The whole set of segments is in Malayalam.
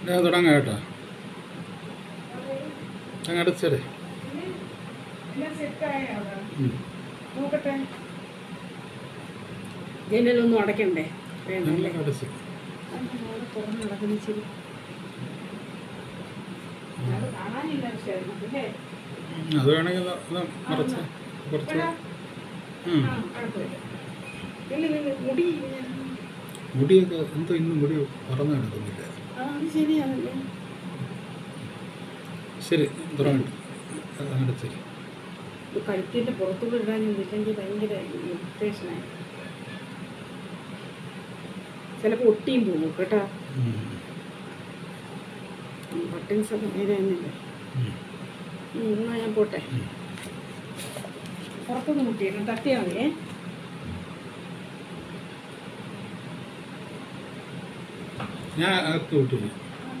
ഞാൻ തുടങ്ങാം കേട്ടോ അങ്ങ് അടച്ചേരെ എല്ലാം സെറ്റായ ഉം. നോക്കട്ടെ ജനലൊന്നും അടയ്ക്കണ്ടേ വേണ്ടല്ലേ എല്ലാം അടച്ച് അവിടെ തുറന്ന് നടക്കുന്ന ഇച്ചിരി അത് കാണാനില്ല പക്ഷേ അല്ലേ ഉം, അത് വേണമെങ്കിൽ ഒന്ന് ഒന്ന് മറച്ച് കുറച്ച് ഉം. ആ കുഴപ്പമില്ല ഇല്ല ഇല്ല മുടി ഇങ്ങനെ- മുടിയൊക്കെ എന്തോ ഇന്ന് മുടി പറന്ന് കിടക്കുന്നില്ല ആ അത് ശരിയാണല്ലേ ശരി തുടങ്ങട്ടെ അത് അങ്ങ് അടച്ചേരെ ഇത് കഴുത്തിൻ്റെ പുറത്തുകൂടെ ഇടാനും ഇല്ലെങ്കിൽ ഭയങ്കര ഇറിറ്റേഷനായി ചിലപ്പോൾ ഒട്ടിയും പോകും കേട്ടോ ഉം. ബട്ടൺസ് ഒക്കെ നേരെ തന്നെയല്ലേ ഉം. ഉം, എന്നാ ഞാൻ പോട്ടെ ഉം. പുറത്തൊന്ന് മുട്ടിയിട്ട് തട്ടിയാൽ മതിയേ ഞാൻ അകത്ത് വിട്ടില്ല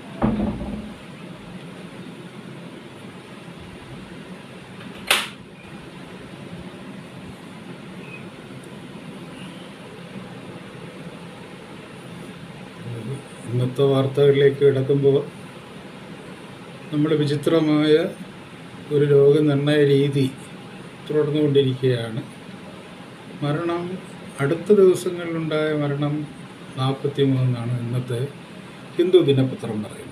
ഇന്നത്തെ വാർത്തകളിലേക്ക് കിടക്കുമ്പോൾ നമ്മൾ വിചിത്രമായ ഒരു രോഗനിർണയ രീതി തുടർന്നുകൊണ്ടിരിക്കുകയാണ് മരണം അടുത്ത ദിവസങ്ങളിലുണ്ടായ മരണം നാൽപ്പത്തി മൂന്നാണ് ഇന്നത്തെ ഹിന്ദു ദിനപത്രം പറയുന്നത്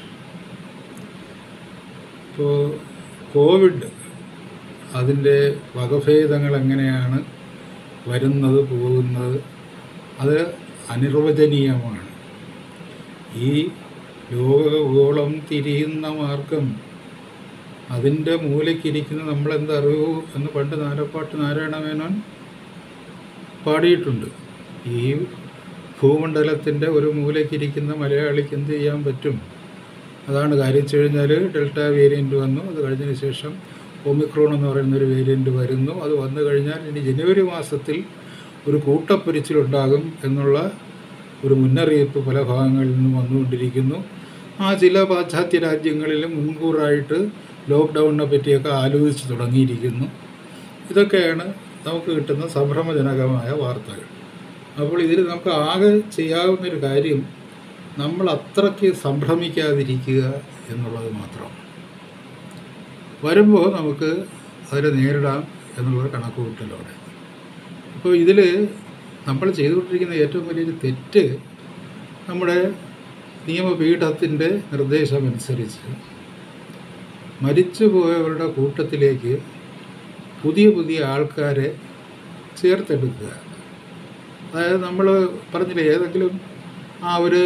ഇപ്പോൾ കോവിഡ് അതിൻ്റെ വകഭേദങ്ങൾ എങ്ങനെയാണ് വരുന്നത് പോകുന്നത് അത് അനിർവചനീയമാണ് ഈ ലോകഗോളം തിരിയുന്ന മാർഗം അതിൻ്റെ മൂലയ്ക്കിരിക്കുന്ന നമ്മളെന്തറിയൂ എന്ന് പണ്ട് നാലപ്പാട്ട് നാരായണ മേനോൻ പാടിയിട്ടുണ്ട് ഈ ഭൂമണ്ഡലത്തിൻ്റെ ഒരു മൂലയ്ക്കിരിക്കുന്ന മലയാളിക്ക് എന്ത് ചെയ്യാൻ പറ്റും അതാണ് കാര്യം വെച്ച് കഴിഞ്ഞാൽ ഡെൽറ്റ വേരിയൻ്റ് വന്നു അത് കഴിഞ്ഞതിന് ശേഷം ഒമിക്രോൺ എന്ന് പറയുന്ന ഒരു വേരിയൻ്റ് വരുന്നു അത് വന്നു കഴിഞ്ഞാൽ ഇനി ജനുവരി മാസത്തിൽ ഒരു കൂട്ടപ്പൊരിച്ചിലുണ്ടാകും എന്നുള്ള ഒരു മുന്നറിയിപ്പ് പല ഭാഗങ്ങളിൽ നിന്നും വന്നുകൊണ്ടിരിക്കുന്നു ആ ചില പാശ്ചാത്യ രാജ്യങ്ങളിൽ മുൻകൂറായിട്ട് ലോക്ക്ഡൗണിനെ പറ്റിയൊക്കെ ആലോചിച്ച് തുടങ്ങിയിരിക്കുന്നു ഇതൊക്കെയാണ് നമുക്ക് കിട്ടുന്ന സംഭ്രമജനകമായ വാർത്തകൾ അപ്പോൾ ഇതിൽ നമുക്ക് ആകെ ചെയ്യാവുന്നൊരു കാര്യം നമ്മൾ അത്രയ്ക്ക് സംഭ്രമിക്കാതിരിക്കുക എന്നുള്ളത് മാത്രം വരുമ്പോൾ നമുക്ക് അതിനെ നേരിടാം എന്നുള്ള കണക്കുകൂട്ടലോടെ അപ്പോൾ ഇതിൽ നമ്മൾ ചെയ്തുകൊണ്ടിരിക്കുന്ന ഏറ്റവും വലിയൊരു തെറ്റ് നമ്മുടെ നിയമപീഠത്തിൻ്റെ നിർദ്ദേശമനുസരിച്ച് മരിച്ചു പോയവരുടെ കൂട്ടത്തിലേക്ക് പുതിയ പുതിയ ആൾക്കാരെ ചേർത്തെടുക്കുക അതായത് നമ്മൾ പറഞ്ഞില്ലേ ഏതെങ്കിലും ആ ഒരു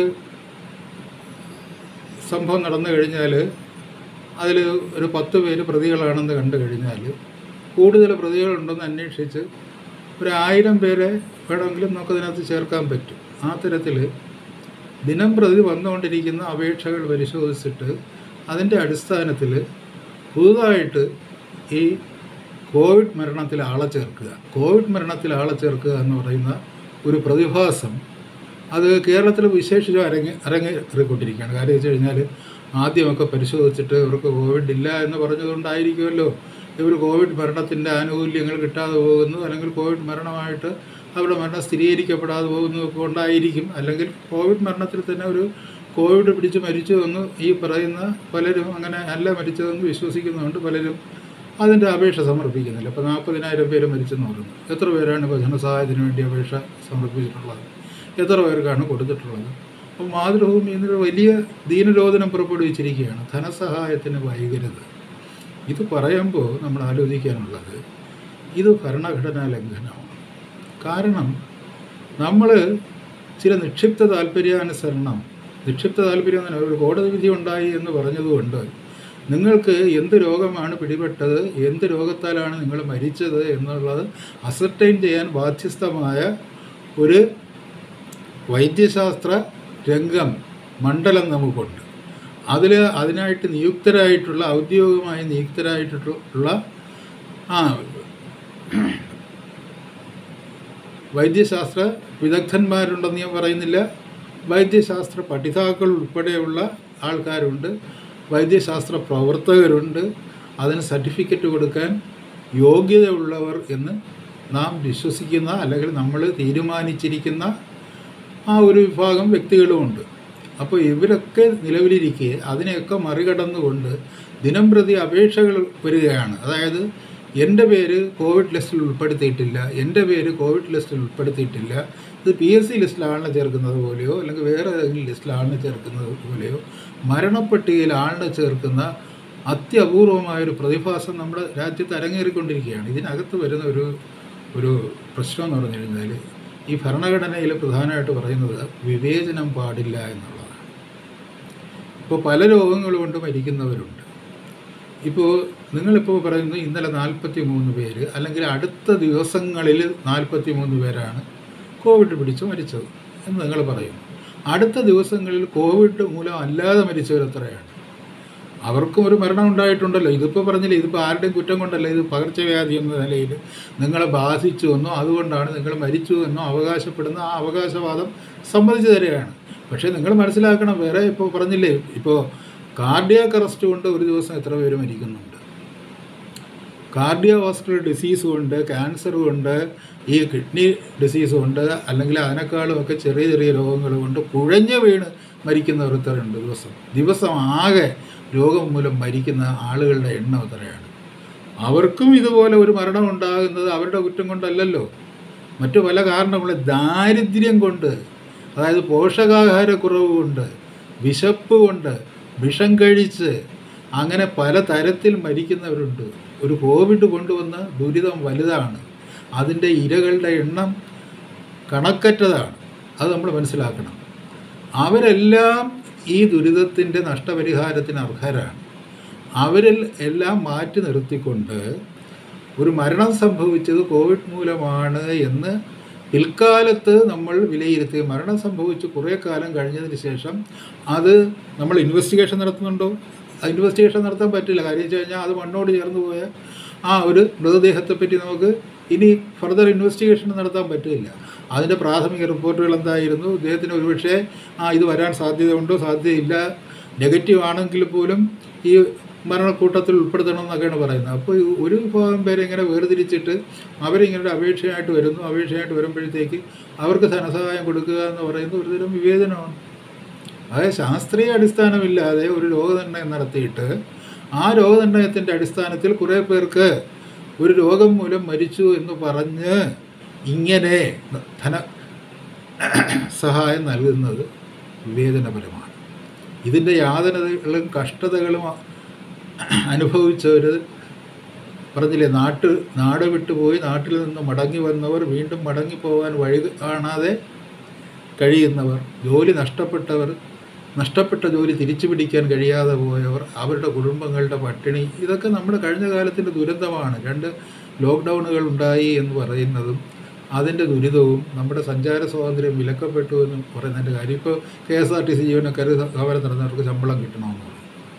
സംഭവം നടന്നു കഴിഞ്ഞാൽ അതിൽ ഒരു പത്ത് പേര് പ്രതികളാണെന്ന് കണ്ടു കഴിഞ്ഞാൽ കൂടുതൽ പ്രതികളുണ്ടെന്ന് അന്വേഷിച്ച് ഒരു ആയിരം പേരെ വേണമെങ്കിലും നമുക്കതിനകത്ത് ചേർക്കാൻ പറ്റും ആ തരത്തിൽ ദിനം പ്രതി വന്നുകൊണ്ടിരിക്കുന്ന അപേക്ഷകൾ പരിശോധിച്ചിട്ട് അതിൻ്റെ അടിസ്ഥാനത്തിൽ പുതുതായിട്ട് ഈ കോവിഡ് മരണത്തിൽ ആളെ ചേർക്കുക കോവിഡ് മരണത്തിൽ ആളെ ചേർക്കുക എന്ന് പറയുന്ന ഒരു പ്രതിഭാസം അത് കേരളത്തിൽ വിശേഷിച്ചും അരങ്ങ് അരങ്ങേറിക്കൊണ്ടിരിക്കുകയാണ് കാര്യം വെച്ച് കഴിഞ്ഞാൽ ആദ്യമൊക്കെ പരിശോധിച്ചിട്ട് ഇവർക്ക് കോവിഡ് ഇല്ല എന്ന് പറഞ്ഞതുകൊണ്ടായിരിക്കുമല്ലോ ഇവർ കോവിഡ് മരണത്തിൻ്റെ ആനുകൂല്യങ്ങൾ കിട്ടാതെ പോകുന്നു അല്ലെങ്കിൽ കോവിഡ് മരണമായിട്ട് അവരുടെ മരണം സ്ഥിരീകരിക്കപ്പെടാതെ പോകുന്നതൊക്കെ കൊണ്ടായിരിക്കും അല്ലെങ്കിൽ കോവിഡ് മരണത്തിൽ തന്നെ ഒരു കോവിഡ് പിടിച്ച് മരിച്ചു എന്ന് ഈ പറയുന്ന പലരും അങ്ങനെ അല്ല മരിച്ചതെന്ന് വിശ്വസിക്കുന്നുണ്ട് പലരും അതിൻ്റെ അപേക്ഷ സമർപ്പിക്കുന്നില്ല ഇപ്പോൾ നാൽപ്പതിനായിരം പേര് മരിച്ചെന്ന് പറയുന്നു എത്ര പേരാണ് ഇപ്പോൾ ധനസഹായത്തിന് വേണ്ടി അപേക്ഷ സമർപ്പിച്ചിട്ടുള്ളത് എത്ര പേർക്കാണ് കൊടുത്തിട്ടുള്ളത് അപ്പോൾ മാതൃഭൂമി എന്നൊരു വലിയ ദീനരോധനം പുറപ്പെടുവിച്ചിരിക്കുകയാണ് ധനസഹായത്തിന് വൈകരുത് ഇത് പറയുമ്പോൾ നമ്മൾ ആലോചിക്കാനുള്ളത് ഇത് ഭരണഘടനാ ലംഘനമാണ് കാരണം നമ്മൾ ചില നിക്ഷിപ്ത താല്പര്യാനുസരണം നിക്ഷിപ്ത താല്പര്യം എന്ന് പറഞ്ഞാൽ ഒരു കോടതി വിധി ഉണ്ടായി എന്ന് പറഞ്ഞതുകൊണ്ട് നിങ്ങൾക്ക് എന്ത് രോഗമാണ് പിടിപെട്ടത് എന്ത് രോഗത്താലാണ് നിങ്ങൾ മരിച്ചത് എന്നുള്ളത് അസർട്ടൈൻ ചെയ്യാൻ ബാധ്യസ്ഥമായ ഒരു വൈദ്യശാസ്ത്ര രംഗം മണ്ഡലം നമുക്കുണ്ട് അതിൽ അതിനായിട്ട് നിയുക്തരായിട്ടുള്ള ഔദ്യോഗികമായി നിയുക്തരായിട്ടുള്ള ആ വൈദ്യശാസ്ത്ര വിദഗ്ധന്മാരുണ്ടെന്ന് ഞാൻ പറയുന്നില്ല വൈദ്യശാസ്ത്ര പഠിതാക്കൾ ഉൾപ്പെടെയുള്ള ആൾക്കാരുണ്ട് വൈദ്യശാസ്ത്ര പ്രവർത്തകരുണ്ട് അതിന് സർട്ടിഫിക്കറ്റ് കൊടുക്കാൻ യോഗ്യതയുള്ളവർ എന്ന് നാം വിശ്വസിക്കുന്ന അല്ലെങ്കിൽ നമ്മൾ തീരുമാനിച്ചിരിക്കുന്ന ആ ഒരു വിഭാഗം വ്യക്തികളുമുണ്ട് അപ്പോൾ ഇവരൊക്കെ നിലവിലിരിക്കെ അതിനെയൊക്കെ മറികടന്നുകൊണ്ട് ദിനം പ്രതി അപേക്ഷകൾ വരികയാണ് അതായത് എൻ്റെ പേര് കോവിഡ് ലിസ്റ്റിൽ ഉൾപ്പെടുത്തിയിട്ടില്ല എൻ്റെ പേര് കോവിഡ് ലിസ്റ്റിൽ ഉൾപ്പെടുത്തിയിട്ടില്ല ഇത് പി എസ് സി ലിസ്റ്റിൽ ആളിനെ ചേർക്കുന്നത് പോലെയോ അല്ലെങ്കിൽ വേറെ ഏതെങ്കിലും ലിസ്റ്റിൽ ആളിനെ ചേർക്കുന്നത് പോലെയോ മരണപ്പട്ടികയിൽ ആളിനെ ചേർക്കുന്ന അത്യപൂർവമായൊരു പ്രതിഭാസം നമ്മുടെ രാജ്യത്ത് അരങ്ങേറിക്കൊണ്ടിരിക്കുകയാണ് ഇതിനകത്ത് വരുന്ന ഒരു ഒരു പ്രശ്നം എന്ന് പറഞ്ഞു കഴിഞ്ഞാൽ ഈ ഭരണഘടനയിൽ പ്രധാനമായിട്ട് പറയുന്നത് വിവേചനം പാടില്ല എന്നുള്ളതാണ് ഇപ്പോൾ പല രോഗങ്ങൾ കൊണ്ട് മരിക്കുന്നവരുണ്ട് ഇപ്പോൾ നിങ്ങളിപ്പോൾ പറയുന്നത് ഇന്നലെ നാൽപ്പത്തി മൂന്ന് പേര് അല്ലെങ്കിൽ അടുത്ത ദിവസങ്ങളിൽ നാൽപ്പത്തി മൂന്ന് പേരാണ് കോവിഡ് പിടിച്ച് മരിച്ചത് എന്ന് നിങ്ങൾ പറയും അടുത്ത ദിവസങ്ങളിൽ കോവിഡ് മൂലം അല്ലാതെ മരിച്ചവർ എത്രയാണ് അവർക്കും ഒരു മരണം ഉണ്ടായിട്ടുണ്ടല്ലോ ഇതിപ്പോൾ പറഞ്ഞില്ലേ ഇതിപ്പോൾ ആരുടെയും കുറ്റം കൊണ്ടല്ല ഇത് പകർച്ചവ്യാധി എന്ന നിലയിൽ നിങ്ങളെ ബാധിച്ചു എന്നോ അതുകൊണ്ടാണ് നിങ്ങൾ മരിച്ചു എന്നോ അവകാശപ്പെടുന്ന ആ അവകാശവാദം സമ്മതിച്ചു തരികയാണ് പക്ഷേ നിങ്ങൾ മനസ്സിലാക്കണം വേറെ ഇപ്പോൾ പറഞ്ഞില്ലേ ഇപ്പോൾ കാർഡിയാക് അറസ്റ്റ് കൊണ്ട് ഒരു ദിവസം എത്ര പേര് മരിക്കുന്നുണ്ട് കാർഡിയോവാസ്കുലർ ഡിസീസ് കൊണ്ട് ക്യാൻസർ കൊണ്ട് ഈ കിഡ്നി ഡിസീസ് കൊണ്ട് അല്ലെങ്കിൽ അതിനേക്കാളും ഒക്കെ ചെറിയ ചെറിയ രോഗങ്ങൾ കൊണ്ട് കുഴഞ്ഞു വീണ് മരിക്കുന്നവർ എത്രയുണ്ട് ദിവസം ദിവസം ആകെ രോഗം മൂലം മരിക്കുന്ന ആളുകളുടെ എണ്ണം എത്രയാണ് അവർക്കും ഇതുപോലെ ഒരു മരണം ഉണ്ടാകുന്നത് അവരുടെ കുറ്റം കൊണ്ടല്ലല്ലോ മറ്റു പല കാരണങ്ങളും ദാരിദ്ര്യം കൊണ്ട് അതായത് പോഷകാഹാരക്കുറവ് കൊണ്ട് വിശപ്പ് കൊണ്ട് വിഷം കഴിച്ച് അങ്ങനെ പല തരത്തിൽ മരിക്കുന്നവരുണ്ട് ഒരു കോവിഡ് കൊണ്ടുവന്ന ദുരിതം വലുതാണ് അതിൻ്റെ ഇരകളുടെ എണ്ണം കണക്കറ്റതാണ് അത് നമ്മൾ മനസ്സിലാക്കണം അവരെല്ലാം ഈ ദുരിതത്തിൻ്റെ നഷ്ടപരിഹാരത്തിന് അർഹരാണ് അവരിൽ എല്ലാം മാറ്റി നിർത്തിക്കൊണ്ട് ഒരു മരണം സംഭവിച്ചത് കോവിഡ് മൂലമാണ് എന്ന് പിൽക്കാലത്ത് നമ്മൾ വിലയിരുത്തി മരണം സംഭവിച്ച് കുറേ കാലം കഴിഞ്ഞതിന് ശേഷം അത് നമ്മൾ ഇൻവെസ്റ്റിഗേഷൻ നടത്തുന്നുണ്ടോ ഇൻവെസ്റ്റിഗേഷൻ നടത്താൻ പറ്റില്ല കാര്യം വെച്ച് കഴിഞ്ഞാൽ അത് മണ്ണോട് ചേർന്ന് പോയ ആ ഒരു മൃതദേഹത്തെപ്പറ്റി നമുക്ക് ഇനി ഫർദർ ഇൻവെസ്റ്റിഗേഷൻ നടത്താൻ പറ്റില്ല അതിൻ്റെ പ്രാഥമിക റിപ്പോർട്ടുകൾ എന്തായിരുന്നു ഇദ്ദേഹത്തിന് ഒരുപക്ഷെ ആ ഇത് വരാൻ സാധ്യതയുണ്ടോ സാധ്യതയില്ല നെഗറ്റീവ് ആണെങ്കിൽ പോലും ഈ മരണക്കൂട്ടത്തിൽ ഉൾപ്പെടുത്തണം എന്നൊക്കെയാണ് പറയുന്നത് അപ്പോൾ ഈ ഒരു വിഭാഗം പേരെ ഇങ്ങനെ വേർതിരിച്ചിട്ട് അവരിങ്ങനെ ഒരു അപേക്ഷയായിട്ട് വരുന്നു അപേക്ഷയായിട്ട് വരുമ്പോഴത്തേക്ക് അവർക്ക് ധനസഹായം കൊടുക്കുക എന്ന് പറയുന്നത് ഒരുതരം വിവേചനമാണ് അതായത് ശാസ്ത്രീയ അടിസ്ഥാനമില്ലാതെ ഒരു രോഗനിർണയം നടത്തിയിട്ട് ആ രോഗനിർണയത്തിൻ്റെ അടിസ്ഥാനത്തിൽ കുറേ പേർക്ക് ഒരു രോഗം മൂലം മരിച്ചു എന്ന് പറഞ്ഞ് ഇങ്ങനെ ധന സഹായം നൽകുന്നത് വിവേചനപരമാണ് ഇതിൻ്റെ യാതനകളും കഷ്ടതകളും അനുഭവിച്ചവർ പറഞ്ഞില്ലേ നാട്ട് നാട് വിട്ടുപോയി നാട്ടിൽ നിന്ന് മടങ്ങി വന്നവർ വീണ്ടും മടങ്ങി പോകാൻ വഴി കാണാതെ കഴിയുന്നവർ ജോലി നഷ്ടപ്പെട്ടവർ നഷ്ടപ്പെട്ട ജോലി തിരിച്ചു പിടിക്കാൻ കഴിയാതെ പോയവർ അവരുടെ കുടുംബങ്ങളുടെ പട്ടിണി ഇതൊക്കെ നമ്മുടെ കഴിഞ്ഞ കാലത്തിൻ്റെ ദുരന്തമാണ് രണ്ട് ലോക്ക്ഡൗണുകൾ ഉണ്ടായി എന്ന് പറയുന്നതും അതിൻ്റെ ദുരിതവും നമ്മുടെ സഞ്ചാര സ്വാതന്ത്ര്യം വിലക്കപ്പെട്ടു എന്ന് പറയുന്നതിൻ്റെ കാര്യം ഇപ്പോൾ K S R T C ജീവനക്കാർ സമരം നടന്നവർക്ക് ശമ്പളം കിട്ടണമെന്ന് പറയും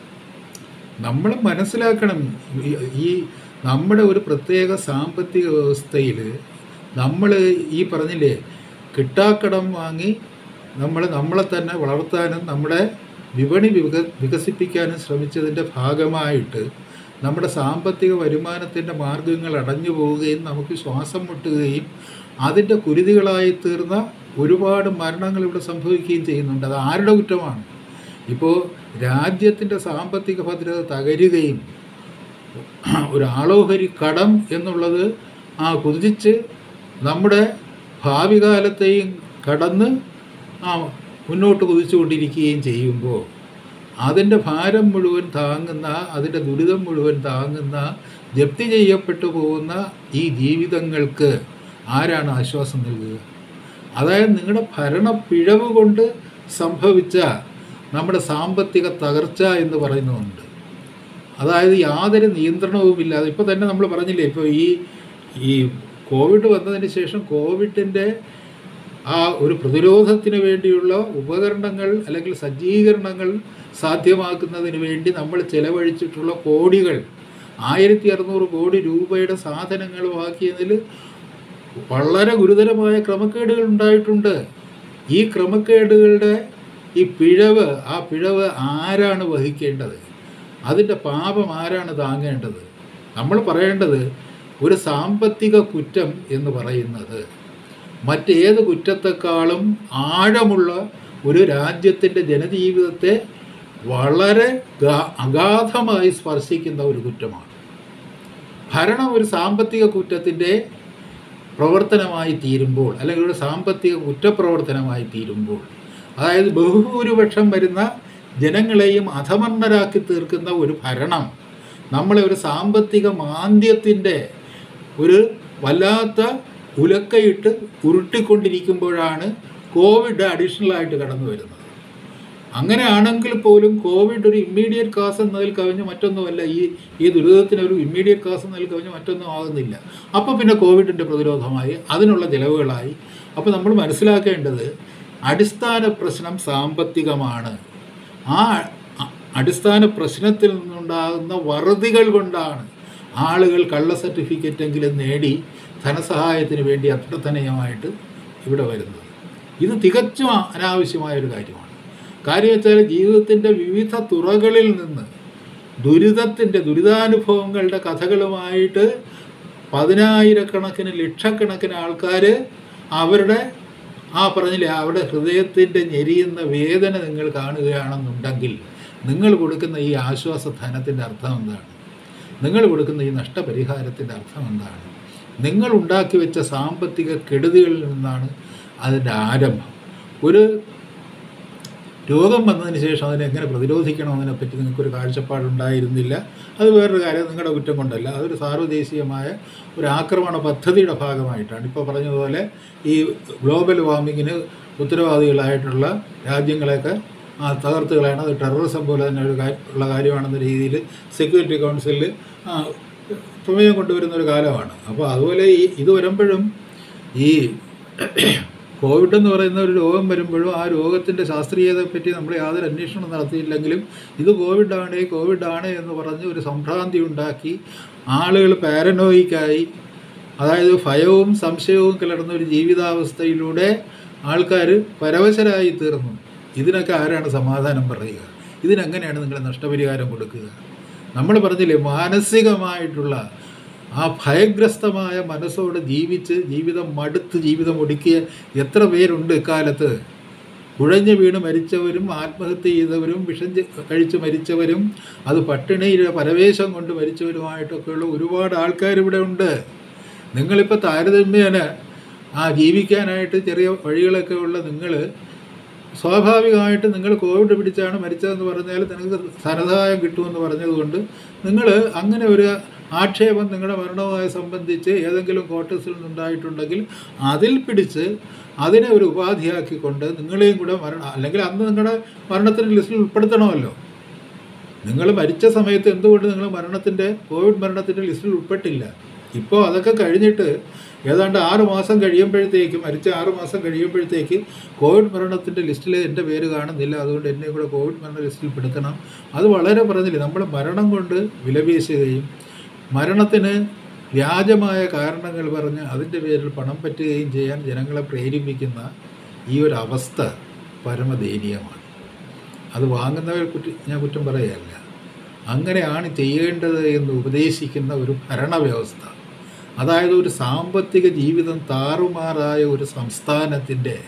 നമ്മൾ മനസ്സിലാക്കണം ഈ- ഈ നമ്മുടെ ഒരു പ്രത്യേക സാമ്പത്തിക വ്യവസ്ഥയിൽ നമ്മൾ ഈ പറഞ്ഞില്ലേ കിട്ടാക്കടം വാങ്ങി നമ്മൾ നമ്മളെ തന്നെ വളർത്താനും നമ്മുടെ വിപണി വിക വികസിപ്പിക്കാനും ശ്രമിച്ചതിൻ്റെ ഭാഗമായിട്ട് നമ്മുടെ സാമ്പത്തിക വരുമാനത്തിൻ്റെ മാർഗങ്ങൾ അടഞ്ഞു പോവുകയും നമുക്ക് ശ്വാസം മുട്ടുകയും അതിൻ്റെ കുരുതികളായി തീർന്ന ഒരുപാട് മരണങ്ങൾ ഇവിടെ സംഭവിക്കുകയും ചെയ്യുന്നുണ്ട് അത് ആരുടെ കുറ്റമാണ് ഇപ്പോൾ രാജ്യത്തിൻ്റെ സാമ്പത്തിക ഭദ്രത തകരുകയും ഒരു ആളോഹരി കടം എന്നുള്ളത് ആ കുതിച്ച് നമ്മുടെ ഭാവി കാലത്തെയും കടന്ന് ആ മുന്നോട്ട് കുതിച്ചുകൊണ്ടിരിക്കുകയും ചെയ്യുമ്പോൾ അതിൻ്റെ ഭാരം മുഴുവൻ താങ്ങുന്ന അതിൻ്റെ ദുരിതം മുഴുവൻ താങ്ങുന്ന ജപ്തി ചെയ്യപ്പെട്ടു പോകുന്ന ഈ ജീവിതങ്ങൾക്ക് ആരാണ് ആശ്വാസം നൽകുക അതായത് നിങ്ങളുടെ ഭരണ പിഴവ് കൊണ്ട് സംഭവിച്ച നമ്മുടെ സാമ്പത്തിക തകർച്ച എന്ന് പറയുന്നുണ്ട് അതായത് യാതൊരു നിയന്ത്രണവുമില്ലാതെ ഇപ്പോൾ തന്നെ നമ്മൾ പറഞ്ഞില്ലേ ഇപ്പോൾ ഈ ഈ കോവിഡ് വന്നതിന് ശേഷം കോവിഡിൻ്റെ ആ ഒരു പ്രതിരോധത്തിന് വേണ്ടിയുള്ള ഉപകരണങ്ങൾ അല്ലെങ്കിൽ സജ്ജീകരണങ്ങൾ സാധ്യമാക്കുന്നതിന് വേണ്ടി നമ്മൾ ചെലവഴിച്ചിട്ടുള്ള കോടികൾ ആയിരത്തി അറുന്നൂറ് കോടി രൂപയുടെ സാധനങ്ങൾ വാക്കിയതിൽ വളരെ ഗുരുതരമായ ക്രമക്കേടുകൾ ഉണ്ടായിട്ടുണ്ട് ഈ ക്രമക്കേടുകളുടെ ഈ പിഴവ് ആ പിഴവ് ആരാണ് വഹിക്കേണ്ടത് അതിൻ്റെ പാപം ആരാണ് താങ്ങേണ്ടത് നമ്മൾ പറയേണ്ടത് ഒരു സാമ്പത്തിക കുറ്റം എന്ന് പറയുന്നത് മറ്റേത് കുറ്റത്തെക്കാളും ആഴമുള്ള ഒരു രാജ്യത്തിൻ്റെ ജനജീവിതത്തെ വളരെ ഗാ- അഗാധമായി സ്പർശിക്കുന്ന ഒരു കുറ്റമാണ് ഭരണം ഒരു സാമ്പത്തിക കുറ്റത്തിൻ്റെ പ്രവർത്തനമായി തീരുമ്പോൾ അല്ലെങ്കിൽ ഒരു സാമ്പത്തിക കുറ്റപ്രവർത്തനമായി തീരുമ്പോൾ അതായത് ബഹുഭൂരിപക്ഷം വരുന്ന ജനങ്ങളെയും അധമർണരാക്കി തീർക്കുന്ന ഒരു ഭരണം നമ്മളെ ഒരു സാമ്പത്തിക മാന്ദ്യത്തിൻ്റെ ഒരു വല്ലാത്ത ഉലക്കയിട്ട് ഉരുട്ടിക്കൊണ്ടിരിക്കുമ്പോഴാണ് കോവിഡ് അഡീഷണലായിട്ട് കടന്നു വരുന്നത് അങ്ങനെയാണെങ്കിൽ പോലും കോവിഡ് ഒരു ഇമ്മീഡിയറ്റ് കാസ് എന്നതിൽ കവിഞ്ഞ് മറ്റൊന്നുമല്ല ഈ ഈ ദുരിതത്തിന് ഒരു ഇമ്മീഡിയറ്റ് കാസ് എന്നതിൽ കവിഞ്ഞ് മറ്റൊന്നും ആകുന്നില്ല അപ്പോൾ പിന്നെ കോവിഡിൻ്റെ പ്രതിരോധമായി അതിനുള്ള ചിലവുകളായി അപ്പോൾ നമ്മൾ മനസ്സിലാക്കേണ്ടത് അടിസ്ഥാന പ്രശ്നം സാമ്പത്തികമാണ് ആ അ- അടിസ്ഥാന പ്രശ്നത്തിൽ നിന്നുണ്ടാകുന്ന വറുതികൾ കൊണ്ടാണ് ആളുകൾ കള്ള സർട്ടിഫിക്കറ്റെങ്കിലും നേടി ധനസഹായത്തിന് വേണ്ടി അഭ്യർത്ഥനയുമായിട്ട് ഇവിടെ വരുന്നത് ഇത് തികച്ചും അനാവശ്യമായ ഒരു കാര്യമാണ് കാര്യം വെച്ചാൽ ജീവിതത്തിൻ്റെ വിവിധ തുറകളിൽ നിന്ന് ദുരിതത്തിൻ്റെ ദുരിതാനുഭവങ്ങളുടെ കഥകളുമായിട്ട് പതിനായിരക്കണക്കിന് ലക്ഷക്കണക്കിന് ആൾക്കാർ അവരുടെ ആ പറഞ്ഞില്ലേ അവരുടെ ഹൃദയത്തിൻ്റെ ഞെരിയുന്ന വേദന നിങ്ങൾ കാണുകയാണെന്നുണ്ടെങ്കിൽ നിങ്ങൾ കൊടുക്കുന്ന ഈ ആശ്വാസ ധനത്തിൻ്റെ അർത്ഥം എന്താണ് നിങ്ങൾ കൊടുക്കുന്ന ഈ നഷ്ടപരിഹാരത്തിൻ്റെ അർത്ഥം എന്താണ് നിങ്ങൾ ഉണ്ടാക്കി വെച്ച സാമ്പത്തിക കെടുതികളിൽ നിന്നാണ് അതിൻ്റെ ആരംഭം ഒരു രോഗം വന്നതിന് ശേഷം അതിനെ എങ്ങനെ പ്രതിരോധിക്കണമെന്നതിനെ പറ്റി നിങ്ങൾക്കൊരു കാഴ്ചപ്പാടുണ്ടായിരുന്നില്ല അത് വേറൊരു കാര്യം നിങ്ങളുടെ കുറ്റം കൊണ്ടല്ല അതൊരു സാർവദേശീയമായ ഒരു ആക്രമണ പദ്ധതിയുടെ ഭാഗമായിട്ടാണ് ഇപ്പോൾ പറഞ്ഞതുപോലെ ഈ ഗ്ലോബൽ വാർമിങ്ങിന് ഉത്തരവാദികളായിട്ടുള്ള രാജ്യങ്ങളെയൊക്കെ ആ, തകർത്ത് കളയണം അത് ടെററിസം പോലെ തന്നെ ഒരു കാ- ഉള്ള കാര്യമാണെന്ന രീതിയിൽ സെക്യൂരിറ്റി കൗൺസിലിൽ പ്രമേയം കൊണ്ടുവരുന്ന ഒരു കാലമാണ് അപ്പോൾ അതുപോലെ ഈ ഇത് വരുമ്പോഴും ഈ കോവിഡ് എന്ന് പറയുന്ന ഒരു രോഗം വരുമ്പോഴും ആ രോഗത്തിൻ്റെ ശാസ്ത്രീയതയെ പറ്റി നമ്മൾ യാതൊരു അന്വേഷണം നടത്തിയില്ലെങ്കിലും ഇത് കോവിഡാണ് കോവിഡാണ് എന്ന് പറഞ്ഞ് ഒരു സംഭ്രാന്തി ഉണ്ടാക്കി ആളുകൾ പാരനോയിക്കായി അതായത് ഭയവും സംശയവും കലർന്ന ഒരു ജീവിതാവസ്ഥയിലൂടെ ആൾക്കാർ പരവശരായി തീർന്നു ഇതിനൊക്കെ ആരാണ് സമാധാനം പറയുക ഇതിനെങ്ങനെയാണ് നിങ്ങൾ നഷ്ടപരിഹാരം കൊടുക്കുക നമ്മൾ പറഞ്ഞില്ലേ മാനസികമായിട്ടുള്ള ആ ഭയഗ്രസ്തമായ മനസ്സോടെ ജീവിച്ച് ജീവിതം മടുത്ത് ജീവിതം ഒടുക്കിയ എത്ര പേരുണ്ട് ഇക്കാലത്ത് കുഴഞ്ഞു വീണ് മരിച്ചവരും ആത്മഹത്യ ചെയ്തവരും വിഷം ചെ- കഴിച്ച് മരിച്ചവരും അത് പട്ടിണിയിലെ പരവേശം കൊണ്ട് മരിച്ചവരുമായിട്ടൊക്കെയുള്ള ഒരുപാട് ആൾക്കാർ ഇവിടെ ഉണ്ട് നിങ്ങളിപ്പോൾ താരതമ്യേന ആ ജീവിക്കാനായിട്ട് ചെറിയ വഴികളൊക്കെ ഉള്ള നിങ്ങൾ സ്വാഭാവികമായിട്ട് നിങ്ങൾ കോവിഡ് പിടിച്ചാണ് മരിച്ചതെന്ന് പറഞ്ഞാൽ നിങ്ങൾക്ക് ധനസഹായം കിട്ടുമെന്ന് പറഞ്ഞതുകൊണ്ട് നിങ്ങൾ അങ്ങനെ ഒരു ആക്ഷേപം നിങ്ങളുടെ മരണവുമായി സംബന്ധിച്ച് ഏതെങ്കിലും ക്വാർട്ടേഴ്സിൽ നിന്നുണ്ടായിട്ടുണ്ടെങ്കിൽ അതിൽ പിടിച്ച് അതിനെ ഒരു ഉപാധിയാക്കിക്കൊണ്ട് നിങ്ങളെയും കൂടെ മരണം അല്ലെങ്കിൽ അന്ന് നിങ്ങളുടെ മരണത്തിൻ്റെ ലിസ്റ്റിൽ ഉൾപ്പെടുത്തണമല്ലോ നിങ്ങൾ മരിച്ച സമയത്ത് എന്തുകൊണ്ട് നിങ്ങൾ മരണത്തിൻ്റെ കോവിഡ് മരണത്തിൻ്റെ ലിസ്റ്റിൽ ഉൾപ്പെട്ടില്ല ഇപ്പോൾ അതൊക്കെ കഴിഞ്ഞിട്ട് ഏതാണ്ട് ആറ് മാസം കഴിയുമ്പോഴത്തേക്ക് മരിച്ച ആറ് മാസം കഴിയുമ്പോഴത്തേക്ക് കോവിഡ് മരണത്തിൻ്റെ ലിസ്റ്റിൽ എൻ്റെ പേര് കാണുന്നില്ല അതുകൊണ്ട് എന്നെ കൂടെ കോവിഡ് മരണ ലിസ്റ്റിൽ പെടുത്തണം അത് വളരെ പറഞ്ഞില്ലേ നമ്മൾ മരണം കൊണ്ട് വിലപേശുകയും മരണത്തിന് വ്യാജമായ കാരണങ്ങൾ പറഞ്ഞ് അതിൻ്റെ പേരിൽ പണം പറ്റുകയും ചെയ്യാൻ ജനങ്ങളെ പ്രേരിപ്പിക്കുന്ന ഈ ഒരു അവസ്ഥ പരമദയനീയമാണ് അത് വാങ്ങുന്നവരെ കുറ്റം ഞാൻ കുറ്റം പറയുകയല്ല അങ്ങനെയാണ് ചെയ്യേണ്ടത് എന്ന് ഉപദേശിക്കുന്ന ഒരു ഭരണവ്യവസ്ഥ അതായത് ഒരു സാമ്പത്തിക ജീവിതം താറുമാറായ ഒരു സംസ്ഥാനത്തിൻ്റെ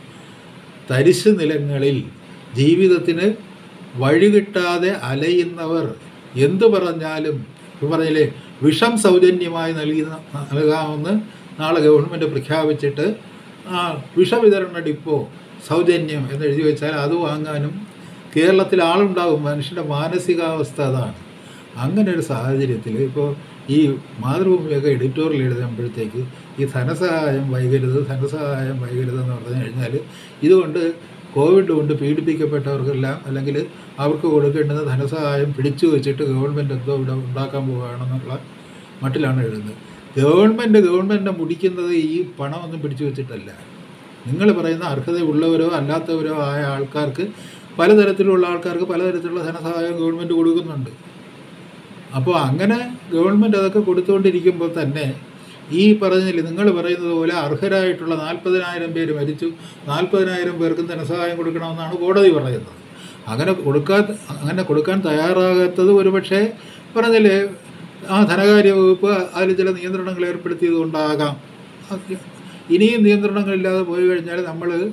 തരിശു നിലങ്ങളിൽ ജീവിതത്തിന് വഴികിട്ടാതെ അലയുന്നവർ എന്തു പറഞ്ഞാലും ഇപ്പം പറഞ്ഞില്ലേ വിഷം സൗജന്യമായി നൽകി നൽകാമെന്ന് നാളെ ഗവൺമെൻറ് പ്രഖ്യാപിച്ചിട്ട് ആ വിഷവിതരണ ഡിപ്പോ സൗജന്യം എന്ന് എഴുതി വെച്ചാൽ അത് വാങ്ങാനും കേരളത്തിൽ ആളുണ്ടാകും മനുഷ്യൻ്റെ മാനസികാവസ്ഥ അതാണ് അങ്ങനെ ഒരു സാഹചര്യത്തിൽ ഇപ്പോൾ ഈ മാതൃഭൂമിയൊക്കെ എഡിറ്റോറിയൽ എഴുതുമ്പോഴത്തേക്ക് ഈ ധനസഹായം വൈകരുത് ധനസഹായം വൈകരുത് എന്ന് പറഞ്ഞു കഴിഞ്ഞാൽ ഇതുകൊണ്ട് കോവിഡ് കൊണ്ട് പീഡിപ്പിക്കപ്പെട്ടവർക്കെല്ലാം അല്ലെങ്കിൽ അവർക്ക് കൊടുക്കേണ്ടുന്ന ധനസഹായം പിടിച്ചു വെച്ചിട്ട് ഗവൺമെൻറ് എന്തോ ഇവിടെ ഉണ്ടാക്കാൻ പോവുകയാണെന്നുള്ള മട്ടിലാണ് എഴുതുന്നത് ഗവൺമെൻറ് ഗവൺമെൻറ് മുടിക്കുന്നത് ഈ പണമൊന്നും പിടിച്ചു വെച്ചിട്ടല്ല നിങ്ങൾ പറയുന്ന അർഹതയുള്ളവരോ അല്ലാത്തവരോ ആയ ആൾക്കാർക്ക് പലതരത്തിലുള്ള ആൾക്കാർക്ക് പലതരത്തിലുള്ള ധനസഹായം ഗവൺമെൻറ് കൊടുക്കുന്നുണ്ട് അപ്പോൾ അങ്ങനെ ഗവൺമെൻറ് അതൊക്കെ കൊടുത്തുകൊണ്ടിരിക്കുമ്പോൾ തന്നെ ഈ പറഞ്ഞില്ലേ നിങ്ങൾ പറയുന്നത് പോലെ അർഹരായിട്ടുള്ള നാൽപ്പതിനായിരം പേര് മരിച്ചു നാൽപ്പതിനായിരം പേർക്കും ധനസഹായം കൊടുക്കണമെന്നാണ് കോടതി പറയുന്നത് അങ്ങനെ കൊടുക്കാൻ അങ്ങനെ കൊടുക്കാൻ തയ്യാറാകാത്തത് ഒരുപക്ഷെ പറഞ്ഞില്ലേ ആ ധനകാര്യ വകുപ്പ് അതിൽ ചില നിയന്ത്രണങ്ങൾ ഏർപ്പെടുത്തിയത് കൊണ്ടാകാം അത് ഇനിയും നിയന്ത്രണങ്ങളില്ലാതെ പോയി കഴിഞ്ഞാൽ നമ്മൾ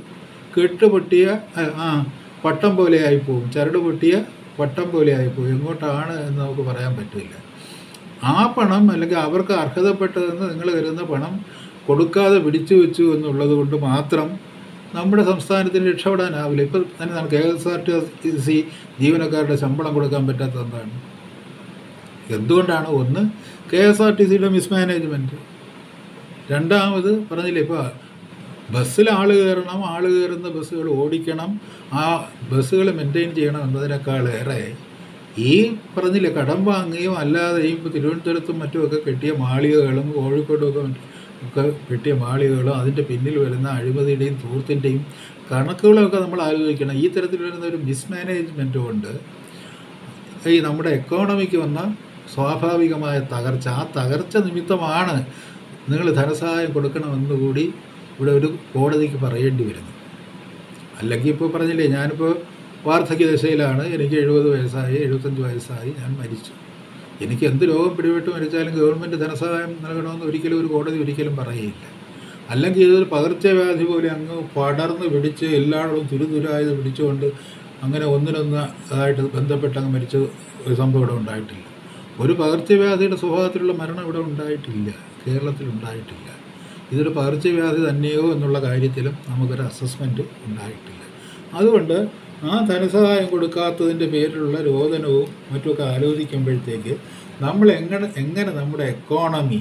കെട്ടുപൊട്ടിയ ആ, ആ പട്ടം പോലെ ആയിപ്പോവും ചരട് പൊട്ടിയ പട്ടം പോലെ ആയിപ്പോവും എങ്ങോട്ടാണ് എന്ന് നമുക്ക് പറയാൻ പറ്റില്ല ആ പണം അല്ലെങ്കിൽ അവർക്ക് അർഹതപ്പെട്ടതെന്ന് നിങ്ങൾ കരുതുന്ന പണം കൊടുക്കാതെ പിടിച്ചു വെച്ചു എന്നുള്ളത് കൊണ്ട് മാത്രം നമ്മുടെ സംസ്ഥാനത്തിന് രക്ഷപ്പെടാനാവില്ല ഇപ്പം തന്നെ നമുക്ക് K S R T C ജീവനക്കാരുടെ ശമ്പളം കൊടുക്കാൻ പറ്റാത്തത് എന്താണ് എന്തുകൊണ്ടാണ് ഒന്ന് കെ എസ് ആർ ടി സിയുടെ മിസ്മാനേജ്മെൻറ്റ് രണ്ടാമത് പറഞ്ഞില്ലേ ഇപ്പോൾ ബസ്സിൽ ആൾ കയറണം ആൾ കയറുന്ന ബസ്സുകൾ ഓടിക്കണം ആ ബസ്സുകൾ മെയിൻറ്റെയിൻ ചെയ്യണം എന്നതിനേക്കാളേറെ ഈ പറഞ്ഞില്ലേ കടം വാങ്ങുകയും അല്ലാതെയും ഇപ്പോൾ തിരുവനന്തപുരത്തും മറ്റുമൊക്കെ കെട്ടിയ മാളികകളും കോഴിക്കോടും ഒക്കെ ഒക്കെ കെട്ടിയ മാളികകളും അതിൻ്റെ പിന്നിൽ വരുന്ന അഴിമതിയുടെയും തൂർത്തിൻ്റെയും കണക്കുകളൊക്കെ നമ്മൾ ആലോചിക്കണം ഈ തരത്തിൽ വരുന്ന ഒരു മിസ്മാനേജ്മെൻറ്റ് കൊണ്ട് ഈ നമ്മുടെ എക്കോണമിക്ക് വന്ന സ്വാഭാവികമായ തകർച്ച ആ തകർച്ച നിമിത്തമാണ് നിങ്ങൾ ധനസഹായം കൊടുക്കണമെന്ന് കൂടി ഇവിടെ ഒരു കോടതിക്ക് പറയേണ്ടി വരുന്നു അല്ലെങ്കിൽ ഇപ്പോൾ പറഞ്ഞില്ലേ ഞാനിപ്പോൾ വാർദ്ധക്യ ദശയിലാണ് എനിക്ക് എഴുപത് വയസ്സായി എഴുപത്തഞ്ച് വയസ്സായി ഞാൻ മരിച്ചു എനിക്ക് എന്ത് രോഗം പിടിപെട്ട് മരിച്ചാലും ഗവൺമെൻറ് ധനസഹായം നൽകണമെന്ന് ഒരിക്കലും ഒരു കോടതി ഒരിക്കലും പറയുകയില്ല അല്ലെങ്കിൽ ഇതൊരു പകർച്ചവ്യാധി പോലെ അങ്ങ് പടർന്ന് പിടിച്ച് എല്ലായിടവും തുരുതുരായത് പിടിച്ചുകൊണ്ട് അങ്ങനെ ഒന്നിനൊന്ന് ആയിട്ട് ബന്ധപ്പെട്ട് അങ്ങ് മരിച്ച ഒരു സംഭവം ഇവിടെ ഉണ്ടായിട്ടില്ല ഒരു പകർച്ചവ്യാധിയുടെ സ്വഭാവത്തിലുള്ള മരണം ഇവിടെ ഉണ്ടായിട്ടില്ല കേരളത്തിൽ ഉണ്ടായിട്ടില്ല ഇതൊരു പകർച്ചവ്യാധി തന്നെയോ എന്നുള്ള കാര്യത്തിലും നമുക്കൊരു അസസ്മെൻറ്റ് ഉണ്ടായിട്ടില്ല അതുകൊണ്ട് ആ ധനസഹായം കൊടുക്കാത്തതിൻ്റെ പേരിലുള്ള രോദനവും മറ്റുമൊക്കെ ആലോചിക്കുമ്പോഴത്തേക്ക് നമ്മൾ എങ്ങനെ എങ്ങനെ നമ്മുടെ എക്കോണമി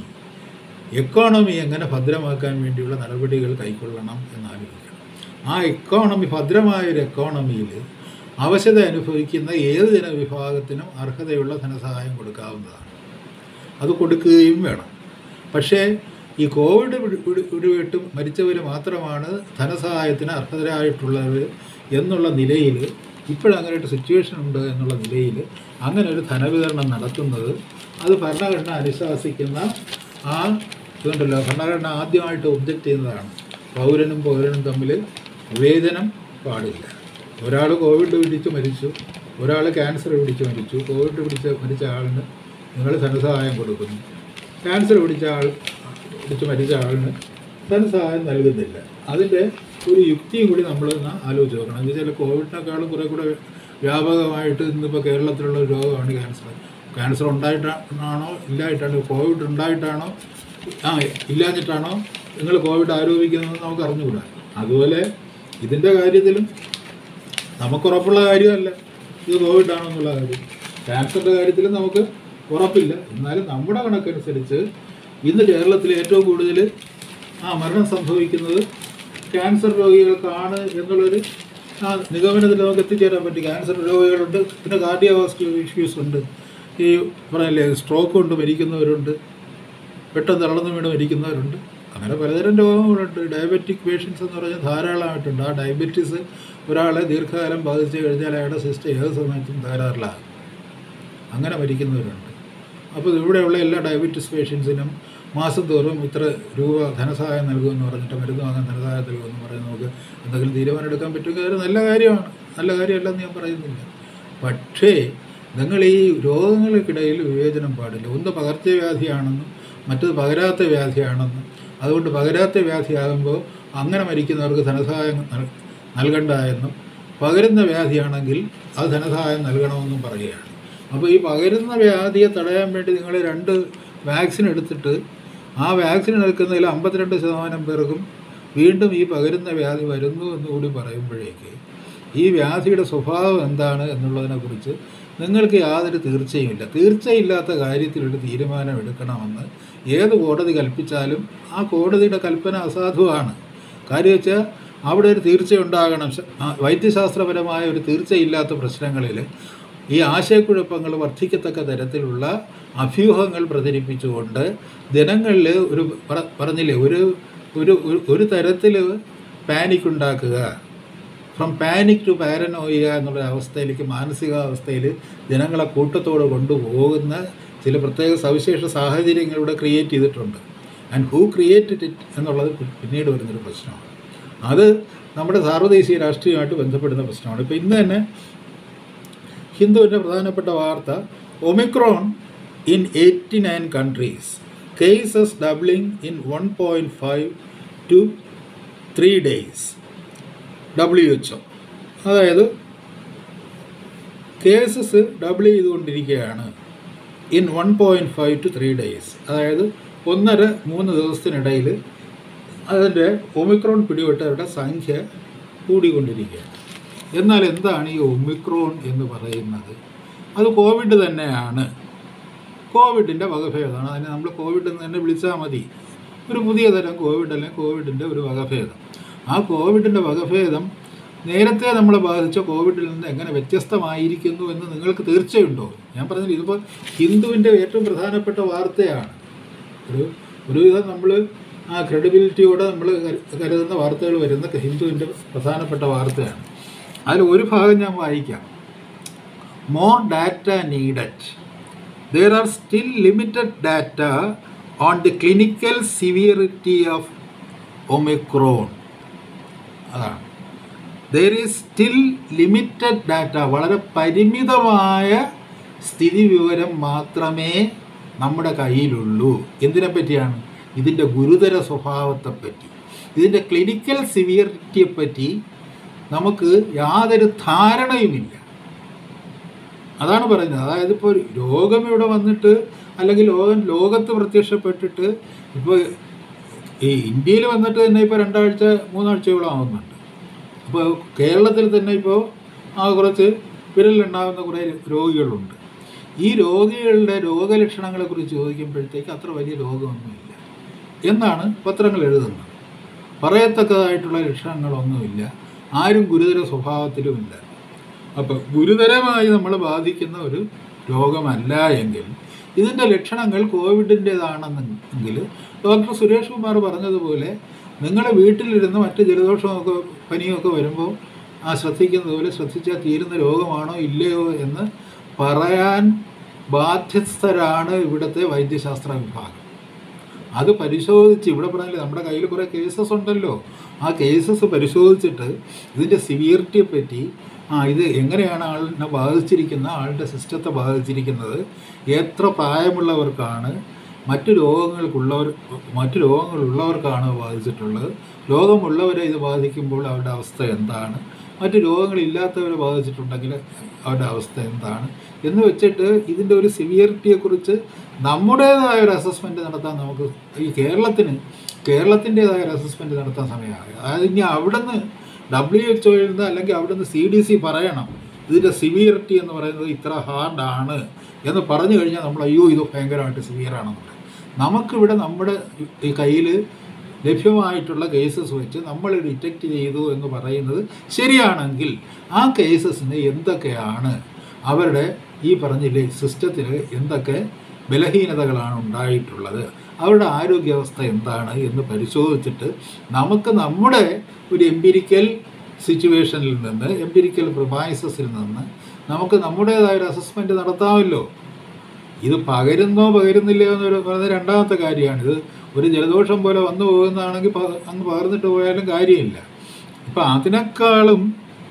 എക്കോണമി എങ്ങനെ ഭദ്രമാക്കാൻ വേണ്ടിയുള്ള നടപടികൾ കൈക്കൊള്ളണം എന്നാലോചിക്കണം ആ എക്കോണമി ഭദ്രമായ ഒരു എക്കോണമിയിൽ അവശത അനുഭവിക്കുന്ന ഏത് ജനവിഭാഗത്തിനും അർഹതയുള്ള ധനസഹായം കൊടുക്കാവുന്നതാണ് അത് കൊടുക്കുകയും വേണം പക്ഷേ ഈ കോവിഡ് പിടി- പിടി- പിടിപെട്ട് മരിച്ചവർ മാത്രമാണ് ധനസഹായത്തിന് അർഹതരായിട്ടുള്ളവർ എന്നുള്ള നിലയിൽ ഇപ്പോഴങ്ങനെ ഒരു സിറ്റുവേഷൻ ഉണ്ട് എന്നുള്ള നിലയിൽ അങ്ങനെ ഒരു ധനവിതരണം നടത്തുന്നത് അത് ഭരണഘടന അനുശാസിക്കുന്ന ആ ഇതുണ്ടല്ലോ ഭരണഘടന ആദ്യമായിട്ട് ഒബ്ജക്റ്റ് ചെയ്യുന്നതാണ് പൗരനും പൗരനും തമ്മിൽ വിവേചനം പാടില്ല ഒരാൾ കോവിഡ് പിടിച്ച് മരിച്ചു ഒരാൾ ക്യാൻസർ പിടിച്ച് മരിച്ചു കോവിഡ് പിടിച്ച് മരിച്ച ആളിന് നിങ്ങൾ ധനസഹായം കൊടുക്കുന്നു ക്യാൻസർ പിടിച്ച ആൾ പിടിച്ച് മരിച്ച ആളിന് ധനസഹായം നൽകുന്നില്ല അതിൻ്റെ ഒരു യുക്തിയും കൂടി നമ്മൾ ഒന്ന് ആലോചിച്ച് നോക്കണം എന്ന് വെച്ചാൽ കോവിഡിനേക്കാളും കുറേ കൂടെ വ്യാപകമായിട്ട് ഇന്നിപ്പോൾ കേരളത്തിലുള്ള ഒരു രോഗമാണ് ക്യാൻസർ ക്യാൻസർ ഉണ്ടായിട്ടാണോ ഇല്ലായിട്ടാണോ കോവിഡ് ഉണ്ടായിട്ടാണോ ആ ഇല്ലാഞ്ഞിട്ടാണോ നിങ്ങൾ കോവിഡ് ആരോപിക്കുന്നതെന്ന് നമുക്ക് അറിഞ്ഞുകൂടാ അതുപോലെ ഇതിൻ്റെ കാര്യത്തിലും നമുക്ക് ഉറപ്പുള്ള കാര്യമല്ല ഇത് കോവിഡ് ആണോ എന്നുള്ള കാര്യം ക്യാൻസറിൻ്റെ കാര്യത്തിൽ നമുക്ക് ഉറപ്പില്ല എന്നാലും നമ്മുടെ കണക്കനുസരിച്ച് ഇന്ന് കേരളത്തിൽ ഏറ്റവും കൂടുതൽ ആ മരണം സംഭവിക്കുന്നത് ക്യാൻസർ രോഗികൾക്കാണ് എന്നുള്ളൊരു ആ നിഗമനത്തിൽ നമുക്ക് എത്തിച്ചേരാൻ പറ്റും ക്യാൻസർ രോഗികളുണ്ട് പിന്നെ കാർഡിയോവാസ്കുലർ ഇഷ്യൂസ് ഉണ്ട് ഈ പറഞ്ഞില്ലേ സ്ട്രോക്ക് കൊണ്ട് മരിക്കുന്നവരുണ്ട് പെട്ടെന്ന് തളർന്നു വീണ് മരിക്കുന്നവരുണ്ട് അങ്ങനെ പലതരം രോഗങ്ങളുണ്ട് ഡയബറ്റിക് പേഷ്യൻസ് എന്ന് പറഞ്ഞാൽ ധാരാളമായിട്ടുണ്ട് ആ ഡയബറ്റീസ് ഒരാളെ ദീർഘകാലം ബാധിച്ചു കഴിഞ്ഞാൽ അയാളുടെ സിസ്റ്റം ഏത് സമയത്തും തകരാറിലാകും അങ്ങനെ മരിക്കുന്നവരുണ്ട് അപ്പോൾ ഇവിടെയുള്ള എല്ലാ ഡയബറ്റീസ് പേഷ്യൻസിനും മാസം തോറും ഇത്ര രൂപ ധനസഹായം നൽകുമെന്ന് പറഞ്ഞിട്ട് മരുന്ന് വാങ്ങാൻ ധനസഹായം നൽകുമെന്ന് പറഞ്ഞ് നമുക്ക് എന്തെങ്കിലും തീരുമാനം എടുക്കാൻ പറ്റുമെങ്കിൽ അതൊരു നല്ല കാര്യമാണ് നല്ല കാര്യമല്ലെന്ന് ഞാൻ പറയുന്നില്ല പക്ഷേ നിങ്ങൾ ഈ രോഗങ്ങൾക്കിടയിൽ വിവേചനം പാടില്ല ഒന്ന് പകർച്ചവ്യാധിയാണെന്നും മറ്റത് പകരാത്ത വ്യാധിയാണെന്നും അതുകൊണ്ട് പകരാത്ത വ്യാധിയാകുമ്പോൾ അങ്ങനെ മരിക്കുന്നവർക്ക് ധനസഹായം നൽ- നൽകണ്ട എന്നും പകരുന്ന വ്യാധിയാണെങ്കിൽ അത് ധനസഹായം നൽകണമെന്നും പറയുകയാണ് അപ്പോൾ ഈ പകരുന്ന വ്യാധിയെ തടയാൻ വേണ്ടി നിങ്ങൾ രണ്ട് വാക്സിൻ എടുത്തിട്ട് ആ വാക്സിൻ എടുക്കുന്നതിൽ അമ്പത്തിരണ്ട് ശതമാനം പേർക്കും വീണ്ടും ഈ പകരുന്ന വ്യാധി വരുന്നു എന്ന് കൂടി പറയുമ്പോഴേക്ക് ഈ വ്യാധിയുടെ സ്വഭാവം എന്താണ് എന്നുള്ളതിനെക്കുറിച്ച് നിങ്ങൾക്ക് യാതൊരു തീർച്ചയുമില്ല തീർച്ചയില്ലാത്ത കാര്യത്തിൽ ഒരു തീരുമാനം എടുക്കണമെന്ന് ഏത് കോടതി കൽപ്പിച്ചാലും ആ കോടതിയുടെ കൽപ്പന അസാധുവാണ് കാര്യം വെച്ചാൽ അവിടെ ഒരു തീർച്ചയുണ്ടാകണം ശ- ആ, വൈദ്യശാസ്ത്രപരമായ ഒരു തീർച്ചയില്ലാത്ത പ്രശ്നങ്ങളിൽ ഈ ആശയക്കുഴപ്പങ്ങൾ വർദ്ധിക്കത്തക്ക തരത്തിലുള്ള അഭ്യൂഹങ്ങൾ പ്രചരിപ്പിച്ചുകൊണ്ട് ജനങ്ങളിൽ ഒരു പറ- പറഞ്ഞില്ലേ ഒരു ഒരു ഒരു- ഒരു തരത്തിൽ പാനിക് ഉണ്ടാക്കുക ഫ്രം പാനിക് ടു പാരനോയിക എന്നുള്ള അവസ്ഥയിലേക്ക് മാനസികാവസ്ഥയിൽ ജനങ്ങളെ കൂട്ടത്തോടെ കൊണ്ടുപോകുന്ന ചില പ്രത്യേക സവിശേഷ സാഹചര്യങ്ങൾ ഇവിടെ ക്രിയേറ്റ് ചെയ്തിട്ടുണ്ട് ആൻഡ് ഹൂ ക്രിയേറ്റഡ് ഇറ്റ് എന്നുള്ളത് പി- പിന്നീട് വരുന്നൊരു പ്രശ്നമാണ് അത് നമ്മുടെ സാർവദേശീയ രാഷ്ട്രീയമായിട്ട് ബന്ധപ്പെടുന്ന പ്രശ്നമാണ് ഇപ്പോൾ ഇന്ന് തന്നെ ഹിന്ദുവിൻ്റെ പ്രധാനപ്പെട്ട വാർത്ത Omicron in eighty nine countries cases doubling in one point five two three days W H O അതായത് കേസസ് ഡബിൾ ചെയ്തുകൊണ്ടിരിക്കുകയാണ് in one point five two three days അതായത് ഒന്നര മൂന്ന് ദിവസത്തിനിടയിൽ അതിൻ്റെ ഒമിക്രോൺ പിടിപെട്ടവരുടെ സംഖ്യ കൂടിക്കൊണ്ടിരിക്കുകയാണ് എന്നാൽ എന്താണ് ഈ ഒമിക്രോൺ എന്ന് പറയുന്നത് അത് കോവിഡ് തന്നെയാണ് കോവിഡിൻ്റെ വകഭേദമാണ് അതിനെ നമ്മൾ കോവിഡ് എന്ന് തന്നെ വിളിച്ചാൽ മതി ഒരു പുതിയ തരം കോവിഡ് അല്ലെങ്കിൽ കോവിഡിൻ്റെ ഒരു വകഭേദം ആ കോവിഡിൻ്റെ വകഭേദം നേരത്തെ നമ്മളെ ബാധിച്ച കോവിഡിൽ നിന്ന് എങ്ങനെ വ്യത്യസ്തമായിരിക്കുന്നു എന്ന് നിങ്ങൾക്ക് തീർച്ചയുണ്ടോ ഞാൻ പറഞ്ഞത് ഇതിപ്പോൾ ഹിന്ദുവിൻ്റെ ഏറ്റവും പ്രധാനപ്പെട്ട വാർത്തയാണ് ഒരു ഒരുവിധം നമ്മൾ ആ ക്രെഡിബിലിറ്റിയോടെ നമ്മൾ കരുതുന്ന വാർത്തകൾ വരുന്ന ഹിന്ദുവിൻ്റെ പ്രധാനപ്പെട്ട വാർത്തയാണ് അതിൽ ഒരു ഭാഗം ഞാൻ വായിക്കാം more data needed there are still limited data on the clinical severity of Omicron. അതാണ് there is still limited data വളരെ പരിമിതമായ സ്ഥിതി വിവരം മാത്രമേ നമ്മുടെ കയ്യിലുള്ളൂ എന്തിനെ പറ്റിയാണ് ഇതിൻ്റെ ഗുരുതര സ്വഭാവത്തെപ്പറ്റി ഇതിൻ്റെ ക്ലിനിക്കൽ സിവിയറിറ്റിയെപ്പറ്റി നമുക്ക് യാതൊരു ധാരണയുമില്ല അതാണ് പറയുന്നത് അതായത് ഇപ്പോൾ രോഗം ഇവിടെ വന്നിട്ട് അല്ലെങ്കിൽ ലോകം ലോകത്ത് പ്രത്യക്ഷപ്പെട്ടിട്ട് ഇപ്പോൾ ഈ ഇന്ത്യയിൽ വന്നിട്ട് തന്നെ ഇപ്പോൾ രണ്ടാഴ്ച മൂന്നാഴ്ചയോളം ആവുന്നുണ്ട് അപ്പോൾ കേരളത്തിൽ തന്നെ ഇപ്പോൾ ആ കുറച്ച് വിരലിലുണ്ടാകുന്ന കുറേ രോഗികളുണ്ട് ഈ രോഗികളുടെ രോഗലക്ഷണങ്ങളെക്കുറിച്ച് ചോദിക്കുമ്പോഴത്തേക്ക് അത്ര വലിയ രോഗമൊന്നുമില്ല എന്നാണ് പത്രങ്ങൾ എഴുതുന്നത് പറയത്തക്കതായിട്ടുള്ള ലക്ഷണങ്ങളൊന്നുമില്ല ആരും ഗുരുതര സ്വഭാവത്തിലുമില്ല അപ്പോൾ ഗുരുതരമായി നമ്മൾ ബാധിക്കുന്ന ഒരു രോഗമല്ല എങ്കിൽ ഇതിൻ്റെ ലക്ഷണങ്ങൾ കോവിഡിൻ്റേതാണെന്നെങ്കിൽ ഡോക്ടർ സുരേഷ് കുമാർ പറഞ്ഞതുപോലെ നിങ്ങൾ വീട്ടിലിരുന്ന് മറ്റ് ജലദോഷമൊക്കെ പനിയൊക്കെ വരുമ്പോൾ ആ ശ്രദ്ധിക്കുന്നത് പോലെ ശ്രദ്ധിച്ചാൽ തീരുന്ന രോഗമാണോ ഇല്ലയോ എന്ന് പറയാൻ ബാധ്യസ്ഥരാണ് ഇവിടുത്തെ വൈദ്യശാസ്ത്ര വിഭാഗം അത് പരിശോധിച്ച് ഇവിടെ പറഞ്ഞില്ലേ നമ്മുടെ കയ്യിൽ കുറേ കേസസ് ഉണ്ടല്ലോ ആ കേസസ് പരിശോധിച്ചിട്ട് ഇതിൻ്റെ സിവിയറിറ്റിയെ പറ്റി ആ ഇത് എങ്ങനെയാണ് ആളിനെ ബാധിച്ചിരിക്കുന്ന ആളുടെ സിസ്റ്റത്തെ ബാധിച്ചിരിക്കുന്നത് എത്ര പ്രായമുള്ളവർക്കാണ് മറ്റു രോഗങ്ങൾക്കുള്ളവർ മറ്റു രോഗങ്ങളുള്ളവർക്കാണ് ബാധിച്ചിട്ടുള്ളത് രോഗമുള്ളവരെ ഇത് ബാധിക്കുമ്പോൾ അവരുടെ അവസ്ഥ എന്താണ് മറ്റു രോഗങ്ങളില്ലാത്തവരെ ബാധിച്ചിട്ടുണ്ടെങ്കിൽ അവരുടെ അവസ്ഥ എന്താണ് എന്ന് വെച്ചിട്ട് ഇതിൻ്റെ ഒരു സിവിയറിറ്റിയെക്കുറിച്ച് നമ്മുടേതായ ഒരു അസസ്മെൻറ്റ് നടത്താൻ നമുക്ക് ഈ കേരളത്തിന് കേരളത്തിൻ്റേതായ ഒരു അസസ്മെൻറ്റ് നടത്താൻ സമയമായി അതായത് ഇനി അവിടുന്ന് ഡബ്ല്യു എച്ച് ഒയിൽ നിന്ന് അല്ലെങ്കിൽ അവിടുന്ന് സി ഡി സി പറയണം ഇതിൻ്റെ സിവിയറിറ്റി എന്ന് പറയുന്നത് ഇത്ര ഹാർഡാണ് എന്ന് പറഞ്ഞു കഴിഞ്ഞാൽ നമ്മൾ അയ്യോ ഇത് ഭയങ്കരമായിട്ട് സിവിയറാണെന്ന് പറയും നമുക്കിവിടെ നമ്മുടെ ഈ കയ്യിൽ ലഭ്യമായിട്ടുള്ള കേസസ് വെച്ച് നമ്മൾ ഡിറ്റക്റ്റ് ചെയ്തു എന്ന് പറയുന്നത് ശരിയാണെങ്കിൽ ആ കേസസിന് എന്തൊക്കെയാണ് അവരുടെ ഈ പറഞ്ഞില്ലേ സിസ്റ്റത്തിൽ എന്തൊക്കെ ബലഹീനതകളാണ് ഉണ്ടായിട്ടുള്ളത് അവരുടെ ആരോഗ്യാവസ്ഥ എന്താണ് എന്ന് പരിശോധിച്ചിട്ട് നമുക്ക് നമ്മുടെ ഒരു എംപിരിക്കൽ സിറ്റുവേഷനിൽ നിന്ന് എംപിരിക്കൽ പ്രൊമൈസസിൽ നിന്ന് നമുക്ക് നമ്മുടേതായ ഒരു അസസ്മെൻറ്റ് നടത്താമല്ലോ ഇത് പകരുന്നോ പകരുന്നില്ലയോ എന്നൊരു പറഞ്ഞ രണ്ടാമത്തെ കാര്യമാണ് ഇത് ഒരു ജലദോഷം പോലെ വന്നു പോകുന്നതാണെങ്കിൽ പ- അങ്ങ് പകർന്നിട്ട് പോയാലും കാര്യമില്ല ഇപ്പം അതിനേക്കാളും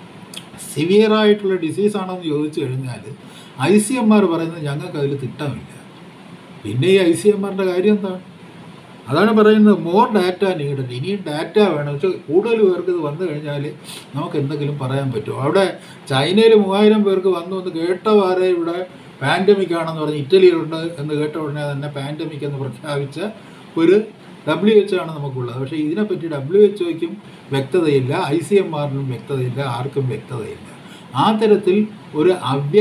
സിവിയർ ആയിട്ടുള്ള ഡിസീസ് ആണോ എന്ന് ചോദിച്ചു കഴിഞ്ഞാൽ ഐ സി എം ആർ പറയുന്നത് ഞങ്ങൾക്ക് അതിൽ തിട്ടമില്ല പിന്നെ ഈ ഐ സി എം ആറിൻ്റെ കാര്യം എന്താണ് അതാണ് പറയുന്നത് മോർ ഡാറ്റ നീഡഡ് ഇനിയും ഡാറ്റ വേണം പക്ഷേ കൂടുതൽ പേർക്ക് ഇത് വന്നു കഴിഞ്ഞാൽ നമുക്ക് എന്തെങ്കിലും പറയാൻ പറ്റുമോ അവിടെ ചൈനയിൽ മൂവായിരം പേർക്ക് വന്നു എന്ന് കേട്ട വാരെ ഇവിടെ പാൻഡമിക് ആണെന്ന് പറഞ്ഞ് ഇറ്റലിയിലുണ്ട് എന്ന് കേട്ട ഉടനെ തന്നെ പാൻഡമിക് എന്ന് പ്രഖ്യാപിച്ച ഒരു ഡബ്ല്യു എച്ച് ആണ് നമുക്കുള്ളത് പക്ഷേ ഇതിനെപ്പറ്റി ഡബ്ല്യു എച്ച് ഒയ്ക്കും വ്യക്തതയില്ല ഐ സി എം ആറിനും വ്യക്തതയില്ല ആർക്കും വ്യക്തതയില്ല ആ തരത്തിൽ ഒരു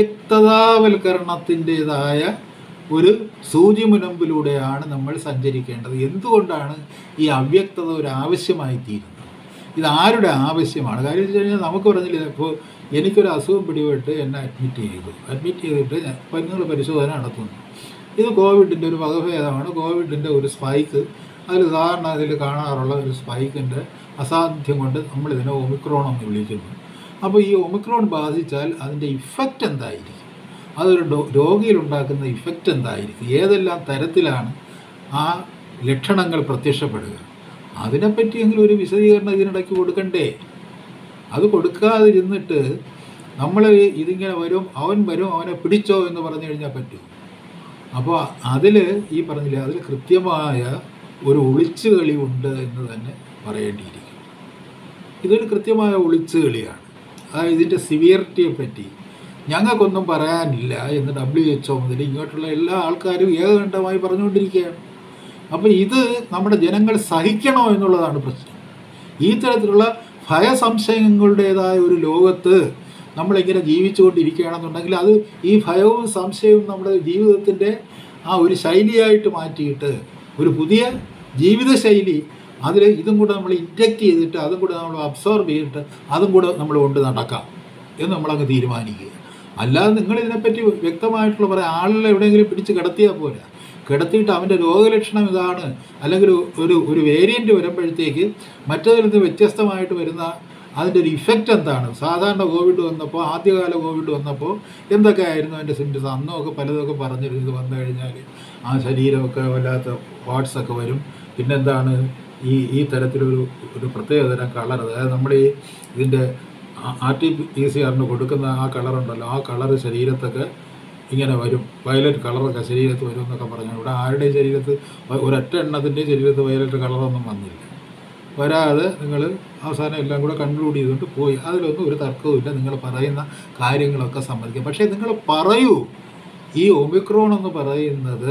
അവ്യക്തതാവൽക്കരണത്തിൻ്റെതായ ഒരു സൂചി മുനമ്പിലൂടെയാണ് നമ്മൾ സഞ്ചരിക്കേണ്ടത് എന്തുകൊണ്ടാണ് ഈ അവ്യക്തത ഒരു ആവശ്യമായി തീരുന്നത് ഇത് ആരുടെ ആവശ്യമാണ് കാര്യം വെച്ച് കഴിഞ്ഞാൽ നമുക്ക് പറഞ്ഞില്ല ഇപ്പോൾ എനിക്കൊരു അസുഖം പിടിപെട്ട് എന്നെ അഡ്മിറ്റ് ചെയ്തു അഡ്മിറ്റ് ചെയ്തിട്ട് ഞാൻ നിങ്ങൾ പരിശോധന നടത്തുന്നു ഇത് കോവിഡിൻ്റെ ഒരു വകഭേദമാണ് കോവിഡിൻ്റെ ഒരു സ്പൈക്ക് അതിൽ സാധാരണ അതിൽ കാണാറുള്ള ഒരു സ്പൈക്കിൻ്റെ അസാധ്യം കൊണ്ട് നമ്മളിതിനെ ഒമിക്രോൺ എന്ന് വിളിക്കുന്നു അപ്പോൾ ഈ ഒമിക്രോൺ ബാധിച്ചാൽ അതിൻ്റെ ഇഫക്റ്റ് എന്തായിരിക്കും അതൊരു ഡോ രോഗിയിലുണ്ടാക്കുന്ന ഇഫക്റ്റ് എന്തായിരിക്കും ഏതെല്ലാം തരത്തിലാണ് ആ ലക്ഷണങ്ങൾ പ്രത്യക്ഷപ്പെടുക അതിനെപ്പറ്റിയെങ്കിലും ഒരു വിശദീകരണം ഇതിനിടയ്ക്ക് കൊടുക്കണ്ടേ അത് കൊടുക്കാതിരുന്നിട്ട് നമ്മൾ ഇതിങ്ങനെ വരും അവൻ വരും അവനെ പിടിച്ചോ എന്ന് പറഞ്ഞു കഴിഞ്ഞാൽ പറ്റും അപ്പോൾ അതിൽ ഈ പറഞ്ഞില്ലേ അതിൽ കൃത്യമായ ഒരു ഒളിച്ചുകളി ഉണ്ട് എന്ന് തന്നെ പറയേണ്ടിയിരിക്കും ഇതൊരു കൃത്യമായ ഒളിച്ചുകളിയാണ് അതായത് ഇതിൻ്റെ സിവിയറിറ്റിയെ പറ്റി ഞങ്ങൾക്കൊന്നും പറയാനില്ല എന്ന് ഡബ്ല്യു എച്ച് ഒ മുതൽ ഇങ്ങോട്ടുള്ള എല്ലാ ആൾക്കാരും ഏകകണ്ഠമായി പറഞ്ഞുകൊണ്ടിരിക്കുകയാണ് അപ്പോൾ ഇത് നമ്മുടെ ജനങ്ങൾ സഹിക്കണോ എന്നുള്ളതാണ് പ്രശ്നം ഈ തരത്തിലുള്ള ഭയസംശയങ്ങളുടേതായ ഒരു ലോകത്ത് നമ്മളിങ്ങനെ ജീവിച്ചുകൊണ്ടിരിക്കുകയാണെന്നുണ്ടെങ്കിൽ അത് ഈ ഭയവും സംശയവും നമ്മുടെ ജീവിതത്തിൻ്റെ ആ ഒരു ശൈലിയായിട്ട് മാറ്റിയിട്ട് ഒരു പുതിയ ജീവിതശൈലി അതിൽ ഇതും കൂടെ നമ്മൾ ഇൻജക്റ്റ് ചെയ്തിട്ട് അതും കൂടെ നമ്മൾ അബ്സോർബ് ചെയ്തിട്ട് അതും കൂടെ നമ്മൾ കൊണ്ട് നടക്കാം എന്ന് നമ്മളങ്ങ് തീരുമാനിക്കുക അല്ലാതെ നിങ്ങൾ ഇതിനെപ്പറ്റി വ്യക്തമായിട്ടുള്ള പറയാം ആളിനെ എവിടെയെങ്കിലും പിടിച്ച് കിടത്തിയാൽ പോരാ കിടത്തിയിട്ട് അവൻ്റെ രോഗലക്ഷണം ഇതാണ് അല്ലെങ്കിൽ ഒരു ഒരു വേരിയൻ്റ് വരുമ്പോഴത്തേക്ക് മറ്റതിൽ നിന്ന് വ്യത്യസ്തമായിട്ട് വരുന്ന അതിൻ്റെ ഒരു ഇഫക്റ്റ് എന്താണ് സാധാരണ കോവിഡ് വന്നപ്പോൾ ആദ്യകാല കോവിഡ് വന്നപ്പോൾ എന്തൊക്കെയായിരുന്നു അതിൻ്റെ സിംറ്റംസ് അന്നൊക്കെ പലതൊക്കെ പറഞ്ഞിരുന്നു ഇത് വന്നു കഴിഞ്ഞാൽ ആ ശരീരമൊക്കെ വല്ലാത്ത വാട്സൊക്കെ വരും പിന്നെന്താണ് ഈ ഈ തരത്തിലൊരു ഒരു പ്രത്യേകതരം കളർ അതായത് നമ്മൾ ഈ ഇതിൻ്റെ ആർ ടി പി സി ആറിന് കൊടുക്കുന്ന ആ കളറുണ്ടല്ലോ ആ കളർ ശരീരത്തൊക്കെ ഇങ്ങനെ വരും വയലറ്റ് കളറൊക്കെ ശരീരത്ത് വരും എന്നൊക്കെ പറഞ്ഞു ഇവിടെ ആരുടെയും ശരീരത്ത് വ- ഒരൊറ്റ എണ്ണത്തിൻ്റെ ശരീരത്ത് വയലറ്റ് കളറൊന്നും വന്നില്ല വരാതെ നിങ്ങൾ അവസാനം എല്ലാം കൂടെ കൺക്ലൂഡ് ചെയ്തുകൊണ്ട് പോയി അതിലൊന്നും ഒരു തർക്കവുമില്ല നിങ്ങൾ പറയുന്ന കാര്യങ്ങളൊക്കെ സമ്മതിക്കും പക്ഷേ നിങ്ങൾ പറയൂ ഈ ഒമിക്രോൺ എന്ന് പറയുന്നത്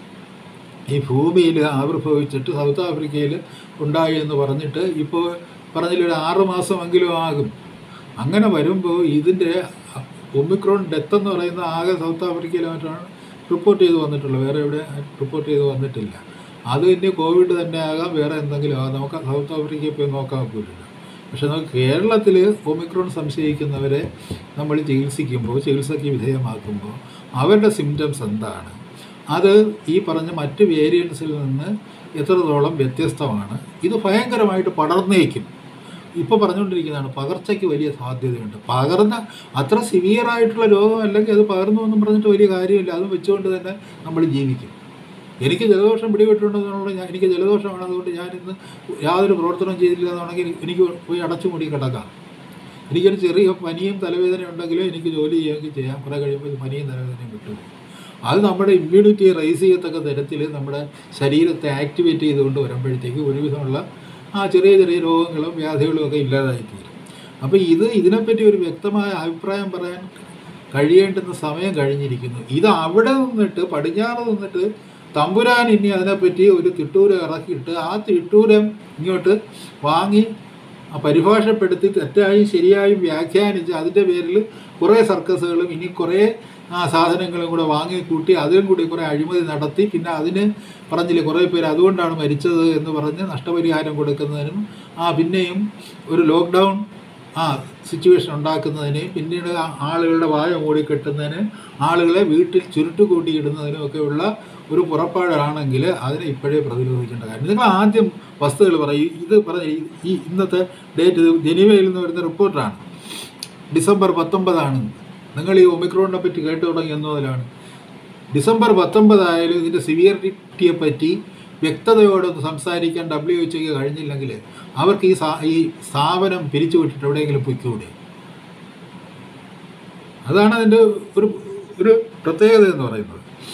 ഈ ഭൂമിയിൽ ആവിർഭവിച്ചിട്ട് സൗത്ത് ആഫ്രിക്കയിൽ ഉണ്ടായി എന്ന് പറഞ്ഞിട്ട് ഇപ്പോൾ പറഞ്ഞില്ലൊരു ആറ് മാസമെങ്കിലും ആകും അങ്ങനെ വരുമ്പോൾ ഇതിൻ്റെ ഒമിക്രോൺ ഡെത്ത് എന്ന് പറയുന്ന ആകെ സൗത്ത് ആഫ്രിക്കയിൽ മറ്റാണ് റിപ്പോർട്ട് ചെയ്ത് വന്നിട്ടുള്ളത് വേറെ എവിടെ റിപ്പോർട്ട് ചെയ്ത് വന്നിട്ടില്ല അത് ഇനി കോവിഡ് തന്നെ ആകാം വേറെ എന്തെങ്കിലും ആകാം നമുക്ക് സൗത്ത് ആഫ്രിക്കയിൽ പോയി നോക്കാൻ പറ്റില്ല പക്ഷെ നമുക്ക് കേരളത്തിൽ ഒമിക്രോൺ സംശയിക്കുന്നവരെ നമ്മൾ ചികിത്സിക്കുമ്പോൾ ചികിത്സയ്ക്ക് വിധേയമാക്കുമ്പോൾ അവരുടെ സിംറ്റംസ് എന്താണ് അത് ഈ പറഞ്ഞ മറ്റ് വേരിയൻസിൽ നിന്ന് എത്രത്തോളം വ്യത്യസ്തമാണ് ഇത് ഭയങ്കരമായിട്ട് പടർന്നേക്കും ഇപ്പോൾ പറഞ്ഞുകൊണ്ടിരിക്കുന്നതാണ് പകർച്ചയ്ക്ക് വലിയ സാധ്യതയുണ്ട് പകർന്ന അത്ര സിവിയർ ആയിട്ടുള്ള രോഗം അല്ലെങ്കിൽ അത് പകർന്നു എന്നും പറഞ്ഞിട്ട് വലിയ കാര്യമില്ല അതും വെച്ചുകൊണ്ട് തന്നെ നമ്മൾ ജീവിക്കും എനിക്ക് ജലദോഷം പിടിപെട്ടിട്ടുണ്ടെന്നുള്ള ഞാൻ എനിക്ക് ജലദോഷമാണ് അതുകൊണ്ട് ഞാൻ ഇന്ന് യാതൊരു പ്രവർത്തനവും ചെയ്തില്ല എന്നുണ്ടെങ്കിൽ എനിക്ക് പോയി അടച്ചുമൂടി കിടക്കാം എനിക്കൊരു ചെറിയ പനിയും തലവേദനയും ഉണ്ടെങ്കിലും എനിക്ക് ജോലി ചെയ്യുകയും ചെയ്യാം കുറേ കഴിയുമ്പോൾ പനിയും തലവേദനയും വിട്ടുപോകും അത് നമ്മുടെ ഇമ്മ്യൂണിറ്റി റൈസ് ചെയ്യത്തക്ക തരത്തിൽ നമ്മുടെ ശരീരത്തെ ആക്ടിവേറ്റ് ചെയ്തുകൊണ്ട് വരുമ്പോഴത്തേക്ക് ഒരുവിധമുള്ള ആ ചെറിയ ചെറിയ രോഗങ്ങളും വ്യാധികളും ഒക്കെ ഇല്ലാതായിത്തീരും അപ്പോൾ ഇത് ഇതിനെപ്പറ്റി ഒരു വ്യക്തമായ അഭിപ്രായം പറയാൻ കഴിയേണ്ടുന്ന സമയം കഴിഞ്ഞിരിക്കുന്നു ഇത് അവിടെ നിന്നിട്ട് പടിഞ്ഞാറ് നിന്നിട്ട് തമ്പുരാൻ ഇനി അതിനെപ്പറ്റി ഒരു തിട്ടൂരം ഇറക്കിയിട്ട് ആ തിട്ടൂരം ഇങ്ങോട്ട് വാങ്ങി ആ പരിഭാഷപ്പെടുത്തി തെറ്റായും ശരിയായും വ്യാഖ്യാനിച്ച് അതിൻ്റെ പേരിൽ കുറേ സർക്കസുകളും ഇനി കുറേ ആ സാധനങ്ങളും കൂടെ വാങ്ങിക്കൂട്ടി അതിലും കൂടി കുറേ അഴിമതി നടത്തി പിന്നെ അതിന് പറഞ്ഞില്ലേ കുറേ പേര് അതുകൊണ്ടാണ് മരിച്ചത് എന്ന് പറഞ്ഞ് നഷ്ടപരിഹാരം കൊടുക്കുന്നതിനും ആ പിന്നെയും ഒരു ലോക്ക്ഡൗൺ ആ സിറ്റുവേഷൻ ഉണ്ടാക്കുന്നതിന് പിന്നീട് ആ ആളുകളുടെ വായ മൂടിക്കെട്ടുന്നതിന് ആളുകളെ വീട്ടിൽ ചുരുട്ട് കൂട്ടിയിടുന്നതിനും ഒക്കെയുള്ള ഒരു പുറപ്പാടാണെങ്കിൽ അതിനെ ഇപ്പോഴേ പ്രതിരോധിക്കേണ്ട കാര്യം നിങ്ങൾ ആദ്യം വസ്തുതകൾ പറയും ഇത് പറഞ്ഞ ഈ- ഈ ഇന്നത്തെ ഡേറ്റ് ഇത് ജനീവയിൽ നിന്ന് വരുന്ന റിപ്പോർട്ടാണ് ഡിസംബർ പത്തൊമ്പതാണ് നിങ്ങൾ ഈ ഒമിക്രോണിനെ പറ്റി കേട്ടു തുടങ്ങി എന്നതിലാണ് ഡിസംബർ പത്തൊമ്പതായാലും ഇതിൻ്റെ സിവിയറിറ്റിയെ പറ്റി വ്യക്തതയോടൊന്ന് സംസാരിക്കാൻ ഡബ്ല്യു എച്ച് കഴിഞ്ഞില്ലെങ്കിൽ അവർക്ക് ഈ സാ ഈ സ്ഥാപനം പിരിച്ചു വിട്ടിട്ട് എവിടെയെങ്കിലും പൊയ്ക്കൂടെ അതാണ് അതിൻ്റെ ഒരു ഒരു പ്രത്യേകത എന്ന് പറയുന്നത്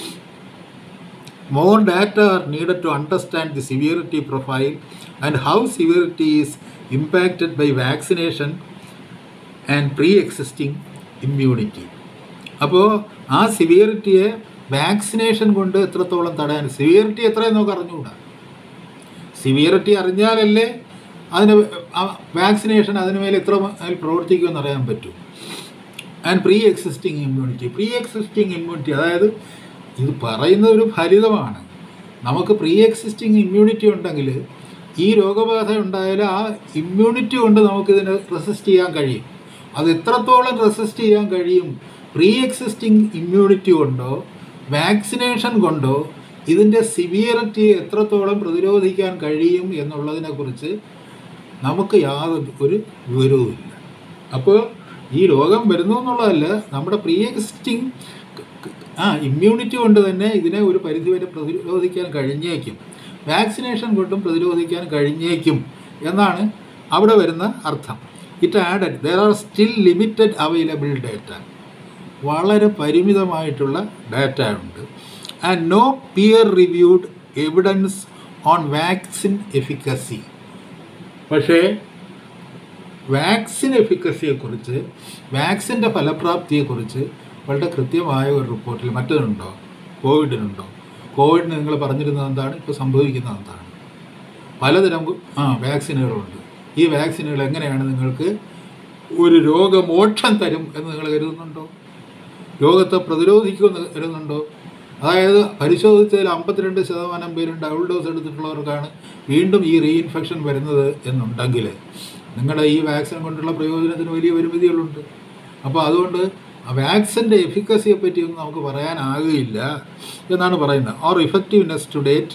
more data are needed to understand the severity profile and how severity is impacted by vaccination and pre-existing immunity. അപ്പോൾ ആ സിവിയറിറ്റിയെ വാക്സിനേഷൻ കൊണ്ട് എത്രത്തോളം തടയാൻ സിവിയറിറ്റി എത്രയെന്ന് നമുക്ക് അറിഞ്ഞുകൂടാ സിവിയറിറ്റി അറിഞ്ഞാലല്ലേ അതിന് വാക്സിനേഷൻ അതിന് മേലെ എത്ര മേൽ പ്രവർത്തിക്കുമെന്ന് അറിയാൻ പറ്റും and pre existing immunity pre existing immunity അതായത് ഇത് പറയുന്ന ഒരു ഫലിതമാണ് നമുക്ക് പ്രീ എക്സിസ്റ്റിംഗ് ഇമ്മ്യൂണിറ്റി ഉണ്ടെങ്കിൽ ഈ രോഗബാധ ഉണ്ടായാൽ ആ ഇമ്മ്യൂണിറ്റി കൊണ്ട് നമുക്കിതിനെ റെസിസ്റ്റ് ചെയ്യാൻ കഴിയും അത് എത്രത്തോളം റെസിസ്റ്റ് ചെയ്യാൻ കഴിയും പ്രീ എക്സിസ്റ്റിംഗ് ഇമ്മ്യൂണിറ്റി കൊണ്ടോ വാക്സിനേഷൻ കൊണ്ടോ ഇതിൻ്റെ സിവിയറിറ്റിയെ എത്രത്തോളം പ്രതിരോധിക്കാൻ കഴിയും എന്നുള്ളതിനെക്കുറിച്ച് നമുക്ക് യാതൊരു ഒരു വിവരവുമില്ല അപ്പോൾ ഈ രോഗം വരുന്നു എന്നുള്ളതല്ല നമ്മുടെ പ്രീ എക്സിസ്റ്റിംഗ് ആ ഇമ്മ്യൂണിറ്റി കൊണ്ട് തന്നെ ഇതിനെ ഒരു പരിധിവരെ പ്രതിരോധിക്കാൻ കഴിഞ്ഞേക്കും വാക്സിനേഷൻ കൊണ്ടും പ്രതിരോധിക്കാൻ കഴിഞ്ഞേക്കും എന്നാണ് അവിടെ വരുന്ന അർത്ഥം it added there are still limited available data വളരെ പരിമിതമായിട്ടുള്ള ഡാറ്റ ഉണ്ട് and no peer reviewed evidence on vaccine efficacy പക്ഷേ വാക്സിൻ എഫിക്കസിയെക്കുറിച്ച് വാക്സിൻ്റെ ഫലപ്രാപ്തിയെക്കുറിച്ച് വളരെ കൃത്യമായ ഒരു റിപ്പോർട്ടിൽ മറ്റൊന്നുണ്ടോ കോവിഡിനുണ്ടോ കോവിഡിന് നിങ്ങൾ പറഞ്ഞിരുന്നത് എന്താണ് ഇപ്പോൾ സംഭവിക്കുന്നത് എന്താണ് പലതരം ഗു- ആ വാക്സിനുകളുണ്ട് ഈ വാക്സിനുകൾ എങ്ങനെയാണ് നിങ്ങൾക്ക് ഒരു രോഗമോക്ഷം തരും എന്ന് നിങ്ങൾ കരുതുന്നുണ്ടോ രോഗത്തെ പ്രതിരോധിക്കുമെന്ന് കരുതുന്നുണ്ടോ അതായത് പരിശോധിച്ചതിൽ അമ്പത്തിരണ്ട് ശതമാനം പേരും ഡബിൾ ഡോസ് എടുത്തിട്ടുള്ളവർക്കാണ് വീണ്ടും ഈ റീഇൻഫെക്ഷൻ വരുന്നത് എന്നുണ്ടെങ്കിൽ നിങ്ങളുടെ ഈ വാക്സിൻ കൊണ്ടുള്ള പ്രയോജനത്തിന് വലിയ പരിമിതികളുണ്ട് അപ്പോൾ അതുകൊണ്ട് ആ വാക്സിൻ്റെ എഫിക്കസിയെ പറ്റിയൊന്നും നമുക്ക് പറയാനാകുകയില്ല എന്നാണ് പറയുന്നത് or effectiveness to date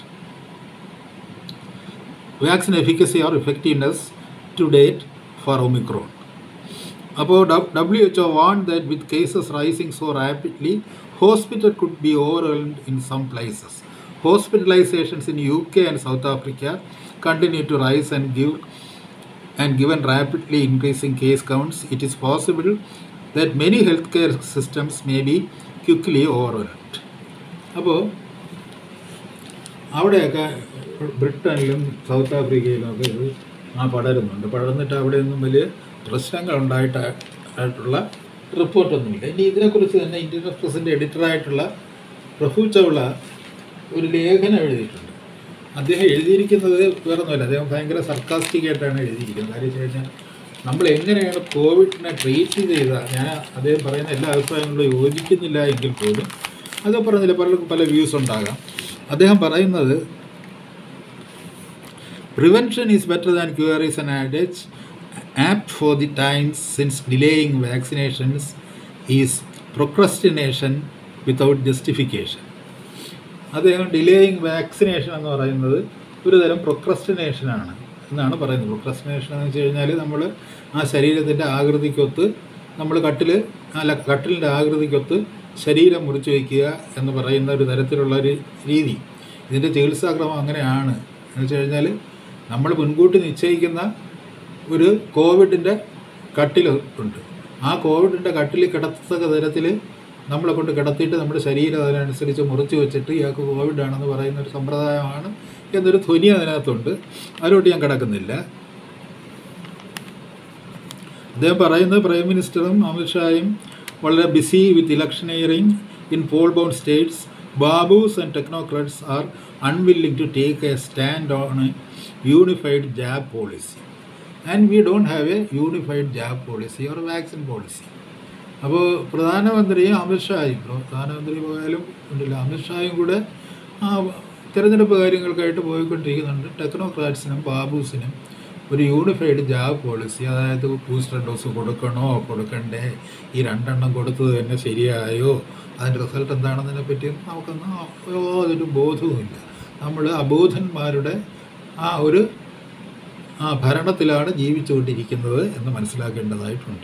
vaccine efficacy or effectiveness to date for Omicron അപ്പോൾ W H O want that with cases rising so rapidly hospital could be overwhelmed in some places hospitalisations in U K and South Africa continue to rise and give and given rapidly increasing case counts, it is possible that many healthcare systems may be quickly overwhelmed. അപ്പോൾ അവിടെയൊക്കെ ബ്രിട്ടനിലും സൗത്ത് ആഫ്രിക്കയിലും ഒക്കെ ഇത് ആ പടരുന്നുണ്ട് പടർന്നിട്ട് അവിടെയൊന്നും വലിയ പ്രശ്നങ്ങൾ ഉണ്ടായിട്ട് ആയിട്ടുള്ള റിപ്പോർട്ടൊന്നുമില്ല ഇനി ഇതിനെക്കുറിച്ച് തന്നെ ഇന്ത്യൻ എക്സ്പ്രസിൻ്റെ എഡിറ്ററായിട്ടുള്ള പ്രഫു ചൗള ഒരു ലേഖനം എഴുതിയിട്ടുണ്ട് അദ്ദേഹം എഴുതിയിരിക്കുന്നത് വേറൊന്നുമല്ല അദ്ദേഹം ഭയങ്കര സർക്കാസ്റ്റിക് ആയിട്ടാണ് എഴുതിയിരിക്കുന്നത് കാര്യം വെച്ച് കഴിഞ്ഞാൽ നമ്മൾ എങ്ങനെയാണ് കോവിഡിനെ ട്രീറ്റ് ചെയ്ത ഞാൻ അദ്ദേഹം പറയുന്ന എല്ലാ അഭിപ്രായങ്ങളും യോജിക്കുന്നില്ല എങ്കിൽ പോലും അത് പറഞ്ഞില്ല പലർക്കും പല വ്യൂസ് ഉണ്ടാകാം അദ്ദേഹം പറയുന്നത് Prevention is better than cure is an adage apt for the times since delaying vaccinations is procrastination without justification. അദ്ദേഹം ഡിലേയിങ് വാക്സിനേഷൻ എന്ന് പറയുന്നത് ഒരു തരം പ്രൊക്രസ്റ്റിനേഷനാണ് എന്നാണ് പറയുന്നത് പ്രൊക്രസ്റ്റിനേഷൻ എന്ന് വെച്ച് കഴിഞ്ഞാൽ നമ്മൾ ആ ശരീരത്തിൻ്റെ ആകൃതിക്കൊത്ത് നമ്മൾ കട്ടിൽ അല്ല കട്ടിലിൻ്റെ ആകൃതിക്കൊത്ത് ശരീരം മുറിച്ച് വയ്ക്കുക എന്ന് പറയുന്ന ഒരു തരത്തിലുള്ള ഒരു രീതി ഇതിൻ്റെ ചികിത്സാക്രമം അങ്ങനെയാണ് എന്ന് വെച്ച് കഴിഞ്ഞാൽ നമ്മൾ മുൻകൂട്ടി നിശ്ചയിക്കുന്ന ഒരു കോവിഡിൻ്റെ കട്ടിൽ ഉണ്ട് ആ കോവിഡിൻ്റെ കട്ടിൽ കിടത്തക്ക തരത്തിൽ നമ്മളെ കൊണ്ട് കിടത്തിയിട്ട് നമ്മുടെ ശരീരം അതിനനുസരിച്ച് മുറിച്ച് വെച്ചിട്ട് ഇയാൾക്ക് കോവിഡ് ആണെന്ന് പറയുന്ന ഒരു സമ്പ്രദായമാണ് എന്നൊരു ധ്വനി അതിനകത്തുണ്ട് അതിലോട്ട് ഞാൻ കിടക്കുന്നില്ല അദ്ദേഹം പറയുന്നത് പ്രൈം മിനിസ്റ്ററും അമിത്ഷായും വളരെ busy with electioneering in poll bound states babus and technocrats are unwilling to take a stand on a unified jab policy and we don't have a unified jab policy or vaccine policy അപ്പോൾ പ്രധാനമന്ത്രിയും അമിത്ഷായും പ്രധാനമന്ത്രി പോയാലും ഉണ്ടല്ലോ അമിത്ഷായും കൂടെ ആ തിരഞ്ഞെടുപ്പ് കാര്യങ്ങൾക്കായിട്ട് പോയിക്കൊണ്ടിരിക്കുന്നുണ്ട് ടെക്നോക്രാറ്റ്സിനും ബാബൂസിനും ഒരു യൂണിഫൈഡ് ജാബ് പോളിസി അതായത് ബൂസ്റ്റർ ഡോസ് കൊടുക്കണോ കൊടുക്കണ്ടേ ഈ രണ്ടെണ്ണം കൊടുത്തത് തന്നെ ശരിയായോ അതിൻ്റെ റിസൾട്ട് എന്താണെന്നതിനെ പറ്റിയും നമുക്കൊന്നും യാതൊരു ബോധവുമില്ല നമ്മൾ അബോധന്മാരുടെ ആ ഒരു ആ ഭരണത്തിലാണ് ജീവിച്ചുകൊണ്ടിരിക്കുന്നത് എന്ന് മനസ്സിലാക്കേണ്ടതായിട്ടുണ്ട്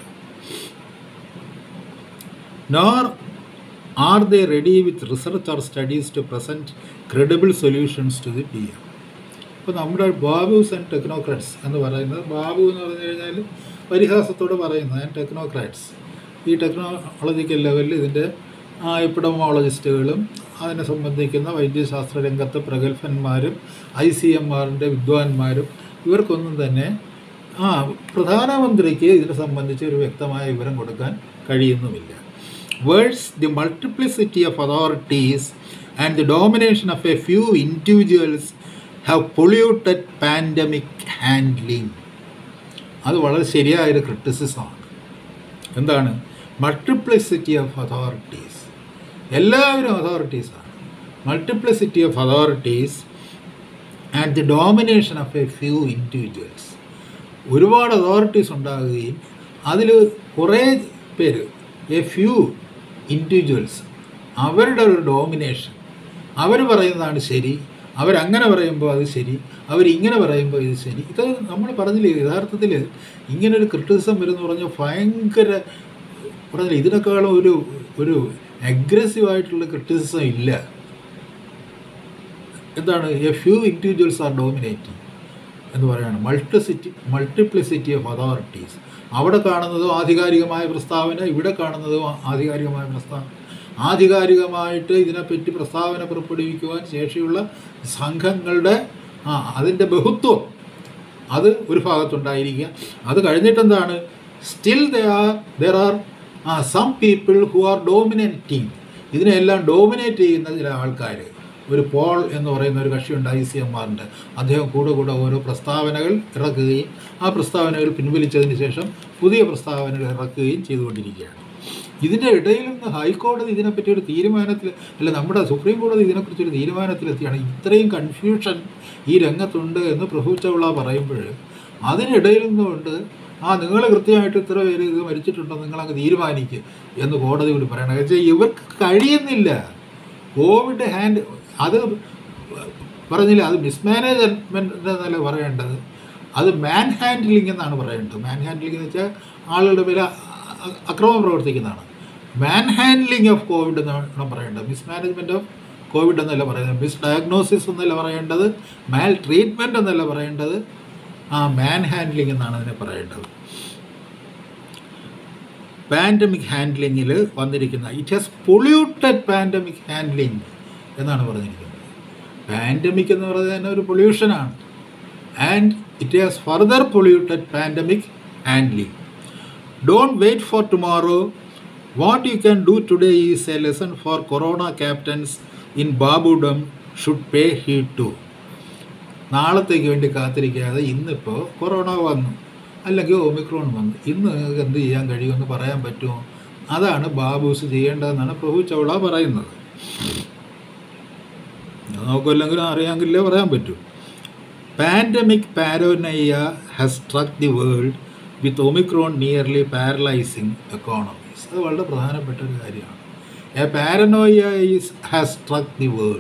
nor are they ready with research or studies to present credible solutions to the PM. ഇപ്പോൾ നമ്മുടെ ബാബുസ് ആൻഡ് ടെക്നോക്രാറ്റ്സ് എന്ന് പറയുന്നത് ബാബു എന്ന് പറഞ്ഞു കഴിഞ്ഞാൽ പരിഹാസത്തോട് പറയുന്നത് ആൻഡ് ടെക്നോക്രാറ്റ്സ് ഈ ടെക്നോളജിക്കൽ ലെവലിൽ ഇതിൻ്റെ എപ്പിഡമോളജിസ്റ്റുകളും അതിനെ സംബന്ധിക്കുന്ന വൈദ്യശാസ്ത്ര രംഗത്ത് പ്രഗത്ഭന്മാരും ഐ സി എം ആറിൻ്റെ വിദ്വാൻമാരും ഇവർക്കൊന്നും തന്നെ ആ പ്രധാനമന്ത്രിക്ക് ഇതിനെ സംബന്ധിച്ച് ഒരു വ്യക്തമായ വിവരം കൊടുക്കാൻ കഴിയുന്നുമില്ല worse the multiplicity of authorities and the domination of a few individuals have polluted pandemic handling അത് വളരെ ശരിയായൊരു ക്രിറ്റിസിസമാണ് എന്താണ് മൾട്ടിപ്ലിസിറ്റി ഓഫ് അതോറിറ്റീസ് എല്ലാവരും അതോറിറ്റീസാണ് multiplicity of authorities and the domination of a few individuals ഒരുപാട് അതോറിറ്റീസ് ഉണ്ടാകുകയും അതിൽ കുറേ പേര് എ ഫ്യൂ ഇൻഡിവിജ്വൽസ് അവരുടെ ഒരു ഡോമിനേഷൻ അവർ പറയുന്നതാണ് ശരി അവരങ്ങനെ പറയുമ്പോൾ അത് ശരി അവരിങ്ങനെ പറയുമ്പോൾ ഇത് ശരി ഇത് നമ്മൾ പറഞ്ഞില്ലേ യഥാർത്ഥത്തിൽ ഇങ്ങനൊരു ക്രിറ്റിസിസം വരുമെന്ന് പറഞ്ഞാൽ ഭയങ്കര പറഞ്ഞില്ല ഇതിനേക്കാളും ഒരു ഒരു അഗ്രസീവായിട്ടുള്ള ക്രിറ്റിസിസം ഇല്ല എന്താണ് a few individuals are dominating എന്ന് പറയുകയാണ് മൾട്ടിസിറ്റി മൾട്ടിപ്ലിസിറ്റി ഓഫ് അതോറിറ്റീസ് അവിടെ കാണുന്നതും ആധികാരികമായ പ്രസ്താവന ഇവിടെ കാണുന്നതും ആധികാരികമായ പ്രസ്താവന ആധികാരികമായിട്ട് ഇതിനെപ്പറ്റി പ്രസ്താവന പുറപ്പെടുവിക്കുവാൻ ശേഷിയുള്ള സംഘങ്ങളുടെ ആ അതിൻ്റെ ബഹുത്വം അത് ഒരു ഭാഗത്തുണ്ടായിരിക്കുക അത് കഴിഞ്ഞിട്ടെന്താണ് still the are there are some people who are dominating ഇതിനെല്ലാം ഡോമിനേറ്റ് ചെയ്യുന്ന ചില ആൾക്കാർ ഒരു പോൾ എന്ന് പറയുന്ന ഒരു കക്ഷിയുണ്ട് ഐ സി എം ആറിൻ്റെ അദ്ദേഹം കൂടെ കൂടെ ഓരോ പ്രസ്താവനകൾ ഇറക്കുകയും ആ പ്രസ്താവനകൾ പിൻവലിച്ചതിന് ശേഷം പുതിയ പ്രസ്താവനകൾ ഇറക്കുകയും ചെയ്തുകൊണ്ടിരിക്കുകയാണ് ഇതിൻ്റെ ഇടയിൽ നിന്ന് ഹൈക്കോടതി ഇതിനെപ്പറ്റി ഒരു തീരുമാനത്തിൽ അല്ല നമ്മുടെ സുപ്രീം കോടതി ഇതിനെക്കുറിച്ച് ഒരു തീരുമാനത്തിലെത്തിയാണ് ഇത്രയും കൺഫ്യൂഷൻ ഈ രംഗത്തുണ്ട് എന്ന് പ്രഭു ചൗള പറയുമ്പോൾ അതിനിടയിൽ നിന്നുകൊണ്ട് ആ നിങ്ങൾ കൃത്യമായിട്ട് ഇത്ര പേര് ഇത് മരിച്ചിട്ടുണ്ടോ നിങ്ങളങ്ങ് തീരുമാനിക്കുക എന്ന് കോടതി കൂടി പറയണം വെച്ചാൽ ഇവർക്ക് കഴിയുന്നില്ല കോവിഡ് ഹാൻഡ് അത് പറഞ്ഞില്ല അത് മിസ്മാനേജ്മെൻ്റ് എന്നല്ല പറയേണ്ടത് അത് മാൻ ഹാൻഡ്ലിംഗ് എന്നാണ് പറയേണ്ടത് മാൻ ഹാൻഡ്ലിംഗ് എന്ന് വെച്ചാൽ ആളുകളുടെ മേലെ അ- അക്രമം പ്രവർത്തിക്കുന്നതാണ് മാൻ ഹാൻഡ്ലിംഗ് ഓഫ് കോവിഡ് എന്നാണ് പറയേണ്ടത് മിസ്മാനേജ്മെൻറ്റ് ഓഫ് കോവിഡ് എന്നല്ല പറയുന്നത് മിസ് ഡയഗ്നോസിസ് എന്നല്ല പറയേണ്ടത് മാൽ ട്രീറ്റ്മെൻറ്റ് എന്നല്ല പറയേണ്ടത് ആ മാൻ ഹാൻഡ്ലിംഗ് എന്നാണ് അതിനെ പറയേണ്ടത് പാൻഡമിക് ഹാൻഡ്ലിങ്ങിൽ വന്നിരിക്കുന്ന it has polluted pandemic handling എന്നാണ് പറഞ്ഞിരിക്കുന്നത് പാൻഡമിക് എന്ന് പറയുന്നത് തന്നെ ഒരു പൊല്യൂഷനാണ് and it has further polluted pandemic handling don't wait for tomorrow what you can do today is a lesson for corona captains in babudom should pay heed to നാളത്തേക്ക് വേണ്ടി കാത്തിരിക്കാതെ ഇന്നിപ്പോൾ കൊറോണ വന്നു അല്ലെങ്കിൽ ഒമിക്രോൺ വന്നു ഇന്ന് നിങ്ങൾക്ക് എന്ത് ചെയ്യാൻ കഴിയുമെന്ന് പറയാൻ പറ്റുമോ അതാണ് ബാബൂസ് ചെയ്യേണ്ടതെന്നാണ് പ്രഭു ചൗള പറയുന്നത് അത് നമുക്കെല്ലെങ്കിലും അറിയാമെങ്കിലേ പറയാൻ പറ്റൂ pandemic paranoia has struck the world with Omicron nearly paralysing economies അത് വളരെ പ്രധാനപ്പെട്ട ഒരു കാര്യമാണ് a paranoia is has struck the world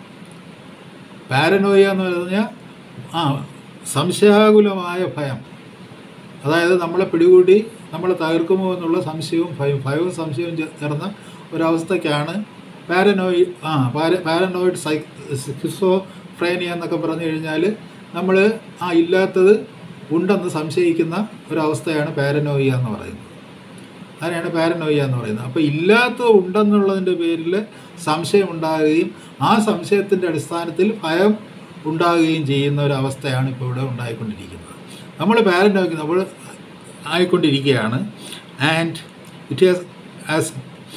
paranoia എന്ന് പറഞ്ഞാൽ ആ സംശയാകുലമായ ഭയം അതായത് നമ്മളെ പിടികൂടി നമ്മളെ തകർക്കുമോ എന്നുള്ള സംശയവും ഭയവും ഭയവും സംശയവും ചേ- ചേർന്ന ഒരവസ്ഥയ്ക്കാണ് പാരനോയി ആ പാര പാരനോയിഡ് സൈ ഹിസോഫ്രേനിയ എന്നൊക്കെ പറഞ്ഞു കഴിഞ്ഞാൽ നമ്മൾ ആ ഇല്ലാത്തത് ഉണ്ടെന്ന് സംശയിക്കുന്ന ഒരവസ്ഥയാണ് പാരനോയിയ എന്ന് പറയുന്നത് അതിനാണ് പാരനോയിയ എന്ന് പറയുന്നത് അപ്പോൾ ഇല്ലാത്തത് ഉണ്ടെന്നുള്ളതിൻ്റെ പേരിൽ സംശയം ഉണ്ടാകുകയും ആ സംശയത്തിൻ്റെ അടിസ്ഥാനത്തിൽ ഭയം ഉണ്ടാകുകയും ചെയ്യുന്ന ഒരു അവസ്ഥയാണ് ഇപ്പോൾ ഇവിടെ ഉണ്ടായിക്കൊണ്ടിരിക്കുന്നത് നമ്മൾ പാരനോയ്ക്ക് നമ്മൾ ആയിക്കൊണ്ടിരിക്കുകയാണ് and it has as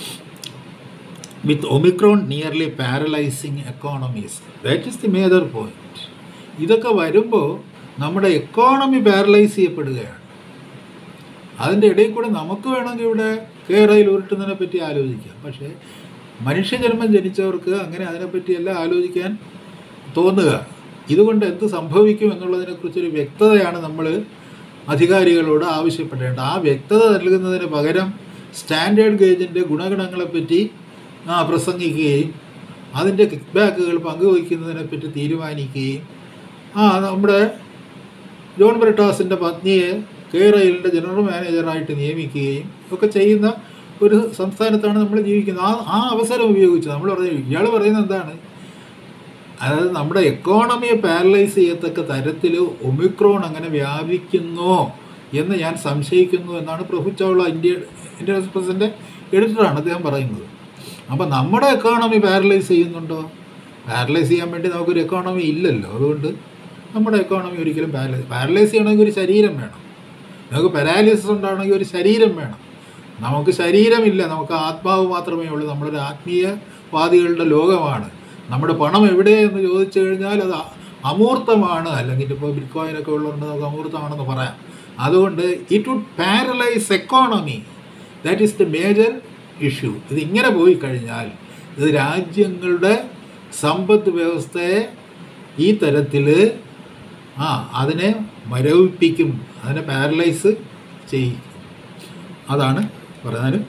with Omicron nearly paralysing economies that is the major point ഇതൊക്കെ വരുമ്പോൾ നമ്മുടെ എക്കോണമി പാരലൈസ് ചെയ്യപ്പെടുകയാണ് അതിൻ്റെ ഇടയിൽ കൂടെ നമുക്ക് വേണമെങ്കിൽ ഇവിടെ കേരളയിൽ ഉരുട്ടുന്നതിനെ പറ്റി ആലോചിക്കാം പക്ഷേ മനുഷ്യജന്മം ജനിച്ചവർക്ക് അങ്ങനെ അതിനെപ്പറ്റിയെല്ലാം ആലോചിക്കാൻ തോന്നുക ഇതുകൊണ്ട് എന്ത് സംഭവിക്കും എന്നുള്ളതിനെക്കുറിച്ചൊരു വ്യക്തതയാണ് നമ്മൾ അധികാരികളോട് ആവശ്യപ്പെടേണ്ടത് ആ വ്യക്തത നൽകുന്നതിന് പകരം സ്റ്റാൻഡേർഡ് ഗേജിൻ്റെ ഗുണഗണങ്ങളെപ്പറ്റി ആ, പ്രസംഗിക്കുകയും അതിൻ്റെ കിക്ക് ബാക്കുകൾ പങ്കുവയ്ക്കുന്നതിനെപ്പറ്റി തീരുമാനിക്കുകയും ആ നമ്മുടെ ജോൺ ബ്രിട്ടാസിൻ്റെ പത്നിയെ കേരളയിലെ ജനറൽ മാനേജറായിട്ട് നിയമിക്കുകയും ഒക്കെ ചെയ്യുന്ന ഒരു സംസ്ഥാനത്താണ് നമ്മൾ ജീവിക്കുന്നത് ആ ആ അവസരം ഉപയോഗിച്ച് നമ്മൾ പറയുന്നത് ഇയാൾ പറയുന്നത് എന്താണ് അതായത് നമ്മുടെ എക്കോണമിയെ പാരലൈസ് ചെയ്യത്തക്ക തരത്തിൽ ഒമിക്രോൺ അങ്ങനെ വ്യാപിക്കുന്നോ എന്ന് ഞാൻ സംശയിക്കുന്നു എന്നാണ് പ്രഭു ചൗള ഇന്ത്യ ഇന്ത്യൻ എക്സ്പ്രസിൻ്റെ എഡിറ്ററാണ് അദ്ദേഹം പറയുന്നത് അപ്പോൾ നമ്മുടെ എക്കോണമി പാരലൈസ് ചെയ്യുന്നുണ്ടോ പാരലൈസ് ചെയ്യാൻ വേണ്ടി നമുക്കൊരു എക്കോണമി ഇല്ലല്ലോ അതുകൊണ്ട് നമ്മുടെ എക്കോണമി ഒരിക്കലും പാരലൈസ് പാരലൈസ് ചെയ്യണമെങ്കിൽ ഒരു ശരീരം വേണം നമുക്ക് പാരാലിസിസ് ഉണ്ടാവണമെങ്കിൽ ഒരു ശരീരം വേണം നമുക്ക് ശരീരമില്ല നമുക്ക് ആത്മാവ് മാത്രമേ ഉള്ളൂ നമ്മളൊരു ആത്മീയവാദികളുടെ ലോകമാണ് നമ്മുടെ പണം എവിടെ എന്ന് ചോദിച്ചു കഴിഞ്ഞാൽ അത് അ- അമൂർത്തമാണ് അല്ലെങ്കിൽ ഇപ്പോൾ ബിറ്റ്കോയിനൊക്കെ ഉള്ളതുകൊണ്ട് നമുക്ക് അമൂർത്തമാണെന്ന് പറയാം അതുകൊണ്ട് it would paralyse economy that is the major issue ഇത് ഇങ്ങനെ പോയി കഴിഞ്ഞാൽ ഇത് രാജ്യങ്ങളുടെ സമ്പദ് വ്യവസ്ഥയെ ഈ തരത്തിൽ ആ അതിനെ മരവിപ്പിക്കും അതിനെ പാരലൈസ് ചെയ്യിക്കും അതാണ് പറഞ്ഞാൽ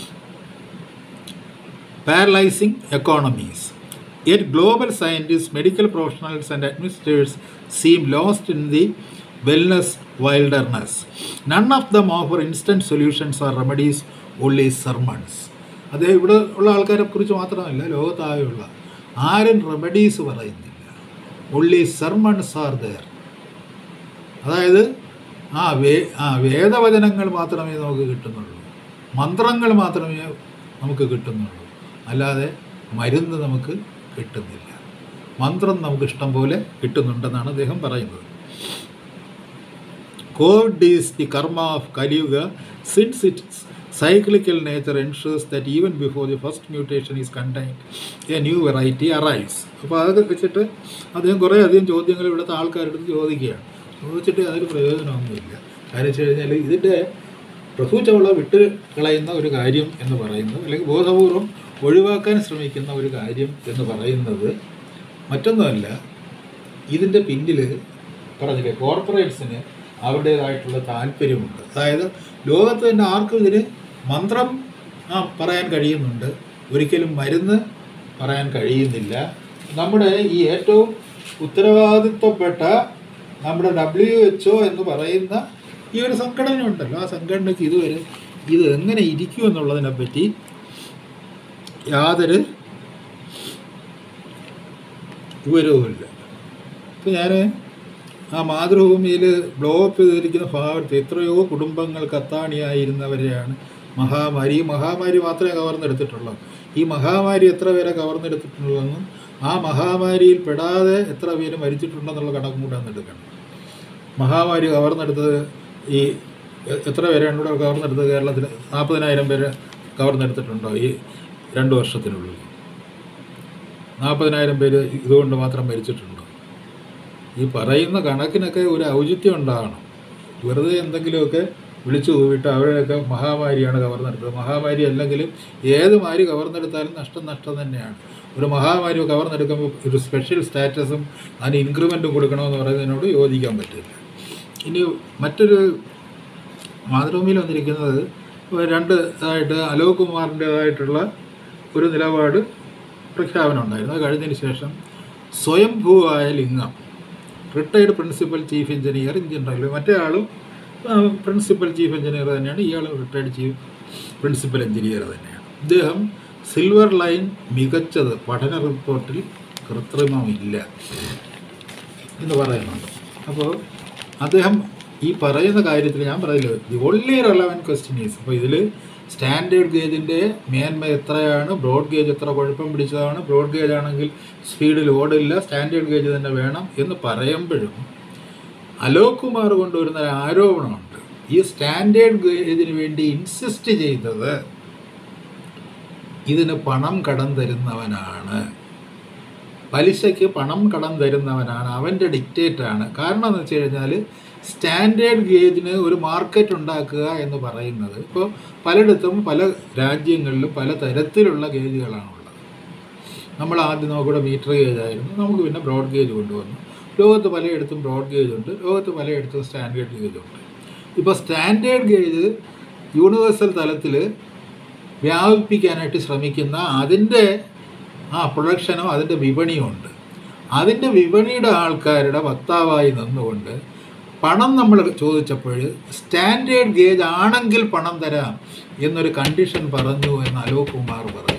paralyzing economies. Yet global scientists, medical professionals, and administrators seem lost in the wellness wilderness. None of them offer instant solutions or remedies, only sermons. അത് ഇവിടെ ഉള്ള ആൾക്കാരെ കുറിച്ച് മാത്രമല്ല ലോകത്താകെയുള്ള ആരും റെമഡീസ് പറയുന്നില്ല ഒള്ളി സെർമൺസ് ആർ ദർ അതായത് ആ വേ ആ വേദവചനങ്ങൾ മാത്രമേ നമുക്ക് കിട്ടുന്നുള്ളൂ മന്ത്രങ്ങൾ മാത്രമേ നമുക്ക് കിട്ടുന്നുള്ളൂ അല്ലാതെ മരുന്ന് നമുക്ക് കിട്ടുന്നില്ല മന്ത്രം നമുക്ക് ഇഷ്ടം പോലെ കിട്ടുന്നുണ്ടെന്നാണ് അദ്ദേഹം പറയുന്നത് Covid is the karma of Kaliyuga since its cyclical nature ensures that even before the first mutation is contained a new variety arrives അപ്പോൾ അതൊക്കെ വെച്ചിട്ട് അദ്ദേഹം കുറേ അധികം ചോദ്യങ്ങൾ ഇവിടുത്തെ ആൾക്കാരുടെ അടുത്ത് ചോദിക്കുകയാണ് ചോദിച്ചിട്ട് അതിൽ പ്രയോജനമൊന്നുമില്ല കാര്യം വെച്ച് കഴിഞ്ഞാൽ ഇതിൻ്റെ പ്രസൂച്ചവള വിട്ട് കളയുന്ന ഒരു കാര്യം എന്ന് പറയുന്നത് അല്ലെങ്കിൽ ബോധപൂർവം ഒഴിവാക്കാൻ ശ്രമിക്കുന്ന ഒരു കാര്യം എന്ന് പറയുന്നത് മറ്റൊന്നുമല്ല ഇതിൻ്റെ പിന്നിൽ പറഞ്ഞില്ലേ കോർപ്പറേറ്റ്സിന് അവരുടേതായിട്ടുള്ള താല്പര്യമുണ്ട് അതായത് ലോകത്ത് തന്നെ ആർക്കും ഇതിന് മന്ത്രം ആ പറയാൻ കഴിയുന്നുണ്ട് ഒരിക്കലും മരുന്ന് പറയാൻ കഴിയുന്നില്ല നമ്മുടെ ഈ ഏറ്റവും ഉത്തരവാദിത്വപ്പെട്ട നമ്മുടെ ഡബ്ല്യു എച്ച് ഒ എന്ന് പറയുന്ന ഈ ഒരു സംഘടന ഉണ്ടല്ലോ ആ സംഘടനയ്ക്ക് ഇതുവരെ ഇത് എങ്ങനെ ഇരിക്കും എന്നുള്ളതിനെ പറ്റി യാതൊരു വിവരവുമില്ല ഇപ്പം ഞാൻ ആ മാതൃഭൂമിയിൽ ബ്ലോക്ക് ചെയ്തിരിക്കുന്ന ഭാഗത്ത് എത്രയോ കുടുംബങ്ങൾ കത്താണിയായിരുന്നവരെയാണ് മഹാമാരി ഈ മഹാമാരി മാത്രമേ കവർന്നെടുത്തിട്ടുള്ളൂ ഈ മഹാമാരി എത്ര പേരെ കവർന്നെടുത്തിട്ടുള്ളതെന്നും ആ മഹാമാരിയിൽ പെടാതെ എത്ര പേര് മരിച്ചിട്ടുണ്ടെന്നുള്ള കണക്കും കൂടെ ഒന്ന് എടുക്കണം മഹാമാരി കവർന്നെടുത്തത് ഈ എ- എത്ര പേരാണ് ഇവിടെ കവർന്നെടുത്തത് കേരളത്തിൽ നാൽപ്പതിനായിരം പേര് കവർന്നെടുത്തിട്ടുണ്ടോ ഈ രണ്ട് വർഷത്തിനുള്ളിൽ നാൽപ്പതിനായിരം പേര് ഇതുകൊണ്ട് മാത്രം മരിച്ചിട്ടുണ്ടോ ഈ പറയുന്ന കണക്കിനൊക്കെ ഒരു ഔചിത്യം ഉണ്ടാകണം വെറുതെ എന്തെങ്കിലുമൊക്കെ വിളിച്ചു പോയിട്ട് അവരെയൊക്കെ മഹാമാരിയാണ് കവർന്നെടുത്തത് മഹാമാരി അല്ലെങ്കിലും ഏത് മാരി കവർന്നെടുത്താലും നഷ്ടം നഷ്ടം തന്നെയാണ് ഒരു മഹാമാരി കവർന്നെടുക്കുമ്പോൾ ഒരു സ്പെഷ്യൽ സ്റ്റാറ്റസും അതിന് ഇൻക്രിമെൻറ്റും കൊടുക്കണമെന്ന് പറയുന്നതിനോട് യോജിക്കാൻ പറ്റില്ല ഇനി മറ്റൊരു മാതൃഭൂമിയിൽ വന്നിരിക്കുന്നത് രണ്ട് ആയിട്ട് അലോക് കുമാറിൻ്റേതായിട്ടുള്ള ഒരു നിലപാട് പ്രഖ്യാപനം ഉണ്ടായിരുന്നു അത് കഴിഞ്ഞതിന് ശേഷം സ്വയംഭൂവായ ലിംഗം retired principal chief engineer Indian railway മറ്റേ ആളും പ്രിൻസിപ്പൽ ചീഫ് എഞ്ചിനീയർ തന്നെയാണ് ഇയാളും റിട്ടയർഡ് ചീഫ് പ്രിൻസിപ്പൽ എഞ്ചിനീയർ തന്നെയാണ് ഇദ്ദേഹം സിൽവർ ലൈൻ മികച്ചത് പഠന റിപ്പോർട്ടിൽ കൃത്രിമമില്ല എന്ന് പറയുന്നുണ്ട് അപ്പോൾ അദ്ദേഹം ഈ പറയുന്ന കാര്യത്തിൽ ഞാൻ പറയില്ല the only relevant question is അപ്പോൾ ഇതിൽ സ്റ്റാൻഡേർഡ് ഗേജിൻ്റെ മേന്മ എത്രയാണ് ബ്രോഡ് ഗേജ് എത്ര കുഴപ്പം പിടിച്ചതാണ് ബ്രോഡ് ഗേജ് ആണെങ്കിൽ സ്പീഡിൽ ഓടില്ല സ്റ്റാൻഡേർഡ് ഗേജ് തന്നെ വേണം എന്ന് പറയുമ്പോഴും അലോക് കുമാർ കൊണ്ടുവരുന്ന ഒരു ആരോപണമുണ്ട് ഈ സ്റ്റാൻഡേർഡ് ഗേജിന് വേണ്ടി ഇൻസിസ്റ്റ് ചെയ്തത് ഇതിന് പണം കടം തരുന്നവനാണ് പലിശയ്ക്ക് പണം കടം തരുന്നവനാണ് അവൻ്റെ ഡിക്റ്റേറ്റാണ് കാരണം എന്ന് വെച്ച് കഴിഞ്ഞാൽ സ്റ്റാൻഡേർഡ് ഗേജിന് ഒരു മാർക്കറ്റ് ഉണ്ടാക്കുക എന്ന് പറയുന്നത് ഇപ്പോൾ പലയിടത്തും പല രാജ്യങ്ങളിലും പല തരത്തിലുള്ള ഗേജുകളാണുള്ളത് നമ്മൾ ആദ്യം നമുക്കിവിടെ മീറ്റർ ഗേജ് ആയിരുന്നു നമുക്ക് പിന്നെ ബ്രോഡ് ഗേജ് കൊണ്ടുവന്നു ലോകത്ത് പലയിടത്തും ബ്രോഡ് ഗേജ് ഉണ്ട് ലോകത്ത് പലയിടത്തും സ്റ്റാൻഡേർഡ് ഗേജ് ഉണ്ട് ഇപ്പോൾ സ്റ്റാൻഡേർഡ് ഗേജ് യൂണിവേഴ്സൽ തലത്തിൽ വ്യാപിപ്പിക്കാനായിട്ട് ശ്രമിക്കുന്ന അതിൻ്റെ ആ പ്രൊഡക്ഷനും അതിൻ്റെ വിപണിയും ഉണ്ട് അതിൻ്റെ വിപണിയുടെ ആൾക്കാരുടെ വക്താവായി നിന്നുകൊണ്ട് പണം നമ്മൾ ചോദിച്ചപ്പോൾ സ്റ്റാൻഡേർഡ് ഗേജ് ആണെങ്കിൽ പണം തരാം എന്നൊരു കണ്ടീഷൻ പറഞ്ഞു എന്ന് അലോക് കുമാർ പറയുന്നു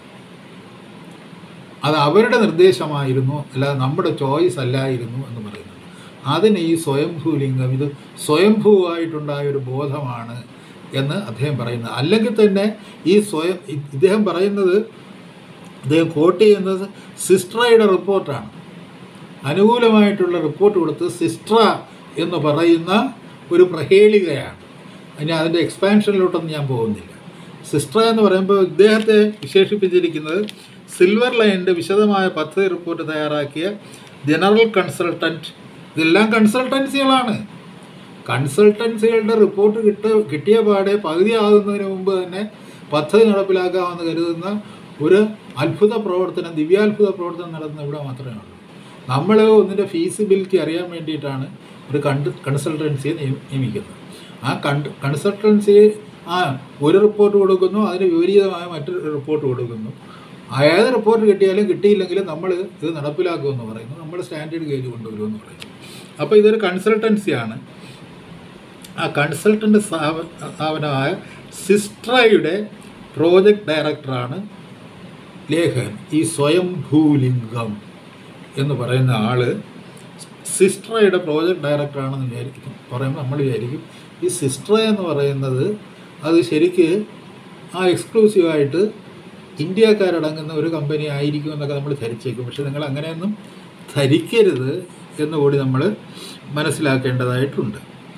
അത് അവരുടെ നിർദ്ദേശമായിരുന്നു അല്ലാതെ നമ്മുടെ ചോയ്സ് അല്ലായിരുന്നു എന്ന് പറയുന്നു അതിന് ഈ സ്വയംഭൂലിംഗം ഇത് സ്വയംഭൂവായിട്ടുണ്ടായ ഒരു ബോധമാണ് എന്ന് അദ്ദേഹം പറയുന്നത് അല്ലെങ്കിൽ തന്നെ ഈ സ്വയം ഇ- ഇദ്ദേഹം പറയുന്നത് അദ്ദേഹം കോട്ട് ചെയ്യുന്നത് സിസ്ട്രയുടെ റിപ്പോർട്ടാണ് അനുകൂലമായിട്ടുള്ള റിപ്പോർട്ട് കൊടുത്ത് സിസ്ട്ര എന്ന് പറയുന്ന ഒരു പ്രഹേളികയാണ് ഇനി അതിൻ്റെ എക്സ്പാൻഷനിലോട്ടൊന്നും ഞാൻ പോകുന്നില്ല സിസ്ട്ര എന്ന് പറയുമ്പോൾ ഇദ്ദേഹത്തെ വിശേഷിപ്പിച്ചിരിക്കുന്നത് സിൽവർ ലൈനിൻ്റെ വിശദമായ പദ്ധതി റിപ്പോർട്ട് തയ്യാറാക്കിയ ജനറൽ കൺസൾട്ടൻറ്റ് ഇതെല്ലാം കൺസൾട്ടൻസികളാണ് കൺസൾട്ടൻസികളുടെ റിപ്പോർട്ട് കിട്ട കിട്ടിയ പാടെ പകുതിയാകുന്നതിന് മുമ്പ് തന്നെ പദ്ധതി നടപ്പിലാക്കാമെന്ന് കരുതുന്ന ഒരു അത്ഭുത പ്രവർത്തനം ദിവ്യാത്ഭുത പ്രവർത്തനം നടത്തുന്ന ഇവിടെ മാത്രമേ ഉള്ളൂ നമ്മൾ ഒന്നിൻ്റെ ഫീസിബിലിറ്റി അറിയാൻ വേണ്ടിയിട്ടാണ് ഒരു കണ്ട് കൺസൾട്ടൻസിയെ നിയ- നിയമിക്കുന്നത് ആ കണ്ട് കൺസൾട്ടൻസി ആ ഒരു റിപ്പോർട്ട് കൊടുക്കുന്നു അതിന് വിപരീതമായ മറ്റൊരു റിപ്പോർട്ട് കൊടുക്കുന്നു ആ ഏത് റിപ്പോർട്ട് കിട്ടിയാലും കിട്ടിയില്ലെങ്കിലും നമ്മൾ ഇത് നടപ്പിലാക്കുമെന്ന് പറയുന്നു നമ്മൾ സ്റ്റാൻഡേർഡ് ഗേജ് കൊണ്ടുവരുമെന്ന് പറയുന്നു അപ്പോൾ ഇതൊരു കൺസൾട്ടൻസിയാണ് ആ കൺസൾട്ടൻ്റ് സ്ഥാപ- സ്ഥാപനമായ സിസ്ട്രയുടെ പ്രോജക്റ്റ് ഡയറക്ടറാണ് ലേഖകൻ ഈ സ്വയംഭൂലിംഗം എന്ന് പറയുന്ന ആള് സിസ്ട്രയുടെ പ്രോജക്റ്റ് ഡയറക്ടറാണെന്ന് വിചാരിക്കും പറയുമ്പോൾ നമ്മൾ വിചാരിക്കും ഈ സിസ്ട്ര എന്ന് പറയുന്നത് അത് ശരിക്ക് ആ എക്സ്ക്ലൂസീവായിട്ട് ഇന്ത്യക്കാരടങ്ങുന്ന ഒരു കമ്പനി ആയിരിക്കും എന്നൊക്കെ നമ്മൾ ധരിച്ചേക്കും പക്ഷെ നിങ്ങൾ അങ്ങനെയൊന്നും ധരിക്കരുത് എന്ന് കൂടി നമ്മൾ മനസ്സിലാക്കേണ്ടതായിട്ടുണ്ട്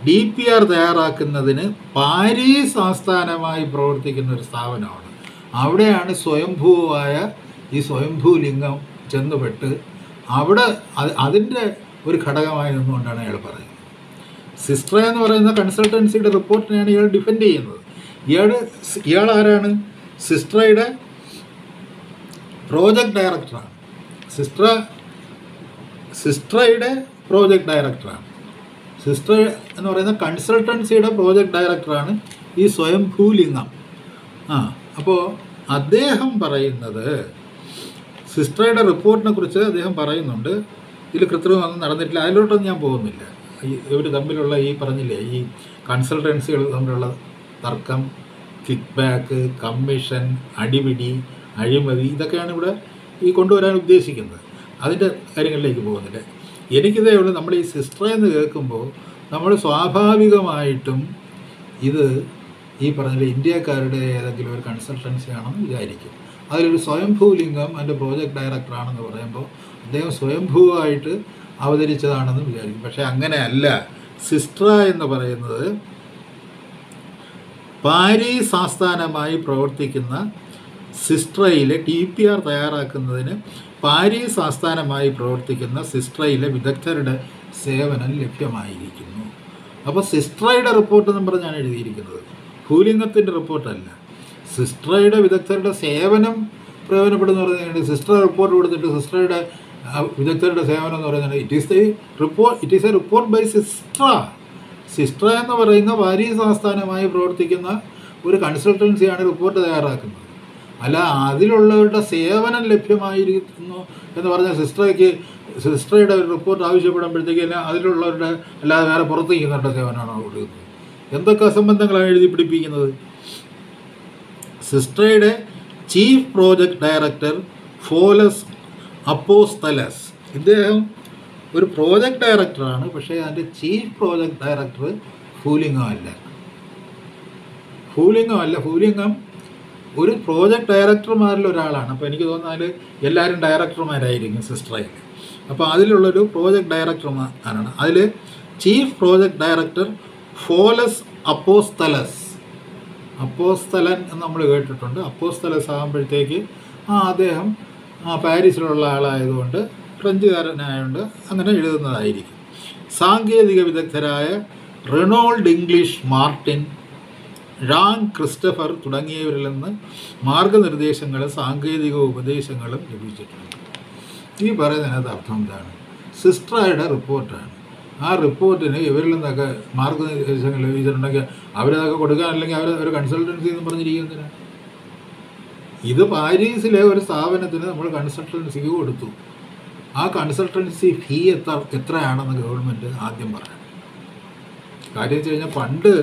ഡി പി ആർ തയ്യാറാക്കുന്നതിന് പാരീസ് ആസ്ഥാനമായി പ്രവർത്തിക്കുന്ന ഒരു സ്ഥാപനമാണ് അവിടെയാണ് സ്വയംഭൂവായ ഈ സ്വയംഭൂ ലിംഗം ചെന്നുപെട്ട് അവിടെ അത് അതിൻ്റെ ഒരു ഘടകമായി നിന്നുകൊണ്ടാണ് അയാൾ പറയുന്നത് സിസ്റ്റർ എന്ന് പറയുന്ന കൺസൾട്ടൻസിയുടെ റിപ്പോർട്ടിനെയാണ് ഇയാൾ ഡിഫെൻഡ് ചെയ്യുന്നത് ഇയാൾ ഇയാൾ ആരാണ് സിസ്റ്ററയുടെ പ്രോജക്റ്റ് ഡയറക്ടറാണ് സിസ്റ്റർ സിസ്റ്ററയുടെ പ്രോജക്റ്റ് ഡയറക്ടറാണ് സിസ്റ്റർ എന്ന് പറയുന്ന കൺസൾട്ടൻസിയുടെ പ്രോജക്റ്റ് ഡയറക്ടറാണ് ഈ സ്വയംഭൂ ലിംഗം ആ അപ്പോൾ അദ്ദേഹം പറയുന്നത് സിസ്റ്ററുടെ റിപ്പോർട്ടിനെ കുറിച്ച് അദ്ദേഹം പറയുന്നുണ്ട് ഇതിൽ കൃത്രിമൊന്നും നടന്നിട്ടില്ല അതിലോട്ടൊന്നും ഞാൻ പോകുന്നില്ല ഈ ഇവർ തമ്മിലുള്ള ഈ പറഞ്ഞില്ലേ ഈ കൺസൾട്ടൻസികൾ തമ്മിലുള്ള തർക്കം കിക്ക് ബാക്ക് കമ്മീഷൻ അടിപിടി അഴിമതി ഇതൊക്കെയാണ് ഇവിടെ ഈ കൊണ്ടുവരാൻ ഉദ്ദേശിക്കുന്നത് അതിൻ്റെ കാര്യങ്ങളിലേക്ക് പോകുന്നില്ല എനിക്കിതേ ഉള്ളൂ നമ്മൾ ഈ സിസ്റ്റർ എന്ന് കേൾക്കുമ്പോൾ നമ്മൾ സ്വാഭാവികമായിട്ടും ഇത് ഈ പറഞ്ഞ ഇന്ത്യക്കാരുടെ ഏതെങ്കിലും ഒരു കൺസൾട്ടൻസി ആണെന്ന് വിചാരിക്കും അതിലൊരു സ്വയംഭൂ ലിംഗം അതിൻ്റെ പ്രോജക്റ്റ് ഡയറക്ടറാണെന്ന് പറയുമ്പോൾ അദ്ദേഹം സ്വയംഭൂവായിട്ട് അവതരിച്ചതാണെന്ന് വിചാരിക്കും പക്ഷേ അങ്ങനെയല്ല സിസ്ട്ര എന്ന് പറയുന്നത് പാരീസ് ആസ്ഥാനമായി പ്രവർത്തിക്കുന്ന സിസ്ട്രയിലെ ടി പി ആർ തയ്യാറാക്കുന്നതിന് പാരീസ് ആസ്ഥാനമായി പ്രവർത്തിക്കുന്ന സിസ്ട്രയിലെ വിദഗ്ധരുടെ സേവനം ലഭ്യമായിരിക്കുന്നു അപ്പോൾ സിസ്ട്രയുടെ റിപ്പോർട്ട് എന്നും പറഞ്ഞാണ് എഴുതിയിരിക്കുന്നത് ഭൂലിംഗത്തിൻ്റെ റിപ്പോർട്ടല്ല സിസ്ട്രയുടെ വിദഗ്ധരുടെ സേവനം പ്രയോജനപ്പെടുന്ന പറയുന്നത് സിസ്റ്റർ റിപ്പോർട്ട് കൊടുത്തിട്ട് സിസ്റ്ററുടെ ആ, വിദഗ്ധരുടെ സേവനം എന്ന് പറയുന്നത് it is the report it is a report by Systra Systra എന്ന് പറയുന്ന പാരീസ് ആസ്ഥാനമായി പ്രവർത്തിക്കുന്ന ഒരു കൺസൾട്ടൻസിയാണ് റിപ്പോർട്ട് തയ്യാറാക്കുന്നത് അല്ല അതിലുള്ളവരുടെ സേവനം ലഭ്യമായിരിക്കുന്നു എന്ന് പറഞ്ഞ സിസ്റ്ററയ്ക്ക് സിസ്റ്ററുടെ ഒരു റിപ്പോർട്ട് ആവശ്യപ്പെടുമ്പോഴത്തേക്ക് എല്ലാം അതിലുള്ളവരുടെ അല്ലാതെ വേറെ പുറത്ത് ചെയ്യുന്നവരുടെ സേവനമാണ് കൊടുക്കുന്നത് എന്തൊക്കെ സംബന്ധങ്ങളാണ് എഴുതി പിടിപ്പിക്കുന്നത് സിസ്റ്ററയുടെ chief project director Folas Apostolos ഇദ്ദേഹം ഒരു പ്രോജക്റ്റ് ഡയറക്ടറാണ് പക്ഷേ അതിൻ്റെ ചീഫ് പ്രോജക്റ്റ് ഡയറക്ടർ ഫൂലിംഗം അല്ല ഫൂലിംഗം അല്ല ഫൂലിംഗം ഒരു പ്രോജക്റ്റ് ഡയറക്ടർമാരിൽ ഒരാളാണ് അപ്പോൾ എനിക്ക് തോന്നുന്നാൽ എല്ലാവരും ഡയറക്ടർമാരായിരിക്കും സിസ്റ്ററായി അപ്പോൾ അതിലുള്ളൊരു പ്രോജക്റ്റ് ഡയറക്ടർമാരാണ് അതിൽ chief project director Folas Apostolos അപ്പോസ്തലൻ എന്ന് നമ്മൾ കേട്ടിട്ടുണ്ട് അപ്പോസ്തലസ് ആകുമ്പോഴത്തേക്ക് ആ അദ്ദേഹം ആ പാരീസിലുള്ള ആളായതുകൊണ്ട് ഫ്രഞ്ചുകാരനായതുകൊണ്ട് അങ്ങനെ എഴുതുന്നതായിരിക്കും സാങ്കേതിക വിദഗ്ധരായ Reynold English Martin Jean Christopher തുടങ്ങിയവരിൽ നിന്ന് മാർഗനിർദ്ദേശങ്ങളും സാങ്കേതിക ഉപദേശങ്ങളും ലഭിച്ചിട്ടുണ്ട് ഈ പറയുന്നതിനകത്ത് അർത്ഥം എന്താണ് സിസ്റ്ററായുടെ റിപ്പോർട്ടാണ് ആ റിപ്പോർട്ടിന് ഇവരിൽ നിന്നൊക്കെ മാർഗനിർദ്ദേശങ്ങൾ ലഭിച്ചിട്ടുണ്ടെങ്കിൽ അവരതൊക്കെ കൊടുക്കാൻ അല്ലെങ്കിൽ അവർ ഒരു കൺസൾട്ടൻസി എന്ന് പറഞ്ഞിരിക്കുന്നതിനാണ് ഇത് പാരീസിലെ ഒരു സ്ഥാപനത്തിന് നമ്മൾ കൺസൾട്ടൻസിക്ക് കൊടുത്തു ആ കൺസൾട്ടൻസി ഫീ എത്ര എത്രയാണെന്ന് ഗവൺമെൻറ് ആദ്യം പറയാം കാര്യം വെച്ച് കഴിഞ്ഞാൽ പണ്ട്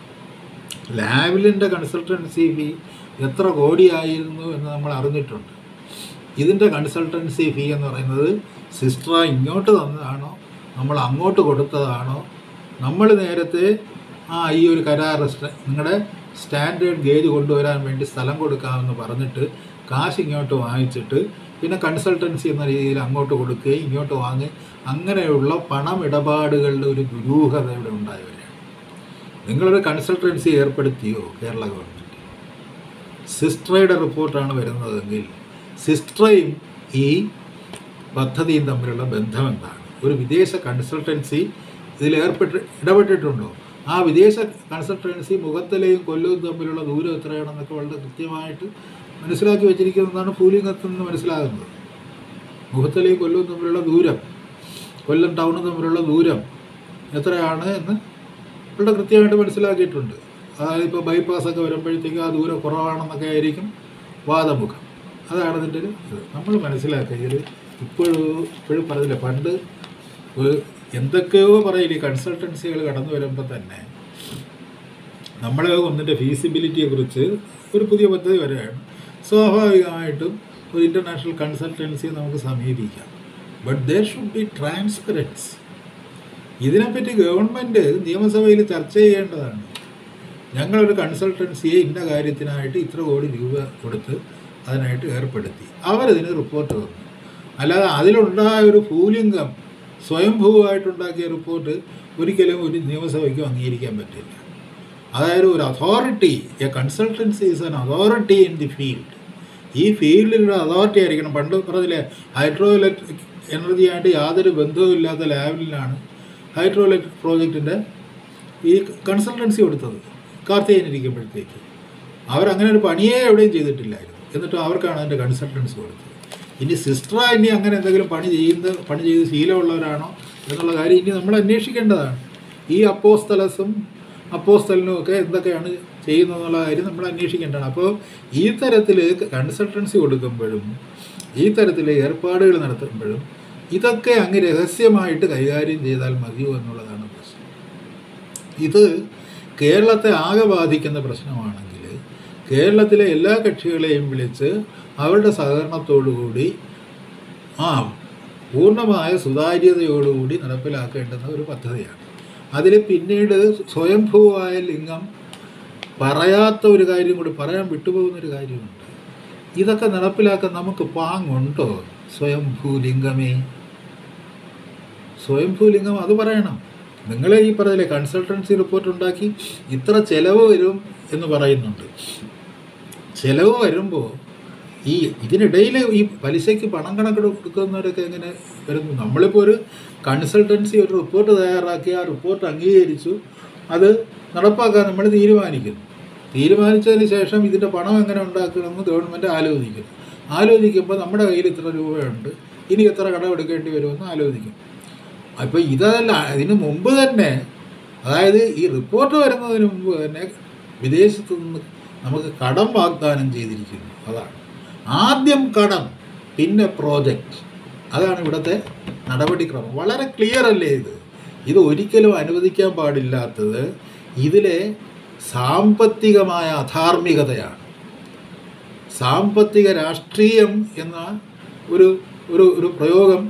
ലാബിലിൻ്റെ കൺസൾട്ടൻസി ഫീ എത്ര കോടിയായിരുന്നു എന്ന് നമ്മൾ അറിഞ്ഞിട്ടുണ്ട് ഇതിൻ്റെ കൺസൾട്ടൻസി ഫീ എന്ന് പറയുന്നത് സിസ്റ്റർ ഇങ്ങോട്ട് തന്നതാണോ നമ്മൾ അങ്ങോട്ട് കൊടുത്തതാണോ നമ്മൾ നേരത്തെ ആ ഈ ഒരു കരാർ സ്റ്റ- നിങ്ങളുടെ സ്റ്റാൻഡേർഡ് ഗേജ് കൊണ്ടുവരാൻ വേണ്ടി സ്ഥലം കൊടുക്കാമെന്ന് പറഞ്ഞിട്ട് കാശ് ഇങ്ങോട്ട് വാങ്ങിച്ചിട്ട് പിന്നെ കൺസൾട്ടൻസി എന്ന രീതിയിൽ അങ്ങോട്ട് കൊടുക്കുകയും ഇങ്ങോട്ട് വാങ്ങി അങ്ങനെയുള്ള പണമിടപാടുകളുടെ ഒരു ദുരൂഹത ഇവിടെ ഉണ്ടായവരാണ് നിങ്ങളൊരു കൺസൾട്ടൻസി ഏർപ്പെടുത്തിയോ കേരള ഗവൺമെൻറ് സിസ്ട്രയുടെ റിപ്പോർട്ടാണ് വരുന്നതെങ്കിൽ സിസ്ട്രയും ഈ പദ്ധതിയും തമ്മിലുള്ള ബന്ധം എന്താണ് ഒരു വിദേശ കൺസൾട്ടൻസി ഇതിൽ ഏർപ്പെട്ട് ഇടപെട്ടിട്ടുണ്ടോ ആ വിദേശ കൺസൾട്ടൻസി മുഖത്തലയും കൊല്ലവും തമ്മിലുള്ള ദൂരം എത്രയാണെന്നൊക്കെ വളരെ കൃത്യമായിട്ട് മനസ്സിലാക്കി വെച്ചിരിക്കുന്നതാണ് ഭൂലിംഗത്തിൽ നിന്ന് മനസ്സിലാകുന്നത് മുഖത്തലയും കൊല്ലവും തമ്മിലുള്ള ദൂരം കൊല്ലം ടൗണും തമ്മിലുള്ള ദൂരം എത്രയാണ് എന്ന് വളരെ കൃത്യമായിട്ട് മനസ്സിലാക്കിയിട്ടുണ്ട് അതായത് ഇപ്പോൾ ബൈപ്പാസൊക്കെ വരുമ്പോഴത്തേക്കും ആ ദൂരം കുറവാണെന്നൊക്കെ ആയിരിക്കും വാദമുഖം അതാണ് ഇതിൻ്റെ ഒരു ഇത് നമ്മൾ മനസ്സിലാക്കുക ഇതിൽ ഇപ്പോഴും ഇപ്പോഴും പറഞ്ഞില്ല പണ്ട് ഒരു എന്തൊക്കെയോ പറയില്ല ഈ കൺസൾട്ടൻസികൾ കടന്നു വരുമ്പോൾ തന്നെ നമ്മൾ ഒന്നിൻ്റെ ഫീസിബിലിറ്റിയെക്കുറിച്ച് ഒരു പുതിയ പദ്ധതി വരികയാണ് സ്വാഭാവികമായിട്ടും ഒരു ഇൻ്റർനാഷണൽ കൺസൾട്ടൻസിയെ നമുക്ക് സമീപിക്കാം but there should be transparence ഇതിനെപ്പറ്റി ഗവൺമെൻറ് നിയമസഭയിൽ ചർച്ച ചെയ്യേണ്ടതാണ് ഞങ്ങളൊരു കൺസൾട്ടൻസിയെ ഇന്ന കാര്യത്തിനായിട്ട് ഇത്ര കോടി രൂപ കൊടുത്ത് അതിനായിട്ട് ഏർപ്പെടുത്തി അവരതിന് റിപ്പോർട്ട് തന്നു അല്ലാതെ അതിലുണ്ടായ ഒരു ഭൂലിംഗം സ്വയംഭൂവായിട്ടുണ്ടാക്കിയ റിപ്പോർട്ട് ഒരിക്കലും ഒരു നിയമസഭയ്ക്കും അംഗീകരിക്കാൻ പറ്റില്ല അതായത് ഒരു authority a consultancy is an authority in the field ഈ ഫീൽഡിലുള്ള അതോറിറ്റി ആയിരിക്കണം പണ്ട് പറഞ്ഞില്ലേ ഹൈഡ്രോ ഇലക്ട്രിക് എനർജിയായിട്ട് യാതൊരു ബന്ധവുമില്ലാത്ത ലാബിലാണ് ഹൈഡ്രോ ഇലക്ട്രിക് പ്രോജക്റ്റിൻ്റെ ഈ കൺസൾട്ടൻസി കൊടുത്തത് കാർത്തികൻ ഇരിക്കുമ്പോഴത്തേക്ക് അവരങ്ങനെ ഒരു പണിയേ എവിടെയും ചെയ്തിട്ടില്ലായിരുന്നു എന്നിട്ട് അവർക്കാണ് അതിൻ്റെ കൺസൾട്ടൻസി കൊടുത്തത് ഇനി സിസ്റ്റർ ഇനി അങ്ങനെ എന്തെങ്കിലും പണി ചെയ്യുന്ന പണി ചെയ്ത് ശീലമുള്ളവരാണോ എന്നുള്ള കാര്യം ഇനി നമ്മൾ അന്വേഷിക്കേണ്ടതാണ് ഈ അപ്പോസ്തലസും അപ്പോസ്തലിനും ഒക്കെ എന്തൊക്കെയാണ് ചെയ്യുന്നതെന്നുള്ള കാര്യം നമ്മൾ അന്വേഷിക്കേണ്ടതാണ് അപ്പോൾ ഈ തരത്തിൽ കൺസൾട്ടൻസി കൊടുക്കുമ്പോഴും ഈ തരത്തിൽ ഏർപ്പാടുകൾ നടത്തുമ്പോഴും ഇതൊക്കെ അങ്ങ് രഹസ്യമായിട്ട് കൈകാര്യം ചെയ്താൽ മതിയോ എന്നുള്ളതാണ് പ്രശ്നം ഇത് കേരളത്തെ ആകെ ബാധിക്കുന്ന പ്രശ്നമാണെങ്കിൽ കേരളത്തിലെ എല്ലാ കക്ഷികളെയും വിളിച്ച് അവരുടെ സഹകരണത്തോടുകൂടി ആ പൂർണ്ണമായ സുതാര്യതയോടുകൂടി നടപ്പിലാക്കേണ്ടുന്ന ഒരു പദ്ധതിയാണ് അതിൽ പിന്നീട് സ്വയംഭൂവായ ലിംഗം പറയാത്ത ഒരു കാര്യം കൂടി പറയാൻ വിട്ടുപോകുന്ന ഒരു കാര്യമുണ്ട് ഇതൊക്കെ നടപ്പിലാക്കാൻ നമുക്ക് പാങ്ങുണ്ടോ സ്വയംഭൂലിംഗമേ സ്വയംഭൂലിംഗം അത് പറയണം നിങ്ങൾ ഈ പറഞ്ഞില്ലേ കൺസൾട്ടൻസി റിപ്പോർട്ട് ഉണ്ടാക്കി ഇത്ര ചെലവ് വരും എന്ന് പറയുന്നുണ്ട് ചെലവ് വരുമ്പോൾ ഈ ഇതിനിടയിൽ ഈ പലിശയ്ക്ക് പണം കണക്ക് കൊടുക്കുന്നവരൊക്കെ എങ്ങനെ വരുന്നു നമ്മളിപ്പോൾ ഒരു കൺസൾട്ടൻസി ഒരു റിപ്പോർട്ട് തയ്യാറാക്കി ആ റിപ്പോർട്ട് അംഗീകരിച്ചു അത് നടപ്പാക്കാൻ നമ്മൾ തീരുമാനിക്കുന്നു തീരുമാനിച്ചതിന് ശേഷം ഇതിൻ്റെ പണം എങ്ങനെ ഉണ്ടാക്കണമെന്ന് ഗവൺമെൻറ് ആലോചിക്കുന്നു ആലോചിക്കുമ്പോൾ നമ്മുടെ കയ്യിൽ ഇത്ര രൂപയുണ്ട് ഇനി എത്ര കടമെടുക്കേണ്ടി വരുമെന്ന് ആലോചിക്കും അപ്പോൾ ഇതല്ല ഇതിന് മുമ്പ് തന്നെ അതായത് ഈ റിപ്പോർട്ട് വരുന്നതിന് മുമ്പ് തന്നെ വിദേശത്തു നിന്ന് നമുക്ക് കടം വാഗ്ദാനം ചെയ്തിരിക്കുന്നു അതാണ് ആദ്യം കടം പിന്നെ പ്രോജക്റ്റ് അതാണ് ഇവിടുത്തെ നടപടിക്രമം വളരെ ക്ലിയർ അല്ലേ ഇത് ഇത് ഒരിക്കലും അനുവദിക്കാൻ പാടില്ലാത്തത് ഇതിലെ സാമ്പത്തികമായ അധാർമികതയാണ് സാമ്പത്തിക രാഷ്ട്രീയം എന്ന ഒരു ഒരു ഒരു പ്രയോഗം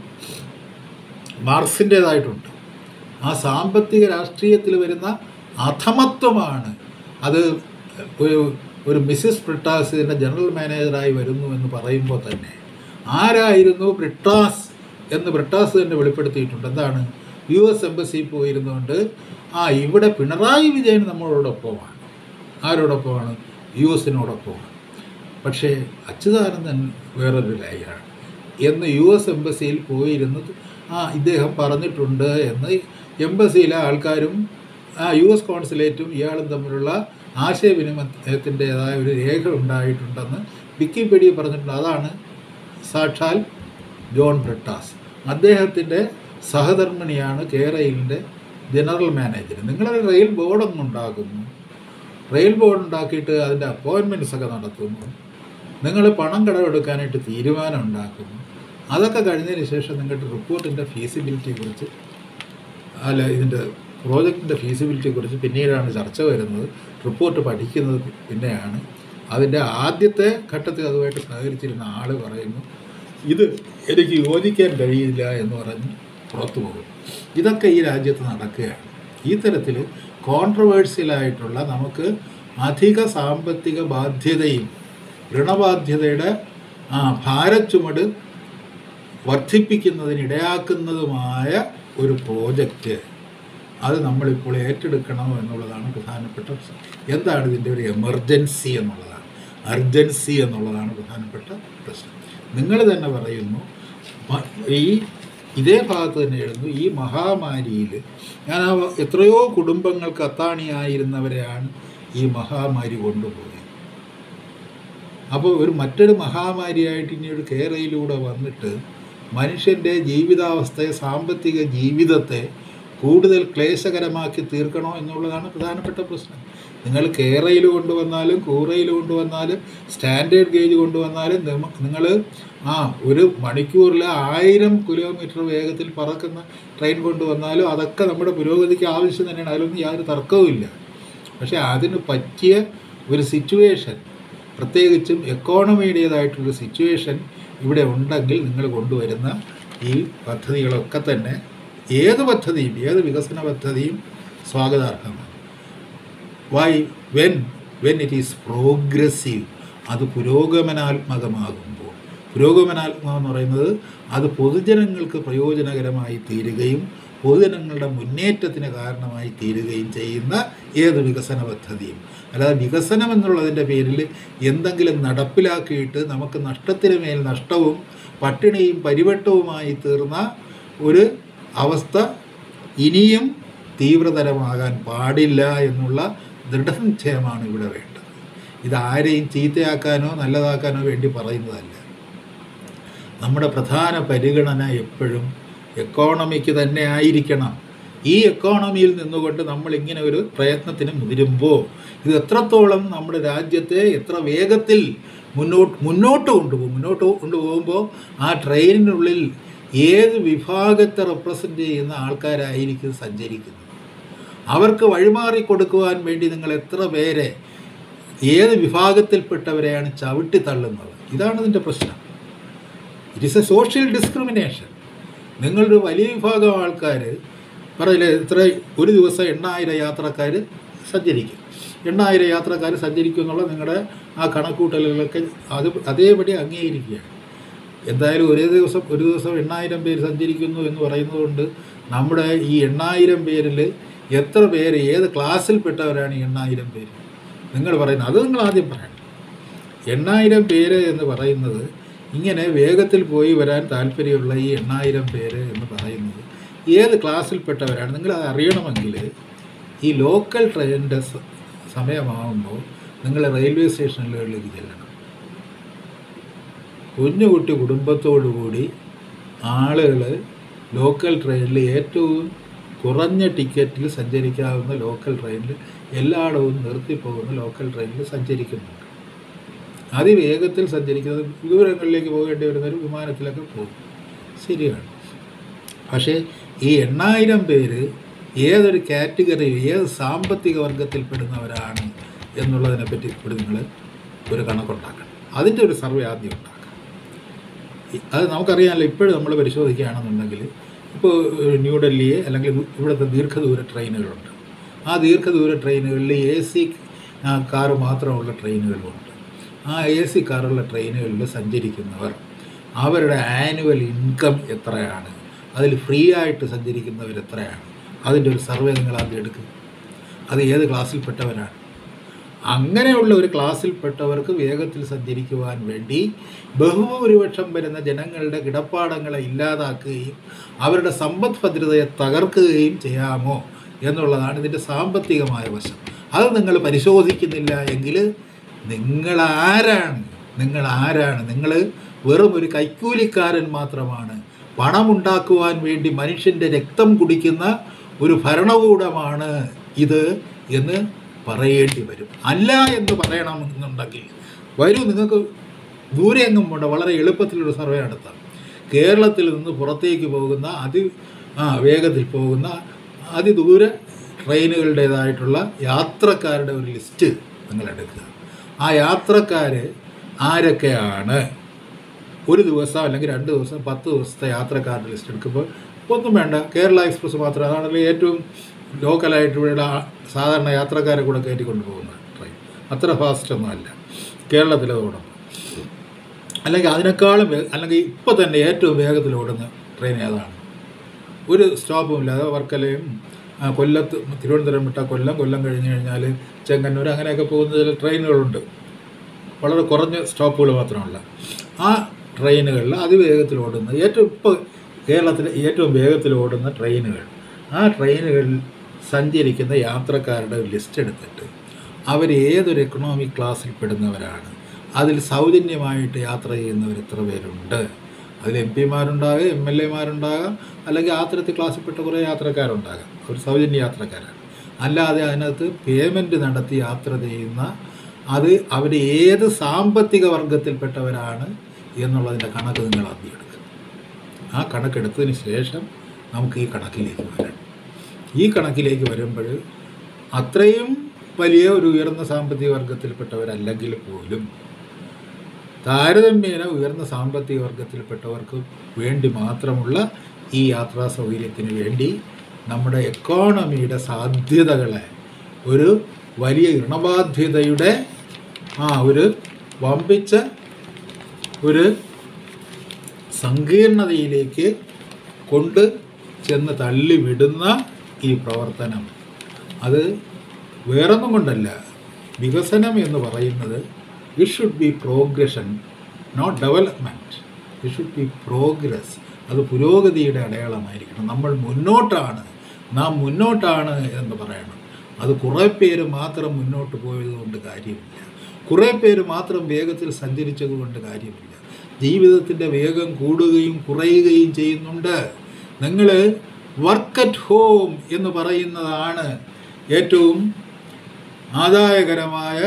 മാർക്സിൻ്റേതായിട്ടുണ്ട് ആ സാമ്പത്തിക രാഷ്ട്രീയത്തിൽ വരുന്ന അധമത്വമാണ് അത് ഒരു ഒരു മിസ്സിസ് ബ്രിട്ടാസ് ഇതിൻ്റെ ജനറൽ മാനേജറായി വരുന്നു എന്ന് പറയുമ്പോൾ തന്നെ ആരായിരുന്നു ബ്രിട്ടാസ് എന്ന് ബ്രിട്ടാസ് തന്നെ വെളിപ്പെടുത്തിയിട്ടുണ്ട് എന്താണ് യു എസ് എംബസി പോയിരുന്നുകൊണ്ട് ആ ഇവിടെ പിണറായി വിജയൻ നമ്മളോടൊപ്പമാണ് ആരോടൊപ്പമാണ് യു എസിനോടൊപ്പമാണ് പക്ഷേ അച്യുതാനന്ദൻ വേറൊരു ലൈനാണ് എന്ന് യു എസ് എംബസിയിൽ പോയിരുന്ന് ആ ഇദ്ദേഹം പറഞ്ഞിട്ടുണ്ട് എന്ന് എംബസിയിലെ ആൾക്കാരും ആ യു എസ് കോൺസുലേറ്റും ഇയാളും തമ്മിലുള്ള ആശയവിനിമയത്തിൻ്റെതായ ഒരു രേഖ ഉണ്ടായിട്ടുണ്ടെന്ന് വിക്കിപീഡിയ പറഞ്ഞിട്ടുണ്ട് അതാണ് സാക്ഷാൽ ജോൺ ബ്രിട്ടാസ് അദ്ദേഹത്തിൻ്റെ സഹധർമ്മിണിയാണ് കേരളിൻ്റെ ജനറൽ മാനേജർ നിങ്ങളൊരു റെയിൽ ബോർഡൊന്നും ഉണ്ടാക്കുന്നു റെയിൽ ബോർഡ് ഉണ്ടാക്കിയിട്ട് അതിൻ്റെ അപ്പോയിൻമെൻറ്റ്സ് ഒക്കെ നടത്തുന്നു നിങ്ങൾ പണം കടമെടുക്കാനായിട്ട് തീരുമാനം ഉണ്ടാക്കുന്നു അതൊക്കെ കഴിഞ്ഞതിന് ശേഷം നിങ്ങളുടെ റിപ്പോർട്ടിൻ്റെ ഫീസിബിലിറ്റിയെക്കുറിച്ച് അല്ല ഇതിൻ്റെ പ്രോജക്റ്റിൻ്റെ ഫീസിബിലിറ്റിയെക്കുറിച്ച് പിന്നീടാണ് ചർച്ച വരുന്നത് റിപ്പോർട്ട് പഠിക്കുന്നത് പിന്നെയാണ് അതിൻ്റെ ആദ്യത്തെ ഘട്ടത്തിൽ അതുമായിട്ട് സഹകരിച്ചിരുന്ന ആൾ പറയുന്നു ഇത് എനിക്ക് യോജിക്കാൻ കഴിയില്ല എന്ന് പറഞ്ഞ് പുറത്തു പോകും ഇതൊക്കെ ഈ രാജ്യത്ത് നടക്കുകയാണ് ഈ തരത്തിൽ കോൺട്രവേഴ്സ്യലായിട്ടുള്ള നമുക്ക് അധിക സാമ്പത്തിക ബാധ്യതയും ഋണബാധ്യതയുടെ ആ ഭാരച്ചുമട് വർദ്ധിപ്പിക്കുന്നതിനിടയാക്കുന്നതുമായ ഒരു പ്രോജക്റ്റ് അത് നമ്മളിപ്പോൾ ഏറ്റെടുക്കണം എന്നുള്ളതാണ് പ്രധാനപ്പെട്ട പ്രശ്നം. എന്താണ് ഇതിൻ്റെ ഒരു എമർജൻസി എന്നുള്ളതാണ് അർജൻസി എന്നുള്ളതാണ് പ്രധാനപ്പെട്ട പ്രശ്നം നിങ്ങൾ തന്നെ പറയുന്നു മ- ഈ ഇതേ ഭാഗത്ത് തന്നെ എഴുതുന്നു ഈ മഹാമാരിയിൽ ഞാൻ ആ എത്രയോ കുടുംബങ്ങൾക്ക് അത്താണിയായിരുന്നവരെയാണ് ഈ മഹാമാരി കൊണ്ടുപോയത് അപ്പോൾ ഒരു മറ്റൊരു മഹാമാരിയായിട്ട് ഇനി ഒരു കേരളയിലൂടെ വന്നിട്ട് മനുഷ്യൻ്റെ ജീവിതാവസ്ഥയെ സാമ്പത്തിക ജീവിതത്തെ കൂടുതൽ ക്ലേശകരമാക്കി തീർക്കണോ എന്നുള്ളതാണ് പ്രധാനപ്പെട്ട പ്രശ്നം നിങ്ങൾ കേരയിൽ കൊണ്ടുവന്നാലും കൂറയിൽ കൊണ്ടുവന്നാലും സ്റ്റാൻഡേർഡ് ഗേജ് കൊണ്ടുവന്നാലും നിങ്ങൾ ആ ഒരു മണിക്കൂറിൽ ആയിരം കിലോമീറ്റർ വേഗത്തിൽ പറക്കുന്ന ട്രെയിൻ കൊണ്ടുവന്നാലും അതൊക്കെ നമ്മുടെ പുരോഗതിക്ക് ആവശ്യം തന്നെയാണ് അതിലൊന്നും യാതൊരു തർക്കവുമില്ല പക്ഷേ അതിന് പറ്റിയ ഒരു സിറ്റുവേഷൻ പ്രത്യേകിച്ചും എക്കോണമിയുടേതായിട്ടുള്ള സിറ്റുവേഷൻ ഇവിടെ ഉണ്ടെങ്കിൽ നിങ്ങൾ കൊണ്ടുവരുന്ന ഈ പദ്ധതികളൊക്കെ തന്നെ ഏത് പദ്ധതിയും ഏത് വികസന പദ്ധതിയും സ്വാഗതാർഹമാണ് why when when it is progressive അത് പുരോഗമനാത്മകമാകുമ്പോൾ പുരോഗമനാത്മകം എന്ന് പറയുന്നത് അത് പൊതുജനങ്ങൾക്ക് പ്രയോജനകരമായി തീരുകയും പൊതുജനങ്ങളുടെ മുന്നേറ്റത്തിന് കാരണമായി തീരുകയും ചെയ്യുന്ന ഏത് വികസന പദ്ധതിയും അല്ലാതെ വികസനം എന്നുള്ളതിൻ്റെ പേരിൽ എന്തെങ്കിലും നടപ്പിലാക്കിയിട്ട് നമുക്ക് നഷ്ടത്തിന് മേൽ നഷ്ടവും പട്ടിണിയും പരിവട്ടവുമായി തീർന്ന ഒരു അവസ്ഥ ഇനിയും തീവ്രതരമാകാൻ പാടില്ല എന്നുള്ള ദൃഢനിശ്ചയമാണ് ഇവിടെ വേണ്ടത് ഇത് ആരെയും ചീത്തയാക്കാനോ നല്ലതാക്കാനോ വേണ്ടി പറയുന്നതല്ല നമ്മുടെ പ്രധാന പരിഗണന എപ്പോഴും എക്കോണമിക്ക് തന്നെ ആയിരിക്കണം ഈ എക്കോണമിയിൽ നിന്നുകൊണ്ട് നമ്മൾ ഇങ്ങനെ ഒരു പ്രയത്നത്തിന് മുതിരുമ്പോൾ ഇത് എത്രത്തോളം നമ്മുടെ രാജ്യത്തെ എത്ര വേഗത്തിൽ മുന്നോട്ട് മുന്നോട്ട് കൊണ്ടുപോകും മുന്നോട്ട് കൊണ്ടുപോകുമ്പോൾ ആ ട്രെയിനിനുള്ളിൽ ഏത് വിഭാഗത്തെ റെപ്രസെൻ്റ് ചെയ്യുന്ന ആൾക്കാരായിരിക്കും സഞ്ചരിക്കുന്നത് അവർക്ക് വഴിമാറി കൊടുക്കുവാൻ വേണ്ടി നിങ്ങൾ എത്ര പേരെ ഏത് വിഭാഗത്തിൽപ്പെട്ടവരെയാണ് ചവിട്ടി തള്ളുന്നത് ഇതാണ് ഇതിൻ്റെ പ്രശ്നം it is a social discrimination നിങ്ങളൊരു വലിയ വിഭാഗം ആൾക്കാർ പറയില്ലേ ഇത്ര ഒരു ദിവസം എണ്ണായിരം യാത്രക്കാർ സഞ്ചരിക്കും എണ്ണായിരം യാത്രക്കാർ സഞ്ചരിക്കും എന്നുള്ള നിങ്ങളുടെ ആ കണക്കൂട്ടലുകളൊക്കെ അത് അതേപടി അംഗീകരിക്കുകയാണ് എന്തായാലും ഒരേ ദിവസം ഒരു ദിവസം എണ്ണായിരം പേര് സഞ്ചരിക്കുന്നു എന്ന് പറയുന്നതുകൊണ്ട് നമ്മുടെ ഈ എണ്ണായിരം പേരിൽ എത്ര പേര് ഏത് ക്ലാസ്സിൽപ്പെട്ടവരാണ് ഈ എണ്ണായിരം പേര് നിങ്ങൾ പറയുന്നത് അത് നിങ്ങൾ ആദ്യം പറയണം എണ്ണായിരം പേര് എന്ന് പറയുന്നത് ഇങ്ങനെ വേഗത്തിൽ പോയി വരാൻ താല്പര്യമുള്ള ഈ എണ്ണായിരം പേര് എന്ന് പറയുന്നത് ഏത് ക്ലാസ്സിൽപ്പെട്ടവരാണ് നിങ്ങൾ അത് അറിയണമെങ്കിൽ ഈ ലോക്കൽ ട്രെയിനിൻ്റെ സ- സമയമാകുമ്പോൾ നിങ്ങൾ റെയിൽവേ സ്റ്റേഷനുകളിലേക്ക് ചെല്ലണം കുഞ്ഞുകുട്ടി കുടുംബത്തോടു കൂടി ആളുകൾ ലോക്കൽ ട്രെയിനിൽ ഏറ്റവും കുറഞ്ഞ ടിക്കറ്റിൽ സഞ്ചരിക്കാവുന്ന ലോക്കൽ ട്രെയിനിൽ എല്ലായിടവും നിർത്തിപ്പോകുന്ന ലോക്കൽ ട്രെയിനിൽ സഞ്ചരിക്കുന്നുണ്ട് അതിവേഗത്തിൽ സഞ്ചരിക്കുന്നത് ദൂരങ്ങളിലേക്ക് പോകേണ്ടി വരുന്നൊരു വിമാനത്തിലൊക്കെ പോകും ശരിയാണ് പക്ഷേ ഈ എണ്ണായിരം പേര് ഏതൊരു കാറ്റഗറി ഏത് സാമ്പത്തിക വർഗത്തിൽപ്പെടുന്നവരാണ് എന്നുള്ളതിനെപ്പറ്റി ഇവിടെ നിങ്ങൾ ഒരു കണക്കുണ്ടാക്കണം അതിൻ്റെ ഒരു സർവേ ആദ്യം ഉണ്ടാക്കണം ഈ- അത് നമുക്കറിയാമല്ലോ ഇപ്പോഴും നമ്മൾ പരിശോധിക്കുകയാണെന്നുണ്ടെങ്കിൽ ഇപ്പോൾ ന്യൂഡൽഹിയെ അല്ലെങ്കിൽ ദൂ- ഇവിടുത്തെ ദീർഘദൂര ട്രെയിനുകളുണ്ട് ആ ദീർഘദൂര ട്രെയിനുകളിൽ എ സി കാറ് മാത്രമുള്ള ട്രെയിനുകളുമുണ്ട് ആ എ സി കാറുള്ള ട്രെയിനുകളിൽ സഞ്ചരിക്കുന്നവർ അവരുടെ ആനുവൽ ഇൻകം എത്രയാണ് അതിൽ ഫ്രീ ആയിട്ട് സഞ്ചരിക്കുന്നവർ എത്രയാണ് അതിൻ്റെ ഒരു സർവേ നിങ്ങൾ ആദ്യം എടുക്കുക അത് ഏത് ക്ലാസ്സിൽപ്പെട്ടവരാണ് അങ്ങനെയുള്ള ഒരു ക്ലാസ്സിൽപ്പെട്ടവർക്ക് വേഗത്തിൽ സഞ്ചരിക്കുവാൻ വേണ്ടി ബഹുഭൂരിപക്ഷം വരുന്ന ജനങ്ങളുടെ കിടപ്പാടങ്ങളെ ഇല്ലാതാക്കുകയും അവരുടെ സമ്പദ് ഭദ്രതയെ തകർക്കുകയും ചെയ്യാമോ എന്നുള്ളതാണ് ഇതിൻ്റെ സാമ്പത്തികമായ വശം അത് നിങ്ങൾ പരിശോധിക്കുന്നില്ല എങ്കിൽ നിങ്ങൾ ആരാണ് നിങ്ങൾ ആരാണ് നിങ്ങൾ വെറും ഒരു കൈക്കൂലിക്കാരൻ മാത്രമാണ് പണമുണ്ടാക്കുവാൻ വേണ്ടി മനുഷ്യൻ്റെ രക്തം കുടിക്കുന്ന ഒരു ഭരണകൂടമാണ് ഇത് എന്ന് പറയേണ്ടി വരും അല്ല എന്ന് പറയണമെന്നുണ്ടെങ്കിൽ വരൂ നിങ്ങൾക്ക് ദൂരെ എങ്ങും പോണ്ട വളരെ എളുപ്പത്തിലൊരു സർവേ നടത്താം കേരളത്തിൽ നിന്ന് പുറത്തേക്ക് പോകുന്ന അതി ആ വേഗത്തിൽ പോകുന്ന അതിദൂര ട്രെയിനുകളുടേതായിട്ടുള്ള യാത്രക്കാരുടെ ഒരു ലിസ്റ്റ് നിങ്ങൾ എടുക്കുക ആ യാത്രക്കാർ ആരൊക്കെയാണ് ഒരു ദിവസം അല്ലെങ്കിൽ രണ്ട് ദിവസം പത്ത് ദിവസത്തെ യാത്രക്കാരുടെ ലിസ്റ്റ് എടുക്കുമ്പോൾ ഒന്നും വേണ്ട കേരള എക്സ്പ്രസ് മാത്രം അതാണല്ലോ ഏറ്റവും ലോക്കലായിട്ട് ഇവിടെ ആ- സാധാരണ യാത്രക്കാരെ കൂടെ കയറ്റിക്കൊണ്ട് പോകുന്ന ട്രെയിൻ അത്ര ഫാസ്റ്റ് ഒന്നും അല്ല കേരളത്തിലെ ഓടും അല്ലെങ്കിൽ അതിനേക്കാളും വേ- അല്ലെങ്കിൽ ഇപ്പോൾ തന്നെ ഏറ്റവും വേഗത്തിൽ ഓടുന്ന ട്രെയിൻ ഏതാണ് ഒരു സ്റ്റോപ്പും ഇല്ലാതെ വർക്കലയും ആ, കൊല്ലത്ത് തിരുവനന്തപുരം വിട്ട കൊല്ലം കൊല്ലം കഴിഞ്ഞ് കഴിഞ്ഞാൽ ചെങ്ങന്നൂർ അങ്ങനെയൊക്കെ പോകുന്ന ചില ട്രെയിനുകളുണ്ട് വളരെ കുറഞ്ഞ സ്റ്റോപ്പുകൾ മാത്രമല്ല ആ ട്രെയിനുകളിൽ അതിവേഗത്തിൽ ഓടുന്ന ഏറ്റവും ഇപ്പോൾ കേരളത്തിലെ ഏറ്റവും വേഗത്തിൽ ഓടുന്ന ട്രെയിനുകൾ ആ ട്രെയിനുകളിൽ സഞ്ചരിക്കുന്ന യാത്രക്കാരുടെ ഒരു ലിസ്റ്റ് എടുത്തിട്ട് അവർ ഏതൊരു എക്കണോമിക് ക്ലാസ്സിൽ പെടുന്നവരാണ് അതിൽ സൗജന്യമായിട്ട് യാത്ര ചെയ്യുന്നവർ എത്ര പേരുണ്ട് അതിൽ എം പിമാരുണ്ടാകാം എം എൽ എമാരുണ്ടാകാം അല്ലെങ്കിൽ ആത്തരത്തിൽ ക്ലാസ്സിൽപ്പെട്ട കുറേ യാത്രക്കാരുണ്ടാകാം അവർ സൗജന്യ യാത്രക്കാരാണ് അല്ലാതെ അതിനകത്ത് പേയ്മെൻറ്റ് നടത്തി യാത്ര ചെയ്യുന്ന അത് അവർ ഏത് സാമ്പത്തിക വർഗത്തിൽപ്പെട്ടവരാണ് എന്നുള്ളതിൻ്റെ കണക്ക് നിങ്ങൾ ആദ്യം എടുക്കുക ആ കണക്കെടുത്തതിന് ശേഷം നമുക്ക് ഈ കണക്കിലേക്ക് വരണം ഈ കണക്കിലേക്ക് വരുമ്പോൾ അത്രയും വലിയ ഒരു ഉയർന്ന സാമ്പത്തിക വർഗത്തിൽപ്പെട്ടവരല്ലെങ്കിൽ പോലും താരതമ്യേന ഉയർന്ന സാമ്പത്തിക വർഗത്തിൽപ്പെട്ടവർക്ക് വേണ്ടി മാത്രമുള്ള ഈ യാത്രാ സൗകര്യത്തിന് വേണ്ടി നമ്മുടെ എക്കോണമിയുടെ സാധ്യതകളെ ഒരു വലിയ ഋണബാധ്യതയുടെ ആ ഒരു വമ്പിച്ച ഒരു സങ്കീർണതയിലേക്ക് കൊണ്ട് ചെന്ന് തള്ളിവിടുന്ന ഈ പ്രവർത്തനം അത് വേറൊന്നും കൊണ്ടല്ല വികസനം എന്ന് പറയുന്നത് it should be progression not development it should be progress അത് പുരോഗതിയുടെ അടയാളമായിരിക്കണം നമ്മൾ മുന്നോട്ടാണ് നാം മുന്നോട്ടാണ് എന്ന് പറയണം അത് കുറേ പേര് മാത്രം മുന്നോട്ട് പോയത് കൊണ്ട് കാര്യമില്ല കുറേ പേര് മാത്രം വേഗത്തിൽ സഞ്ചരിച്ചത് കൊണ്ട് കാര്യമില്ല ജീവിതത്തിൻ്റെ വേഗം കൂടുകയും കുറയുകയും ചെയ്യുന്നുണ്ട് നിങ്ങൾ വർക്ക് അറ്റ് ഹോം എന്ന് പറയുന്നതാണ് ഏറ്റവും ആദായകരമായ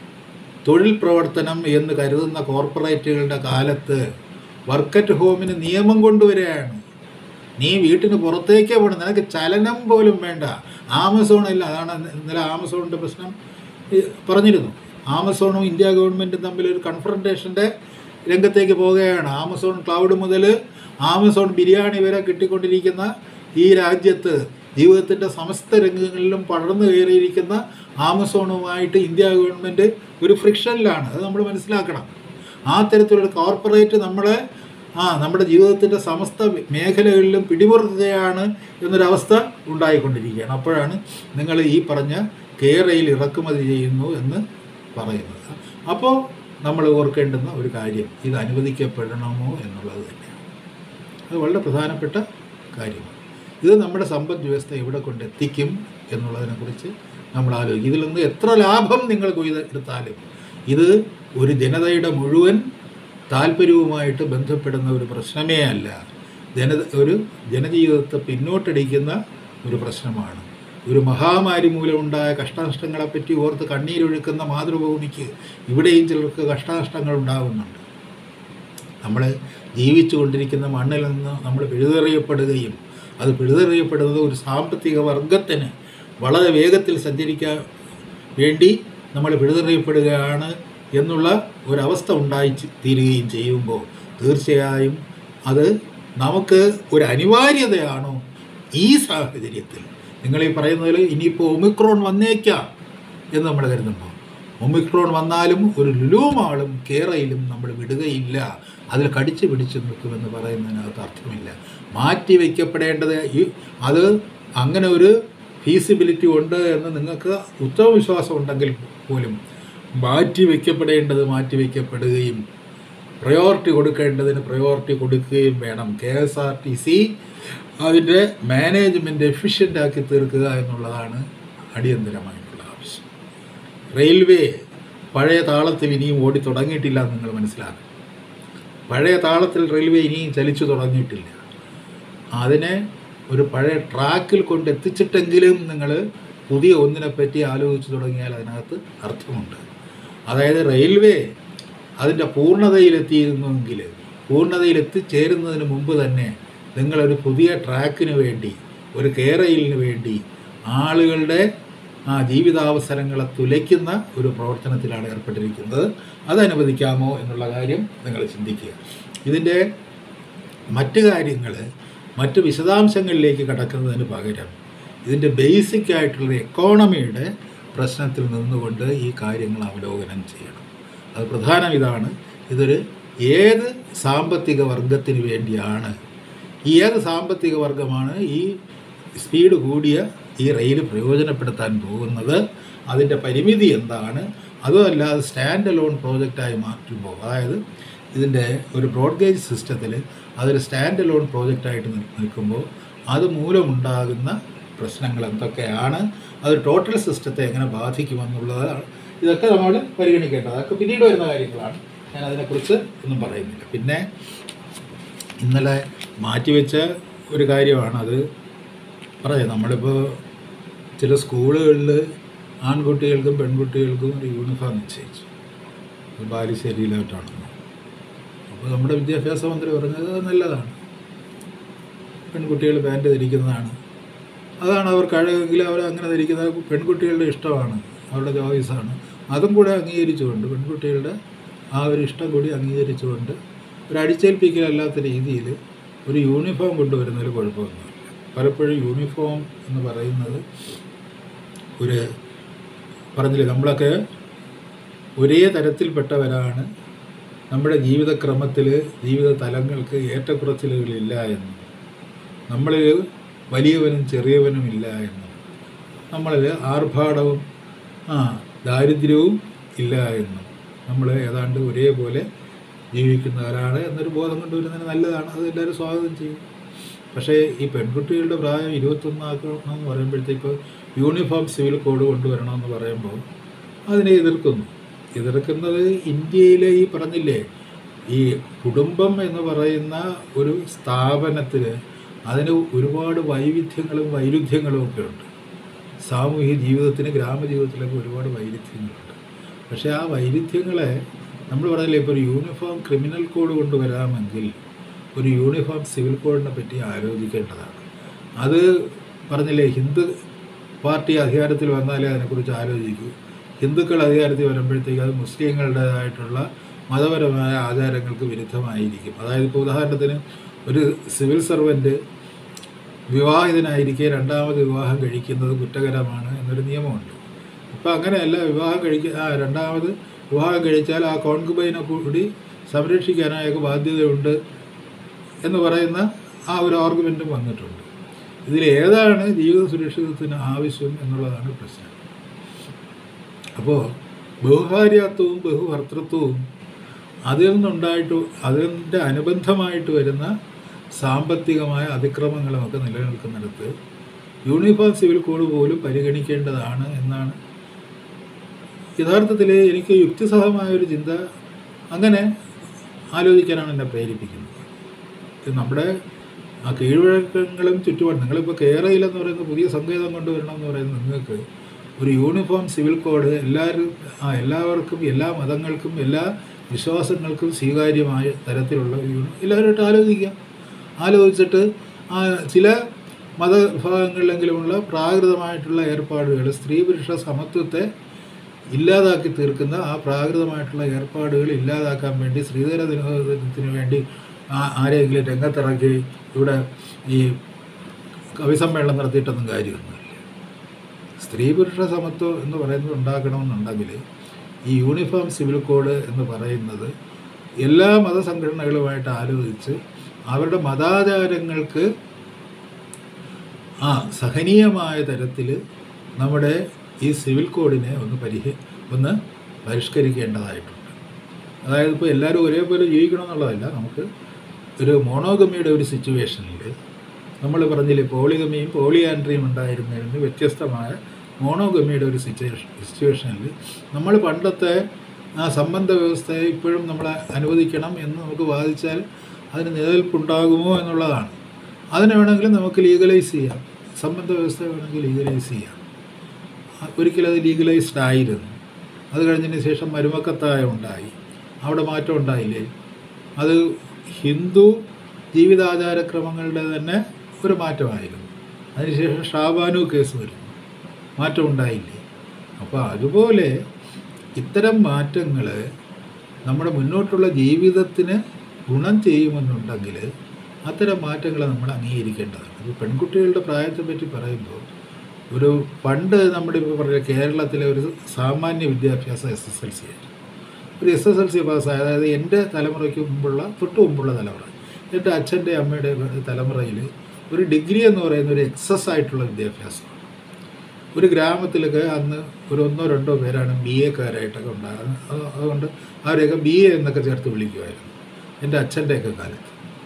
തൊഴിൽ പ്രവർത്തനം എന്ന് കരുതുന്ന കോർപ്പറേറ്റുകളുടെ കാലത്ത് വർക്ക് അറ്റ് ഹോമിന് നിയമം കൊണ്ടുവരികയാണ് നീ വീട്ടിന് പുറത്തേക്കേ പോകണം നിനക്ക് ചലനം പോലും വേണ്ട ആമസോണില്ല അതാണ് ഇന്നലെ ആമസോണിൻ്റെ പ്രശ്നം ഈ പറഞ്ഞിരുന്നു ആമസോണും ഇന്ത്യ ഗവൺമെൻറ്റും തമ്മിൽ ഒരു കൺഫറൻറ്റേഷൻ്റെ രംഗത്തേക്ക് പോവുകയാണ് ആമസോൺ ക്ലൗഡ് മുതൽ ആമസോൺ ബിരിയാണി വരെ കിട്ടിക്കൊണ്ടിരിക്കുന്ന ഈ രാജ്യത്ത് ജീവിതത്തിൻ്റെ സമസ്ത രംഗങ്ങളിലും പടർന്നു കയറിയിരിക്കുന്ന ആമസോണുമായിട്ട് ഇന്ത്യ ഗവൺമെൻറ് ഒരു ഫ്രിക്ഷനിലാണ് അത് നമ്മൾ മനസ്സിലാക്കണം ആ തരത്തിലുള്ള കോർപ്പറേറ്റ് നമ്മളെ ആ നമ്മുടെ ജീവിതത്തിൻ്റെ സമസ്ത മേഖലകളിലും പിടിമുറുക്കുകയാണ് എന്നൊരവസ്ഥ ഉണ്ടായിക്കൊണ്ടിരിക്കുകയാണ് അപ്പോഴാണ് നിങ്ങൾ ഈ പറഞ്ഞ കേരയിൽ ഇറക്കുമതി ചെയ്യുന്നു എന്ന് പറയുന്നത് അപ്പോൾ നമ്മൾ ഓർക്കേണ്ടുന്ന ഒരു കാര്യം ഇത് അനുവദിക്കപ്പെടണമോ എന്നുള്ളത് തന്നെയാണ് അത് വളരെ പ്രധാനപ്പെട്ട കാര്യമാണ് ഇത് നമ്മുടെ സമ്പദ് വ്യവസ്ഥ എവിടെ കൊണ്ടെത്തിക്കും എന്നുള്ളതിനെക്കുറിച്ച് നമ്മൾ ആലോചിക്കും ഇതിൽ നിന്ന് എത്ര ലാഭം നിങ്ങൾ കൊയ്ത് എടുത്താലും ഇത് ഒരു ജനതയുടെ മുഴുവൻ താല്പര്യവുമായിട്ട് ബന്ധപ്പെടുന്ന ഒരു പ്രശ്നമേ അല്ല ജന ഒരു ജനജീവിതത്തെ പിന്നോട്ടടിക്കുന്ന ഒരു പ്രശ്നമാണ് ഒരു മഹാമാരി മൂലമുണ്ടായ കഷ്ടനഷ്ടങ്ങളെപ്പറ്റി ഓർത്ത് കണ്ണീരൊഴുക്കുന്ന മാതൃഭൂമിക്ക് ഇവിടെയും ചിലർക്ക് കഷ്ടനഷ്ടങ്ങൾ ഉണ്ടാകുന്നുണ്ട് നമ്മൾ ജീവിച്ചു കൊണ്ടിരിക്കുന്ന മണ്ണിൽ നിന്ന് നമ്മൾ പിഴുതെറിയപ്പെടുകയും അത് പിഴുതെറിയപ്പെടുന്നത് ഒരു സാമ്പത്തിക വർഗത്തിന് വളരെ വേഗത്തിൽ സഞ്ചരിക്കാൻ വേണ്ടി നമ്മൾ പിഴുതെറിയപ്പെടുകയാണ് എന്നുള്ള ഒരവസ്ഥ ഉണ്ടായി ചി- തീരുകയും ചെയ്യുമ്പോൾ തീർച്ചയായും അത് നമുക്ക് ഒരു അനിവാര്യതയാണോ ഈ സാഹചര്യത്തിൽ നിങ്ങൾ ഈ പറയുന്നതിൽ ഇനിയിപ്പോൾ ഒമിക്രോൺ വന്നേക്കാം എന്ന് നമ്മൾ കരുതുമ്പോൾ ഒമിക്രോൺ വന്നാലും ഒരു ലുലുമാളും കേരയിലും നമ്മൾ വിടുകയില്ല അതിൽ കടിച്ചു പിടിച്ച് നിൽക്കുമെന്ന് പറയുന്നതിനകത്ത് അർത്ഥമില്ല മാറ്റി വയ്ക്കപ്പെടേണ്ടത് ഈ അത് അങ്ങനെ ഒരു ഫീസിബിലിറ്റി ഉണ്ട് എന്ന് നിങ്ങൾക്ക് ഉത്തമ വിശ്വാസം ഉണ്ടെങ്കിൽ പോലും മാറ്റി വയ്ക്കപ്പെടേണ്ടത് മാറ്റി വയ്ക്കപ്പെടുകയും പ്രയോറിറ്റി കൊടുക്കേണ്ടതിന് പ്രയോറിറ്റി കൊടുക്കുകയും വേണം K S R T C അതിൻ്റെ മാനേജ്മെൻറ്റ് എഫിഷ്യൻ്റ് ആക്കി തീർക്കുക എന്നുള്ളതാണ് അടിയന്തരമായിട്ടുള്ള ആവശ്യം റെയിൽവേ പഴയ താളത്തിൽ ഇനിയും ഓടി തുടങ്ങിയിട്ടില്ല എന്ന് നിങ്ങൾ മനസ്സിലാക്കണം പഴയ താളത്തിൽ റെയിൽവേ ഇനിയും ചലിച്ചു തുടങ്ങിയിട്ടില്ല അതിനെ ഒരു പഴയ ട്രാക്കിൽ കൊണ്ട് എത്തിച്ചിട്ടെങ്കിലും നിങ്ങൾ പുതിയ ഒന്നിനെപ്പറ്റി ആലോചിച്ച് തുടങ്ങിയാൽ അതിനകത്ത് അർത്ഥമുണ്ട് അതായത് റെയിൽവേ അതിൻ്റെ പൂർണ്ണതയിലെത്തിയിരുന്നുവെങ്കിൽ പൂർണ്ണതയിലെത്തിച്ചേരുന്നതിന് മുമ്പ് തന്നെ നിങ്ങളൊരു പുതിയ ട്രാക്കിന് വേണ്ടി ഒരു കേരയിലിന് വേണ്ടി ആളുകളുടെ ആ ജീവിതാവസരങ്ങളെ തുലയ്ക്കുന്ന ഒരു പ്രവർത്തനത്തിലാണ് ഏർപ്പെട്ടിരിക്കുന്നത് അത് അനുവദിക്കാമോ എന്നുള്ള കാര്യം നിങ്ങൾ ചിന്തിക്കുക ഇതിൻ്റെ മറ്റ് കാര്യങ്ങൾ മറ്റ് വിശദാംശങ്ങളിലേക്ക് കടക്കുന്നതിന് പകരം ഇതിൻ്റെ ബേസിക് ആയിട്ടുള്ള എക്കോണമിയുടെ പ്രശ്നത്തിൽ നിന്നുകൊണ്ട് ഈ കാര്യങ്ങൾ അവലോകനം ചെയ്യണം അത് പ്രധാനം ഇതാണ് ഇതൊരു ഏത് സാമ്പത്തിക വർഗത്തിന് വേണ്ടിയാണ് ഈ ഏത് സാമ്പത്തിക വർഗമാണ് ഈ സ്പീഡ് കൂടിയ ഈ റെയിൽ പ്രയോജനപ്പെടുത്താൻ പോകുന്നത് അതിൻ്റെ പരിമിതി എന്താണ് അതുമല്ല അത് സ്റ്റാൻഡ് അലോൺ പ്രോജക്റ്റായി മാറ്റുമ്പോൾ അതായത് ഇതിൻ്റെ ഒരു ബ്രോഡ്ഗേജ് സിസ്റ്റത്തിൽ അതൊരു സ്റ്റാൻഡ് അലോൺ പ്രോജക്റ്റായിട്ട് നിൽക്കുമ്പോൾ അത് മൂലമുണ്ടാകുന്ന പ്രശ്നങ്ങൾ എന്തൊക്കെയാണ് അത് ടോട്ടൽ സിസ്റ്റത്തെ എങ്ങനെ ബാധിക്കുമെന്നുള്ളത് ഇതൊക്കെ നമ്മൾ പരിഗണിക്കേണ്ടത് അതൊക്കെ പിന്നീട് വരുന്ന കാര്യങ്ങളാണ് ഞാൻ അതിനെക്കുറിച്ച് ഒന്നും പറയുന്നില്ല പിന്നെ ഇന്നലെ മാറ്റിവെച്ച ഒരു കാര്യമാണ് അത് പറയാം നമ്മളിപ്പോൾ ചില സ്കൂളുകളിൽ ആൺകുട്ടികൾക്കും പെൺകുട്ടികൾക്കും ഒരു യൂണിഫോം നിശ്ചയിച്ചു അത് ബാലുശ്ശേരിയിലോട്ടാണെന്ന് അപ്പോൾ നമ്മുടെ വിദ്യാഭ്യാസ മന്ത്രി പറഞ്ഞത് അത് നല്ലതാണ് പെൺകുട്ടികൾ പാൻറ് ധരിക്കുന്നതാണ് അതാണ് അവർ കഴിവെങ്കിൽ അവർ അങ്ങനെ ധരിക്കുന്നത് പെൺകുട്ടികളുടെ ഇഷ്ടമാണ് അവരുടെ ചോയ്സാണ് അതും കൂടെ അംഗീകരിച്ചുകൊണ്ട് പെൺകുട്ടികളുടെ ആ ഒരു ഇഷ്ടം കൂടി അംഗീകരിച്ചുകൊണ്ട് ഒരു അടിച്ചേൽപ്പിക്കലല്ലാത്ത രീതിയിൽ ഒരു യൂണിഫോം കൊണ്ടുവരുന്നതിൽ കുഴപ്പമൊന്നുമില്ല പലപ്പോഴും യൂണിഫോം എന്ന് പറയുന്നത് ഒരു പറഞ്ഞില്ലേ നമ്മളൊക്കെ ഒരേ തരത്തിൽപ്പെട്ടവരാണ് നമ്മുടെ ജീവിതക്രമത്തിൽ ജീവിത തലങ്ങൾക്ക് ഏറ്റക്കുറച്ചിലുകളില്ല എന്നും നമ്മളിൽ വലിയവനും ചെറിയവനും ഇല്ല എന്നും നമ്മളിൽ ആർഭാടവും ആ ദാരിദ്ര്യവും ഇല്ല എന്നും നമ്മൾ ഏതാണ്ട് ഒരേപോലെ ജീവിക്കുന്നവരാണ് എന്നൊരു ബോധം കൊണ്ടുവരുന്നതിന് നല്ലതാണ് അത് എല്ലാവരും സ്വാഗതം ചെയ്യും പക്ഷേ ഈ പെൺകുട്ടികളുടെ പ്രായം ഇരുപത്തൊന്നാക്കണം എന്ന് പറയുമ്പോഴത്തേക്ക് യൂണിഫോം സിവിൽ കോഡ് കൊണ്ടുവരണമെന്ന് പറയുമ്പോൾ അതിനെ എതിർക്കുന്നു എതിർക്കുന്നത് ഇന്ത്യയിലെ ഈ പറഞ്ഞില്ലേ ഈ കുടുംബം എന്ന് പറയുന്ന ഒരു സ്ഥാപനത്തിൽ അതിന് ഒരുപാട് വൈവിധ്യങ്ങളും വൈരുദ്ധ്യങ്ങളും ഒക്കെ ഉണ്ട് സാമൂഹിക ജീവിതത്തിന് ഗ്രാമജീവിതത്തിലൊക്കെ ഒരുപാട് വൈരുദ്ധ്യങ്ങളുണ്ട് പക്ഷേ ആ വൈരുദ്ധ്യങ്ങളെ നമ്മൾ പറഞ്ഞില്ലേ ഇപ്പോൾ ഒരു യൂണിഫോം ക്രിമിനൽ കോഡ് കൊണ്ടുവരാമെങ്കിൽ ഒരു യൂണിഫോം സിവിൽ കോഡിനെ പറ്റി ആലോചിക്കേണ്ടതാണ് അത് പറഞ്ഞില്ലേ ഹിന്ദു പാർട്ടി അധികാരത്തിൽ വന്നാലേ അതിനെക്കുറിച്ച് ആലോചിക്കൂ ഹിന്ദുക്കൾ അധികാരത്തിൽ വരുമ്പോഴത്തേക്ക് അത് മുസ്ലിങ്ങളുടേതായിട്ടുള്ള മതപരമായ ആചാരങ്ങൾക്ക് വിരുദ്ധമായിരിക്കും അതായത് ഇപ്പോൾ ഉദാഹരണത്തിന് ഒരു സിവിൽ സർവൻറ്റ് വിവാഹിതനായിരിക്കെ രണ്ടാമത് വിവാഹം കഴിക്കുന്നത് കുറ്റകരമാണ് എന്നൊരു നിയമമുണ്ട് ഇപ്പം അങ്ങനെയല്ല വിവാഹം കഴിക്ക ആ രണ്ടാമത് വിവാഹം കഴിച്ചാൽ ആ കോൺകുബൈനെ കൂടി സംരക്ഷിക്കാനായൊക്കെ ബാധ്യതയുണ്ട് എന്ന് പറയുന്ന ആ ഒരു ആർഗ്യുമെൻറ്റും വന്നിട്ടുണ്ട് ഇതിൽ ഏതാണ് ജീവിത സുരക്ഷിതത്വത്തിന് ആവശ്യം എന്നുള്ളതാണ് പ്രശ്നം അപ്പോൾ ബഹുഭാര്യാത്വവും ബഹുഭർത്തൃത്വവും അതിൽ നിന്നുണ്ടായിട്ട് അതിൻ്റെ അനുബന്ധമായിട്ട് വരുന്ന സാമ്പത്തികമായ അതിക്രമങ്ങളുമൊക്കെ നിലനിൽക്കുന്നിടത്ത് യൂണിഫോം സിവിൽ കോഡ് പോലും പരിഗണിക്കേണ്ടതാണ് എന്നാണ് യഥാർത്ഥത്തിൽ എനിക്ക് യുക്തിസഹമായ ഒരു ചിന്ത അങ്ങനെ ആലോചിക്കാനാണ് എന്നെ പ്രേരിപ്പിക്കുന്നത് ഇത് നമ്മുടെ ആ കീഴ്വഴക്കങ്ങളും ചുറ്റുപാടും നിങ്ങളിപ്പോൾ കേരളയിൽ എന്ന് പറയുന്ന പുതിയ സങ്കേതം കൊണ്ടുവരണം എന്ന് പറയുന്നത് നിങ്ങൾക്ക് ഒരു യൂണിഫോം സിവിൽ കോഡ് എല്ലാവരും ആ എല്ലാവർക്കും എല്ലാ മതങ്ങൾക്കും എല്ലാ വിശ്വാസങ്ങൾക്കും സ്വീകാര്യമായ തരത്തിലുള്ള ഒരു യൂണി എല്ലാവരുമായിട്ട് ആലോചിക്കുക ആലോചിച്ചിട്ട് ആ ചില മതവിഭാഗങ്ങളിലെങ്കിലുമുള്ള പ്രാകൃതമായിട്ടുള്ള ഏർപ്പാടുകൾ സ്ത്രീ പുരുഷ സമത്വത്തെ ഇല്ലാതാക്കി തീർക്കുന്ന ആ പ്രാകൃതമായിട്ടുള്ള ഏർപ്പാടുകൾ ഇല്ലാതാക്കാൻ വേണ്ടി ശ്രീധര ദിനത്തിന് വേണ്ടി ആ- ആരെയെങ്കിലും രംഗത്തിറക്കി ഇവിടെ ഈ കവിസമ്മേളനം നടത്തിയിട്ടൊന്നും കാര്യമൊന്നുമില്ല സ്ത്രീ പുരുഷ സമത്വം എന്ന് പറയുന്നത് ഉണ്ടാക്കണമെന്നുണ്ടെങ്കിൽ ഈ യൂണിഫോം സിവിൽ കോഡ് എന്ന് പറയുന്നത് എല്ലാ മതസംഘടനകളുമായിട്ട് ആലോചിച്ച് അവരുടെ മതാചാരങ്ങൾക്ക് ആ സഹനീയമായ തരത്തിൽ നമ്മുടെ ഈ സിവിൽ കോഡിനെ ഒന്ന് പരിഹ ഒന്ന് പരിഷ്കരിക്കേണ്ടതായിട്ടുണ്ട് അതായത് ഇപ്പോൾ എല്ലാവരും ഒരേപോലെ ജീവിക്കണമെന്നുള്ളതല്ല നമുക്ക് ഒരു മോണോഗമിയുടെ ഒരു സിറ്റുവേഷനിൽ നമ്മൾ പറഞ്ഞില്ലേ പോളിഗമിയും പോളിയാൻഡ്രിയും ഉണ്ടായിരുന്നതിൽ നിന്ന് വ്യത്യസ്തമായ മോണോഗമിയുടെ ഒരു സിറ്റുവേഷൻ സിറ്റുവേഷനിൽ നമ്മൾ പണ്ടത്തെ ആ സംബന്ധ വ്യവസ്ഥയെ ഇപ്പോഴും നമ്മൾ അനുവദിക്കണം എന്ന് നമുക്ക് വാദിച്ചാൽ അതിന് നിലനിൽപ്പുണ്ടാകുമോ എന്നുള്ളതാണ് അതിനെ വേണമെങ്കിൽ നമുക്ക് ലീഗലൈസ് ചെയ്യാം സംബന്ധ വ്യവസ്ഥ വേണമെങ്കിൽ ലീഗലൈസ് ചെയ്യാം ഒരിക്കലും അത് ലീഗലൈസ്ഡ് ആയിരുന്നു അത് കഴിഞ്ഞതിന് ശേഷം മരുമക്കത്തായ ഉണ്ടായി അവിടെ മാറ്റം ഉണ്ടായില്ലേ അത് ഹിന്ദു ജീവിതാചാരക്രമങ്ങളുടെ തന്നെ ഒരു മാറ്റമായിരുന്നു അതിനുശേഷം ഷാബാനു കേസ് വരുന്നു മാറ്റം ഉണ്ടായില്ലേ അപ്പോൾ അതുപോലെ ഇത്തരം മാറ്റങ്ങൾ നമ്മുടെ മുന്നോട്ടുള്ള ജീവിതത്തിന് ഗുണം ചെയ്യുമെന്നുണ്ടെങ്കിൽ അത്തരം മാറ്റങ്ങൾ നമ്മൾ അംഗീകരിക്കേണ്ടതാണ് ഇപ്പോൾ പെൺകുട്ടികളുടെ പ്രായത്തെ പറ്റി പറയുമ്പോൾ ഒരു പണ്ട് നമ്മുടെ ഇപ്പോൾ പറഞ്ഞ കേരളത്തിലെ ഒരു സാമാന്യ വിദ്യാഭ്യാസം എസ് എസ് എൽ സി ആയിരുന്നു ഒരു എസ് എസ് എൽ സി പാസ്സായ അതായത് എൻ്റെ തലമുറയ്ക്ക് മുമ്പുള്ള തൊട്ട് മുമ്പുള്ള തലമുറ എൻ്റെ അച്ഛൻ്റെ അമ്മയുടെ തലമുറയിൽ ഒരു ഡിഗ്രി എന്ന് പറയുന്ന ഒരു എക്സസ് ആയിട്ടുള്ള വിദ്യാഭ്യാസം ഒരു ഗ്രാമത്തിലൊക്കെ അന്ന് ഒരു ഒന്നോ രണ്ടോ പേരാണ് ബി എക്കാരായിട്ടൊക്കെ ഉണ്ടാകുന്നത് അത് അതുകൊണ്ട് അവരെയൊക്കെ ബി എ എന്നൊക്കെ ചേർത്ത് വിളിക്കുമായിരുന്നു എൻ്റെ അച്ഛൻ്റെയൊക്കെ കാലത്ത്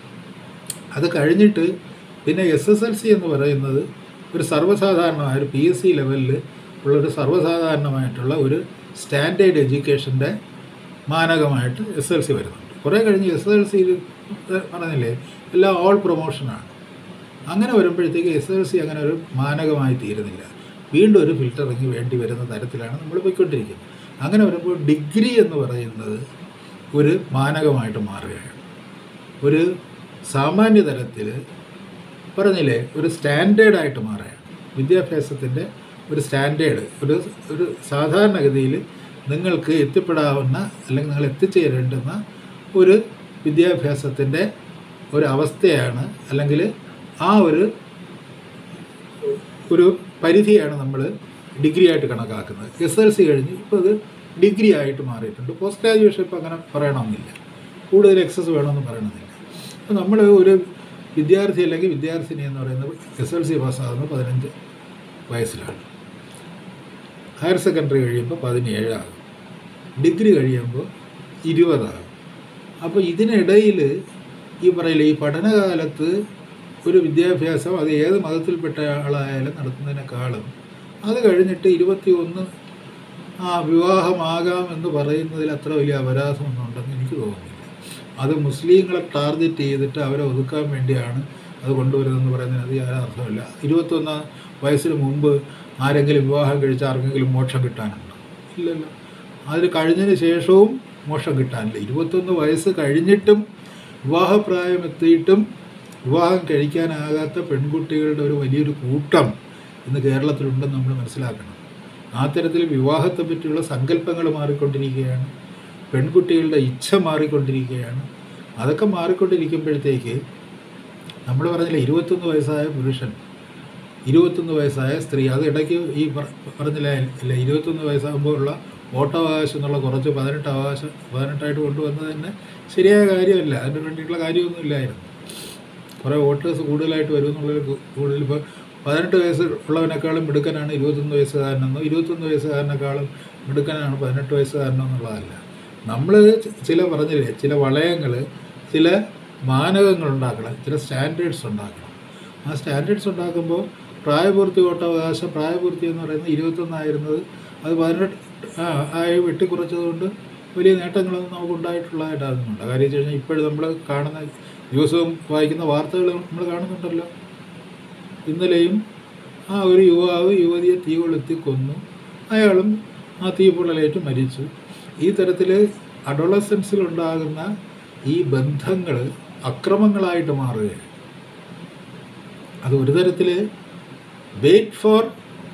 അത് കഴിഞ്ഞിട്ട് പിന്നെ എസ് എസ് എൽ സി എന്ന് പറയുന്നത് ഒരു സർവ്വസാധാരണമായ ഒരു പി എസ് സി ലെവലിൽ ഉള്ളൊരു സർവ്വസാധാരണമായിട്ടുള്ള ഒരു സ്റ്റാൻഡേർഡ് എഡ്യൂക്കേഷൻ്റെ മാനകമായിട്ട് എസ് എൽ സി വരുന്നുണ്ട് കുറേ കഴിഞ്ഞ് എസ് എൽ സിയിൽ പറഞ്ഞില്ലേ എല്ലാം ഓൾ പ്രൊമോഷനാണ് അങ്ങനെ വരുമ്പോഴത്തേക്ക് എസ് എൽ സി അങ്ങനെ ഒരു മാനകമായി തീരുന്നില്ല വീണ്ടും ഒരു ഫിൽറ്ററിങ് വേണ്ടി വരുന്ന തരത്തിലാണ് നമ്മൾ പോയിക്കൊണ്ടിരിക്കുന്നത് അങ്ങനെ വരുമ്പോൾ ഡിഗ്രി എന്ന് പറയുന്നത് ഒരു മാനകമായിട്ട് മാറുകയാണ് ഒരു സാമാന്യ തലത്തിൽ പറഞ്ഞില്ലേ ഒരു സ്റ്റാൻഡേർഡായിട്ട് മാറുകയാണ് വിദ്യാഭ്യാസത്തിൻ്റെ ഒരു സ്റ്റാൻഡേർഡ് ഒരു ഒരു സാധാരണഗതിയിൽ നിങ്ങൾക്ക് എത്തിപ്പെടാവുന്ന അല്ലെങ്കിൽ നിങ്ങൾ എത്തിച്ചേരേണ്ടുന്ന ഒരു വിദ്യാഭ്യാസത്തിൻ്റെ ഒരു അവസ്ഥയാണ് അല്ലെങ്കിൽ ആ ഒരു ഒരു പരിധിയാണ് നമ്മൾ ഡിഗ്രി ആയിട്ട് കണക്കാക്കുന്നത് എസ് എൽ സി കഴിഞ്ഞ് ഇപ്പോൾ ഇത് ഡിഗ്രി ആയിട്ട് മാറിയിട്ടുണ്ട് പോസ്റ്റ് ഗ്രാജുവേഷൻ ഇപ്പോൾ അങ്ങനെ പറയണമെന്നില്ല കൂടുതൽ എക്സസ് വേണമെന്ന് പറയണമെന്നില്ല അപ്പോൾ നമ്മൾ ഒരു വിദ്യാർത്ഥി അല്ലെങ്കിൽ വിദ്യാർത്ഥിനി എന്ന് പറയുന്നത് എസ് എൽ സി പാസ്സാകുന്നത് പതിനഞ്ച് വയസ്സിലാണ് ഹയർ സെക്കൻഡറി കഴിയുമ്പോൾ പതിനേഴാകും ഡിഗ്രി കഴിയുമ്പോൾ ഇരുപതാകും അപ്പോൾ ഇതിനിടയിൽ ഈ പറയില്ല ഈ പഠനകാലത്ത് ഒരു വിദ്യാഭ്യാസം അത് ഏത് മതത്തിൽപ്പെട്ട ആളായാലും നടത്തുന്നതിനേക്കാളും അത് കഴിഞ്ഞിട്ട് ഇരുപത്തി ഒന്ന് ആ വിവാഹമാകാം എന്ന് പറയുന്നതിൽ അത്ര വലിയ അപരാധമൊന്നും ഉണ്ടെന്ന് എനിക്ക് തോന്നുന്നില്ല അത് മുസ്ലിങ്ങളെ ടാർഗറ്റ് ചെയ്തിട്ട് അവരെ ഒതുക്കാൻ വേണ്ടിയാണ് അത് കൊണ്ടുവരുന്നതെന്ന് പറയുന്നതിന് യാതൊരു അർത്ഥമില്ല ഇരുപത്തൊന്ന് വയസ്സിന് മുമ്പ് ആരെങ്കിലും വിവാഹം കഴിച്ച് ആർക്കെങ്കിലും മോക്ഷം കിട്ടാനുണ്ടോ ഇല്ലല്ലോ അതിന് കഴിഞ്ഞതിന് ശേഷവും മോക്ഷം കിട്ടാനില്ല ഇരുപത്തൊന്ന് വയസ്സ് കഴിഞ്ഞിട്ടും വിവാഹപ്രായം എത്തിയിട്ടും വിവാഹം കഴിക്കാനാകാത്ത പെൺകുട്ടികളുടെ ഒരു വലിയൊരു കൂട്ടം ഇന്ന് കേരളത്തിലുണ്ടെന്ന് നമ്മൾ മനസ്സിലാക്കണം ആ തരത്തിൽ വിവാഹത്തെ പറ്റിയുള്ള സങ്കല്പങ്ങൾ മാറിക്കൊണ്ടിരിക്കുകയാണ് പെൺകുട്ടികളുടെ ഇച്ഛ മാറിക്കൊണ്ടിരിക്കുകയാണ് അതൊക്കെ മാറിക്കൊണ്ടിരിക്കുമ്പോഴത്തേക്ക് നമ്മൾ പറഞ്ഞില്ല ഇരുപത്തൊന്ന് വയസ്സായ പുരുഷൻ ഇരുപത്തൊന്ന് വയസ്സായ സ്ത്രീ അത് ഇടയ്ക്ക് ഈ പറ- പറഞ്ഞില്ല ഇല്ല ഇരുപത്തൊന്ന് വയസ്സാകുമ്പോൾ ഉള്ള വോട്ടവകാശം എന്നുള്ള കുറച്ച് പതിനെട്ട് അവകാശം പതിനെട്ടായിട്ട് കൊണ്ടുവന്നത് തന്നെ ശരിയായ കാര്യമല്ല അതിന് വേണ്ടിയിട്ടുള്ള കാര്യമൊന്നും ഇല്ലായിരുന്നു കുറേ വോട്ടേഴ്സ് കൂടുതലായിട്ട് വരും എന്നുള്ളൊരു കു- കൂടുതൽ ഇപ്പോൾ പതിനെട്ട് വയസ്സ് ഉള്ളവനേക്കാളും മിടുക്കനാണ് ഇരുപത്തൊന്ന് വയസ്സുകാരനെന്നോ ഇരുപത്തൊന്ന് വയസ്സുകാരനേക്കാളും മിടുക്കനാണ് പതിനെട്ട് വയസ്സുകാരനോ എന്നുള്ളതല്ല നമ്മൾ ചില പറഞ്ഞില്ലേ ചില വളയങ്ങൾ ചില മാനകങ്ങൾ ഉണ്ടാക്കണം ചില സ്റ്റാൻഡേർഡ്സ് ഉണ്ടാക്കണം ആ സ്റ്റാൻഡേർഡ്സ് ഉണ്ടാക്കുമ്പോൾ പ്രായപൂർത്തി വോട്ടവകാശം പ്രായപൂർത്തി എന്ന് പറയുന്നത് ഇരുപത്തൊന്നായിരുന്നത് അത് പതിനെട്ട് ആ, ആയി വെട്ടിക്കുറച്ചതുകൊണ്ട് വലിയ നേട്ടങ്ങളൊന്നും നമുക്ക് ഉണ്ടായിട്ടുള്ളതായിട്ടാകുന്നുണ്ട് കാര്യം വെച്ച് കഴിഞ്ഞാൽ ഇപ്പോഴും നമ്മൾ കാണുന്ന ദിവസവും വായിക്കുന്ന വാർത്തകൾ നമ്മൾ കാണുന്നുണ്ടല്ലോ ഇന്നലെയും ആ ഒരു യുവാവ് യുവതിയെ തീ കൊളുത്തി കൊന്നു അയാളും ആ തീ പൊള്ളലേറ്റ് മരിച്ചു ഈ തരത്തിൽ അഡോളസൻസിലുണ്ടാകുന്ന ഈ ബന്ധങ്ങൾ അക്രമങ്ങളായിട്ട് മാറുകയാണ് അത് ഒരു തരത്തിൽ വെയിറ്റ് ഫോർ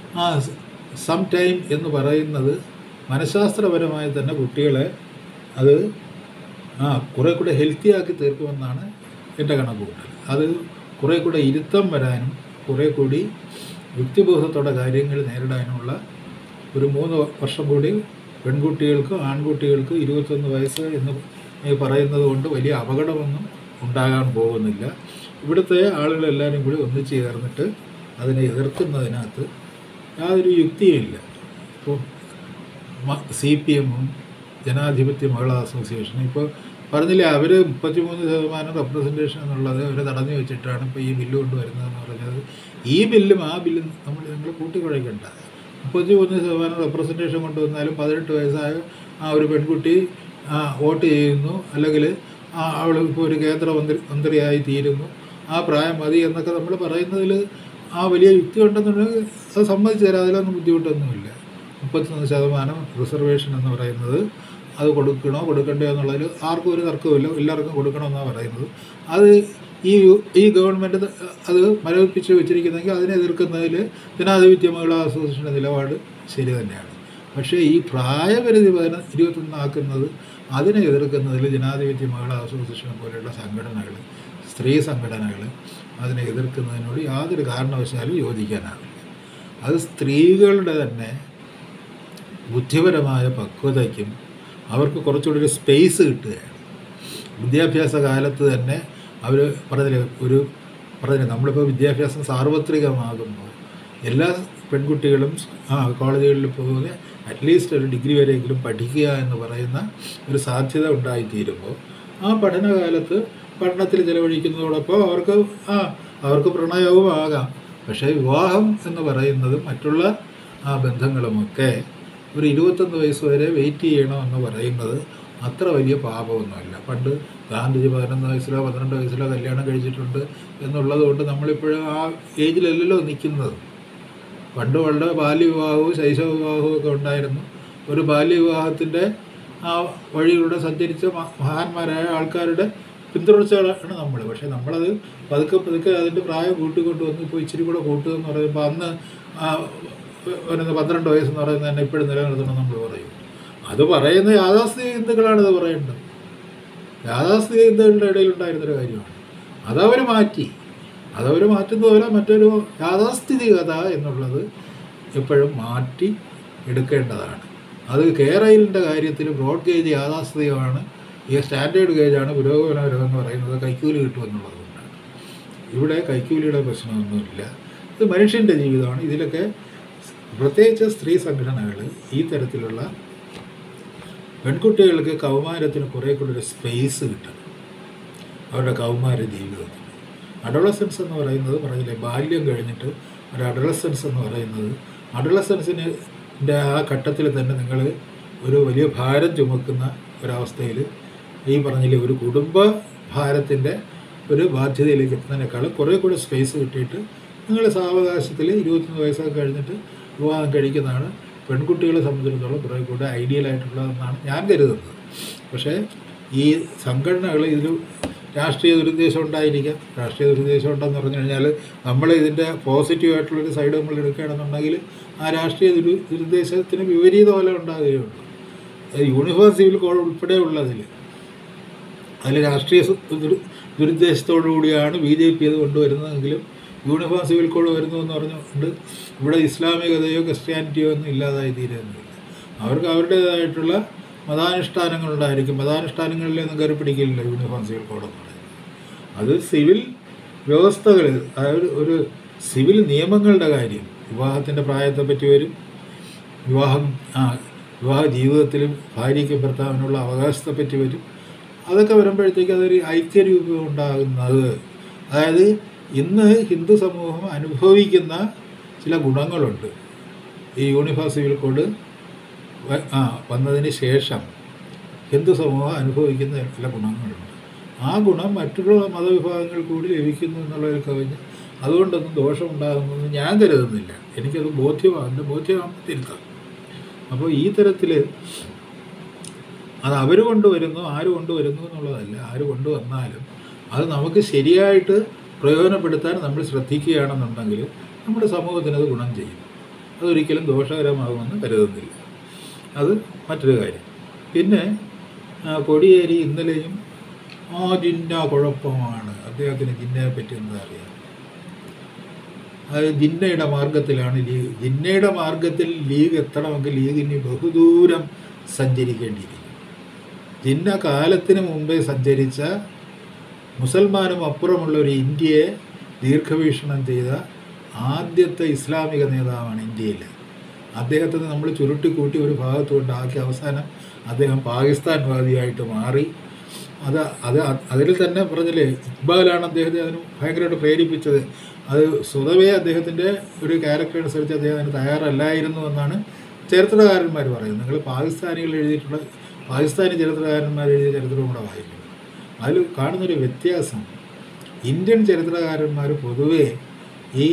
സം ടൈം എന്ന് പറയുന്നത് മനഃശാസ്ത്രപരമായി തന്നെ കുട്ടികളെ അത് ആ കുറേ കൂടെ ഹെൽത്തി ആക്കി തീർക്കുമെന്നാണ് എൻ്റെ കണക്കുകൂട്ടൽ അത് കുറേ കൂടെ ഇരുത്തം വരാനും കുറേ കൂടി യുക്തിബോധത്തോടെ കാര്യങ്ങൾ നേരിടാനുമുള്ള ഒരു മൂന്ന് വർഷം കൂടി പെൺകുട്ടികൾക്കും ആൺകുട്ടികൾക്കും ഇരുപത്തൊന്ന് വയസ്സ് എന്ന് ഈ പറയുന്നത് കൊണ്ട് വലിയ അപകടമൊന്നും ഉണ്ടാകാൻ പോകുന്നില്ല ഇവിടുത്തെ ആളുകളെല്ലാവരും കൂടി ഒന്നിച്ച് ചേർന്നിട്ട് അതിനെ എതിർക്കുന്നതിനകത്ത് യാതൊരു യുക്തിയുമില്ല ഇപ്പോൾ സി പി എമ്മും ജനാധിപത്യ മഹിളാ അസോസിയേഷനും ഇപ്പോൾ പറഞ്ഞില്ലേ അവർ മുപ്പത്തിമൂന്ന് ശതമാനം റെപ്രസെൻറ്റേഷൻ എന്നുള്ളത് അവർ തടഞ്ഞു വെച്ചിട്ടാണ് ഇപ്പോൾ ഈ ബില്ല് കൊണ്ടുവരുന്നതെന്ന് പറഞ്ഞത് ഈ ബില്ലും ആ ബില്ലും നമ്മൾ നിങ്ങൾ കൂട്ടിക്കുഴയ്ക്കണ്ട മുപ്പത്തിമൂന്ന് ശതമാനം റെപ്രസെൻറ്റേഷൻ കൊണ്ടുവന്നാലും പതിനെട്ട് വയസ്സായ ആ ഒരു പെൺകുട്ടി ആ, വോട്ട് ചെയ്യുന്നു അല്ലെങ്കിൽ ആ അവൾ ഇപ്പോൾ ഒരു കേന്ദ്ര മന്ത്രി മന്ത്രിയായി തീരുന്നു ആ പ്രായം മതി എന്നൊക്കെ നമ്മൾ പറയുന്നതിൽ ആ വലിയ യുക്തി ഉണ്ടെന്നുണ്ടെങ്കിൽ അത് സമ്മതിച്ചു തരാം അതിലൊന്നും ബുദ്ധിമുട്ടൊന്നുമില്ല മുപ്പത്തൊന്ന് ശതമാനം റിസർവേഷൻ എന്ന് പറയുന്നത് അത് കൊടുക്കണോ കൊടുക്കണ്ടോ എന്നുള്ളതിൽ ആർക്കും ഒരു തർക്കമില്ല എല്ലാവർക്കും കൊടുക്കണമെന്നാണ് പറയുന്നത് അത് ഈ യു- ഈ ഗവൺമെൻറ് അത് മരവിപ്പിച്ച് വെച്ചിരിക്കുന്നെങ്കിൽ അതിനെ എതിർക്കുന്നതിൽ ജനാധിപത്യ മഹിളാ അസോസിയേഷൻ്റെ നിലപാട് ശരി തന്നെയാണ് പക്ഷേ ഈ പ്രായപരിധി പതിന ഇരുപത്തൊന്നാക്കുന്നത് അതിനെ എതിർക്കുന്നതിൽ ജനാധിപത്യ മഹിളാ അസോസിയേഷൻ പോലെയുള്ള സംഘടനകൾ സ്ത്രീ സംഘടനകൾ അതിനെ എതിർക്കുന്നതിനോട് യാതൊരു കാരണവശാലും യോജിക്കാനാവില്ല അത് സ്ത്രീകളുടെ തന്നെ ബുദ്ധിപരമായ പക്വതയ്ക്കും അവർക്ക് കുറച്ചുകൂടി ഒരു സ്പേസ് കിട്ടുകയാണ് വിദ്യാഭ്യാസ കാലത്ത് തന്നെ അവർ പറഞ്ഞില്ലേ ഒരു പറഞ്ഞില്ലേ നമ്മളിപ്പോൾ വിദ്യാഭ്യാസം സാർവത്രികമാകുമ്പോൾ എല്ലാ പെൺകുട്ടികളും ആ കോളേജുകളിൽ പോകുക അറ്റ്ലീസ്റ്റ് ഒരു ഡിഗ്രി വരെയെങ്കിലും പഠിക്കുക എന്ന് പറയുന്ന ഒരു സാധ്യത ഉണ്ടായിത്തീരുമ്പോൾ ആ പഠനകാലത്ത് പഠനത്തിൽ ചിലവഴിക്കുന്നതോടൊപ്പം അവർക്ക് ആ അവർക്ക് പ്രണയവും ആകാം പക്ഷേ വിവാഹം എന്ന് പറയുന്നത് മറ്റുള്ള ആ ബന്ധങ്ങളുമൊക്കെ ഒരു ഇരുപത്തൊന്ന് വയസ്സ് വരെ വെയിറ്റ് ചെയ്യണം എന്ന് പറയുന്നത് അത്ര വലിയ പാപമൊന്നുമല്ല പണ്ട് ഗാന്ധിജി പതിനൊന്ന് വയസ്സിലോ പന്ത്രണ്ട് വയസ്സിലോ കല്യാണം കഴിച്ചിട്ടുണ്ട് എന്നുള്ളത് കൊണ്ട് നമ്മളിപ്പോഴും ആ ഏജിലല്ലല്ലോ നിൽക്കുന്നത് പണ്ട് വളരെ ബാല്യവിവാഹവും ശൈശവ വിവാഹവും ഒക്കെ ഉണ്ടായിരുന്നു ഒരു ബാല്യവിവാഹത്തിൻ്റെ ആ വഴിയിലൂടെ സഞ്ചരിച്ച മ- മഹാന്മാരായ ആൾക്കാരുടെ പിന്തുടർച്ചകളാണ് നമ്മൾ പക്ഷേ നമ്മളത് പതുക്കെ പതുക്കെ അതിൻ്റെ പ്രായം കൂട്ടിക്കൊണ്ട് വന്ന് ഇപ്പോൾ ഇച്ചിരി കൂടെ കൂട്ടുക എന്ന് പറയുമ്പോൾ അന്ന് ആ ഒരു പന്ത്രണ്ട് വയസ്സെന്ന് പറയുന്നത് തന്നെ ഇപ്പോഴും നിലനിർത്തണം നമ്മൾ പറയും അത് പറയുന്ന യാഥാസ്ഥിക ഹിന്ദുക്കളാണ് ഇത് പറയേണ്ടത് യാഥാസ്ഥിക ഹിന്ദുക്കളുടെ ഇടയിലുണ്ടായിരുന്നൊരു കാര്യമാണ് അതവർ മാറ്റി അതവർ മാറ്റുന്ന പോലെ മറ്റൊരു യാഥാസ്ഥിതികത എന്നുള്ളത് എപ്പോഴും മാറ്റി എടുക്കേണ്ടതാണ് അത് കേരളിൻ്റെ കാര്യത്തിൽ ബ്രോഡ് ഗേജ് യാഥാസ്ഥിതികമാണ് ഈ സ്റ്റാൻഡേർഡ് ഗേജാണ് പുരോഗമനപരം എന്ന് പറയുന്നത് കൈക്കൂലി കിട്ടുമെന്നുള്ളത് കൊണ്ടാണ് ഇവിടെ കൈക്കൂലിയുടെ പ്രശ്നമൊന്നുമില്ല ഇത് മനുഷ്യൻ്റെ ജീവിതമാണ് ഇതിലൊക്കെ പ്രത്യേകിച്ച് സ്ത്രീ സംഘടനകൾ ഈ തരത്തിലുള്ള പെൺകുട്ടികൾക്ക് കൗമാരത്തിന് കുറേ കൂടി ഒരു സ്പേസ് കിട്ടണം അവരുടെ കൗമാര ജീവിതത്തിൽ അഡോളസൻസ് എന്ന് പറയുന്നത് പറഞ്ഞില്ലേ ബാല്യം കഴിഞ്ഞിട്ട് ഒരു അഡോളസൻസ് എന്ന് പറയുന്നത് അഡോളസൻസിന് ആ ഘട്ടത്തിൽ തന്നെ നിങ്ങൾ ഒരു വലിയ ഭാരം ചുമക്കുന്ന ഒരവസ്ഥയിൽ ഈ പറഞ്ഞില്ലേ ഒരു കുടുംബ ഭാരത്തിൻ്റെ ഒരു ബാധ്യതയിലേക്ക് എത്തുന്നതിനേക്കാൾ കുറേ കൂടി സ്പേസ് കിട്ടിയിട്ട് നിങ്ങൾ സാവകാശത്തിൽ ഇരുപത്തൊന്ന് വയസ്സൊക്കെ കഴിഞ്ഞിട്ട് വിവാഹം കഴിക്കുന്നതാണ് പെൺകുട്ടികളെ സംബന്ധിച്ചിടത്തോളം കുറേ കൂടെ ഐഡിയൽ ആയിട്ടുള്ളതെന്നാണ് ഞാൻ കരുതുന്നത് പക്ഷേ ഈ സംഘടനകൾ ഇതിൽ രാഷ്ട്രീയ ദുരുദ്ദേശം ഉണ്ടായിരിക്കാം രാഷ്ട്രീയ ദുരുദ്ദേശം ഉണ്ടെന്ന് പറഞ്ഞു കഴിഞ്ഞാൽ നമ്മൾ ഇതിൻ്റെ പോസിറ്റീവ് ആയിട്ടുള്ളൊരു സൈഡ് നമ്മൾ എടുക്കുകയാണെന്നുണ്ടെങ്കിൽ ആ രാഷ്ട്രീയ ദുരു ദുരുദ്ദേശത്തിന് വിപരീത ഫലം ഉണ്ടാകുകയുള്ളൂ അത് യൂണിഫോം സിവിൽ കോഡ് ഉൾപ്പെടെ ഉള്ളതിൽ അതിൽ രാഷ്ട്രീയ സു- ദുരു- ദുരുദ്ദേശത്തോടു കൂടിയാണ് ബി ജെ പി അത് കൊണ്ടുവരുന്നതെങ്കിലും യൂണിഫോം സിവിൽ കോഡ് വരുന്നു എന്ന് പറഞ്ഞുകൊണ്ട് ഇവിടെ ഇസ്ലാമികതയോ ക്രിസ്ത്യാനിറ്റിയോ ഒന്നും ഇല്ലാതായി തീരുന്നില്ല അവർക്ക് അവരുടേതായിട്ടുള്ള മതാനുഷ്ഠാനങ്ങളുണ്ടായിരിക്കും മതാനുഷ്ഠാനങ്ങളിലൊന്നും കയറി പിടിക്കില്ല യൂണിഫോം സിവിൽ കോഡ് എന്ന് പറയുന്നത് അത് സിവിൽ വ്യവസ്ഥകൾ അതായത് ഒരു സിവിൽ നിയമങ്ങളുടെ കാര്യം വിവാഹത്തിൻ്റെ പ്രായത്തെപ്പറ്റി വരും വിവാഹം ആ വിവാഹ ജീവിതത്തിലും ഭാര്യയ്ക്ക് ഭർത്താവിനുള്ള അവകാശത്തെപ്പറ്റി വരും അതൊക്കെ വരുമ്പോഴത്തേക്ക് അതൊരു ഐക്യരൂപം ഉണ്ടാകുന്നത് അതായത് ഇന്ന് ഹിന്ദു സമൂഹം അനുഭവിക്കുന്ന ചില ഗുണങ്ങളുണ്ട് ഈ യൂണിഫോം സിവിൽ കോഡ് വ- ആ വന്നതിന് ശേഷം ഹിന്ദു സമൂഹം അനുഭവിക്കുന്ന ചില ഗുണങ്ങളുണ്ട് ആ ഗുണം മറ്റുള്ള മതവിഭാഗങ്ങൾ കൂടി ലഭിക്കുന്നു എന്നുള്ളതിൽ കവിഞ്ഞ് അതുകൊണ്ടൊന്നും ദോഷമുണ്ടാകുമെന്ന് ഞാൻ കരുതുന്നില്ല എനിക്കത് ബോധ്യമാണ് എൻ്റെ ബോധ്യമാകുമ്പോൾ തിരുത്താം അപ്പോൾ ഈ തരത്തിൽ അത് അവർ കൊണ്ടുവരുന്നു ആര് കൊണ്ടുവരുന്നു എന്നുള്ളതല്ല ആര് കൊണ്ടുവന്നാലും അത് നമുക്ക് ശരിയായിട്ട് പ്രയോജനപ്പെടുത്താൻ നമ്മൾ ശ്രദ്ധിക്കുകയാണെന്നുണ്ടെങ്കിൽ നമ്മുടെ സമൂഹത്തിന് അത് ഗുണം ചെയ്യും അതൊരിക്കലും ദോഷകരമാകുമെന്ന് കരുതുന്നില്ല അത് മറ്റൊരു കാര്യം പിന്നെ ആ, കൊടിയേരി ഇന്നലെയും ആ ജിന്ന കുഴപ്പമാണ് അദ്ദേഹത്തിന് ജിന്നയെ പറ്റി എന്താ അറിയാം അത് ജിന്നയുടെ മാർഗത്തിലാണ് ലീഗ് ജിന്നയുടെ മാർഗത്തിൽ ലീഗ് എത്തണമെങ്കിൽ ലീഗ് ഇനി ബഹുദൂരം സഞ്ചരിക്കേണ്ടിയിരിക്കും ജിന്ന കാലത്തിന് മുമ്പേ സഞ്ചരിച്ച മുസൽമാനും അപ്പുറമുള്ള ഒരു ഇന്ത്യയെ ദീർഘവീക്ഷണം ചെയ്ത ആദ്യത്തെ ഇസ്ലാമിക നേതാവാണ് ഇന്ത്യയിൽ അദ്ദേഹത്തിന് നമ്മൾ ചുരുട്ടിക്കൂട്ടി ഒരു ഭാഗത്ത് കൊണ്ടാക്കി അവസാനം അദ്ദേഹം പാകിസ്ഥാൻവാദിയായിട്ട് മാറി അത് അത് അതിൽ തന്നെ പറഞ്ഞില്ലേ ഇക്ബാലാണ് അദ്ദേഹത്തെ അതിന് ഭയങ്കരമായിട്ട് പ്രേരിപ്പിച്ചത് അത് സ്വതവേ അദ്ദേഹത്തിൻ്റെ ഒരു ക്യാരക്ടർ അനുസരിച്ച് അദ്ദേഹം അതിന് തയ്യാറല്ലായിരുന്നു എന്നാണ് ചരിത്രകാരന്മാർ പറയുന്നത് നിങ്ങൾ പാകിസ്ഥാനികൾ എഴുതിയിട്ടുള്ള പാകിസ്ഥാനി ചരിത്രകാരന്മാർ എഴുതിയ ചരിത്രവും കൂടെ വായിക്കണം അതിൽ കാണുന്നൊരു വ്യത്യാസം ഇന്ത്യൻ ചരിത്രകാരന്മാർ പൊതുവേ ഈ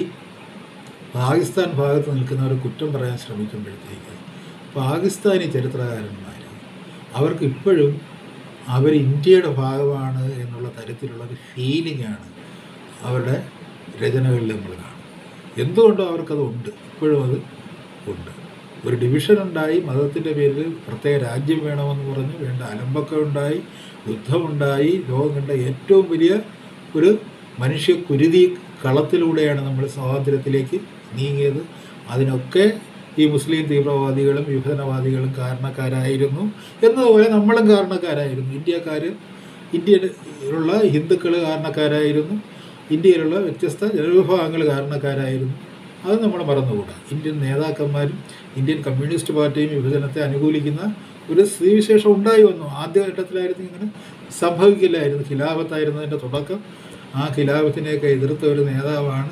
പാകിസ്ഥാൻ ഭാഗത്ത് നിൽക്കുന്നവർ കുറ്റം പറയാൻ ശ്രമിക്കുമ്പോഴത്തേക്ക് പാകിസ്ഥാനി ചരിത്രകാരന്മാർ അവർക്ക് ഇപ്പോഴും അവർ ഇന്ത്യയുടെ ഭാഗമാണ് എന്നുള്ള തരത്തിലുള്ള ഒരു ഫീലിംഗാണ് അവരുടെ രചനകളിൽ നമ്മൾ കാണും എന്തുകൊണ്ടോ അവർക്കത് ഉണ്ട് ഇപ്പോഴും അത് ഉണ്ട് ഒരു ഡിവിഷൻ ഉണ്ടായി മതത്തിൻ്റെ പേരിൽ പ്രത്യേക രാജ്യം വേണമെന്ന് പറഞ്ഞ് വേണ്ട അലമ്പൊക്കെ ഉണ്ടായി യുദ്ധമുണ്ടായി ലോകം കണ്ട ഏറ്റവും വലിയ ഒരു മനുഷ്യ കുരുതി കളത്തിലൂടെയാണ് നമ്മൾ സ്വാതന്ത്ര്യത്തിലേക്ക് നീങ്ങിയത് അതിനൊക്കെ ഈ മുസ്ലിം തീവ്രവാദികളും വിഭജനവാദികളും കാരണക്കാരായിരുന്നു എന്നതുപോലെ നമ്മളും കാരണക്കാരായിരുന്നു ഇന്ത്യക്കാർ ഇന്ത്യയിലുള്ള ഹിന്ദുക്കൾ കാരണക്കാരായിരുന്നു ഇന്ത്യയിലുള്ള വ്യത്യസ്ത ജനവിഭാഗങ്ങൾ കാരണക്കാരായിരുന്നു അത് നമ്മൾ മറന്നുകൂടാ ഇന്ത്യൻ നേതാക്കന്മാരും ഇന്ത്യൻ കമ്മ്യൂണിസ്റ്റ് പാർട്ടിയും വിഭജനത്തെ അനുകൂലിക്കുന്ന ഒരു സ്ഥിതിവിശേഷം ഉണ്ടായി വന്നു ആദ്യഘട്ടത്തിലായിരുന്നു ഇങ്ങനെ സംഭവിക്കില്ലായിരുന്നു ഖിലാഫത്തായിരുന്നതിൻ്റെ തുടക്കം ആ ഖിലാഫത്തിനെയൊക്കെ എതിർത്ത ഒരു നേതാവാണ്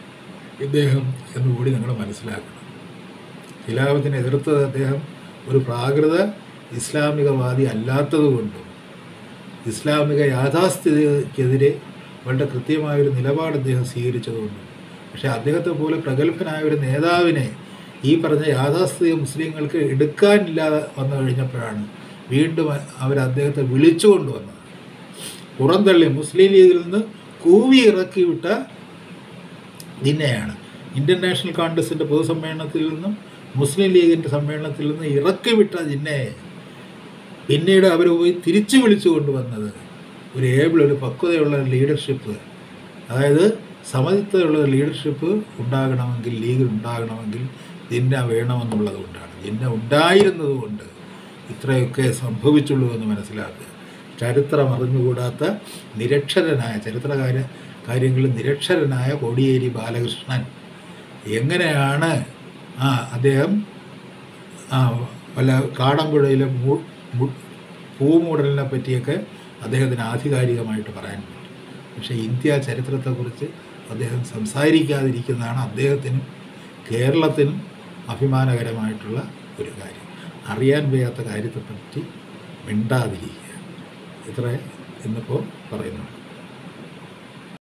ഇദ്ദേഹം എന്നുകൂടി നിങ്ങൾ മനസ്സിലാക്കണം ഖിലാഫത്തിനെ എതിർത്തത് അദ്ദേഹം ഒരു പ്രാകൃത ഇസ്ലാമികവാദി അല്ലാത്തതുകൊണ്ടും ഇസ്ലാമിക യാഥാസ്ഥിതിക്കെതിരെ വളരെ കൃത്യമായൊരു നിലപാട് അദ്ദേഹം സ്വീകരിച്ചതുകൊണ്ടും പക്ഷേ അദ്ദേഹത്തെ പോലെ പ്രഗത്ഭനായ ഒരു നേതാവിനെ ഈ പറഞ്ഞ യാഥാസ്ഥിതിക മുസ്ലിങ്ങൾക്ക് എടുക്കാനില്ലാതെ വന്നു കഴിഞ്ഞപ്പോഴാണ് വീണ്ടും അവർ അദ്ദേഹത്തെ വിളിച്ചു കൊണ്ടുവന്നത് പുറന്തള്ളി മുസ്ലിം ലീഗിൽ നിന്ന് കൂവി ഇറക്കി വിട്ട ജിന്നയാണ് ഇന്ത്യൻ നാഷണൽ കോൺഗ്രസിൻ്റെ പൊതുസമ്മേളനത്തിൽ നിന്നും മുസ്ലിം ലീഗിൻ്റെ സമ്മേളനത്തിൽ നിന്ന് ഇറക്കി വിട്ട ജിന്നയെ പിന്നീട് അവർ പോയി തിരിച്ചു വിളിച്ചു കൊണ്ടുവന്നത് ഒരു ഏബിൾ ഒരു പക്വതയുള്ള ലീഡർഷിപ്പ് അതായത് സമചിത്തതയുള്ള ലീഡർഷിപ്പ് ഉണ്ടാകണമെങ്കിൽ ലീഗ് ഉണ്ടാകണമെങ്കിൽ ജിന്ന വേണമെന്നുള്ളത് കൊണ്ടാണ് ജിന്ന ഉണ്ടായിരുന്നത് കൊണ്ട് ഇത്രയൊക്കെ സംഭവിച്ചുള്ളൂ എന്ന് മനസ്സിലാക്കുക ചരിത്രം അറിഞ്ഞുകൂടാത്ത നിരക്ഷരനായ ചരിത്രകാര്യ കാര്യങ്ങളിൽ നിരക്ഷരനായ കോടിയേരി ബാലകൃഷ്ണൻ എങ്ങനെയാണ് ആ അദ്ദേഹം ആ വല്ല കാടമ്പുഴയിലെ മൂ മു- പൂമൂടലിനെ പറ്റിയൊക്കെ അദ്ദേഹത്തിന് ആധികാരികമായിട്ട് പറയാൻ പറ്റും പക്ഷേ ഇന്ത്യ ചരിത്രത്തെക്കുറിച്ച് അദ്ദേഹം സംസാരിക്കാതിരിക്കുന്നതാണ് അദ്ദേഹത്തിനും കേരളത്തിനും അഭിമാനകരമായിട്ടുള്ള ഒരു കാര്യം അറിയാൻ വയ്യാത്ത കാര്യത്തെപ്പറ്റി മിണ്ടാതിരിക്കുക ഇത്ര ഇന്നിപ്പോൾ പറയുന്നു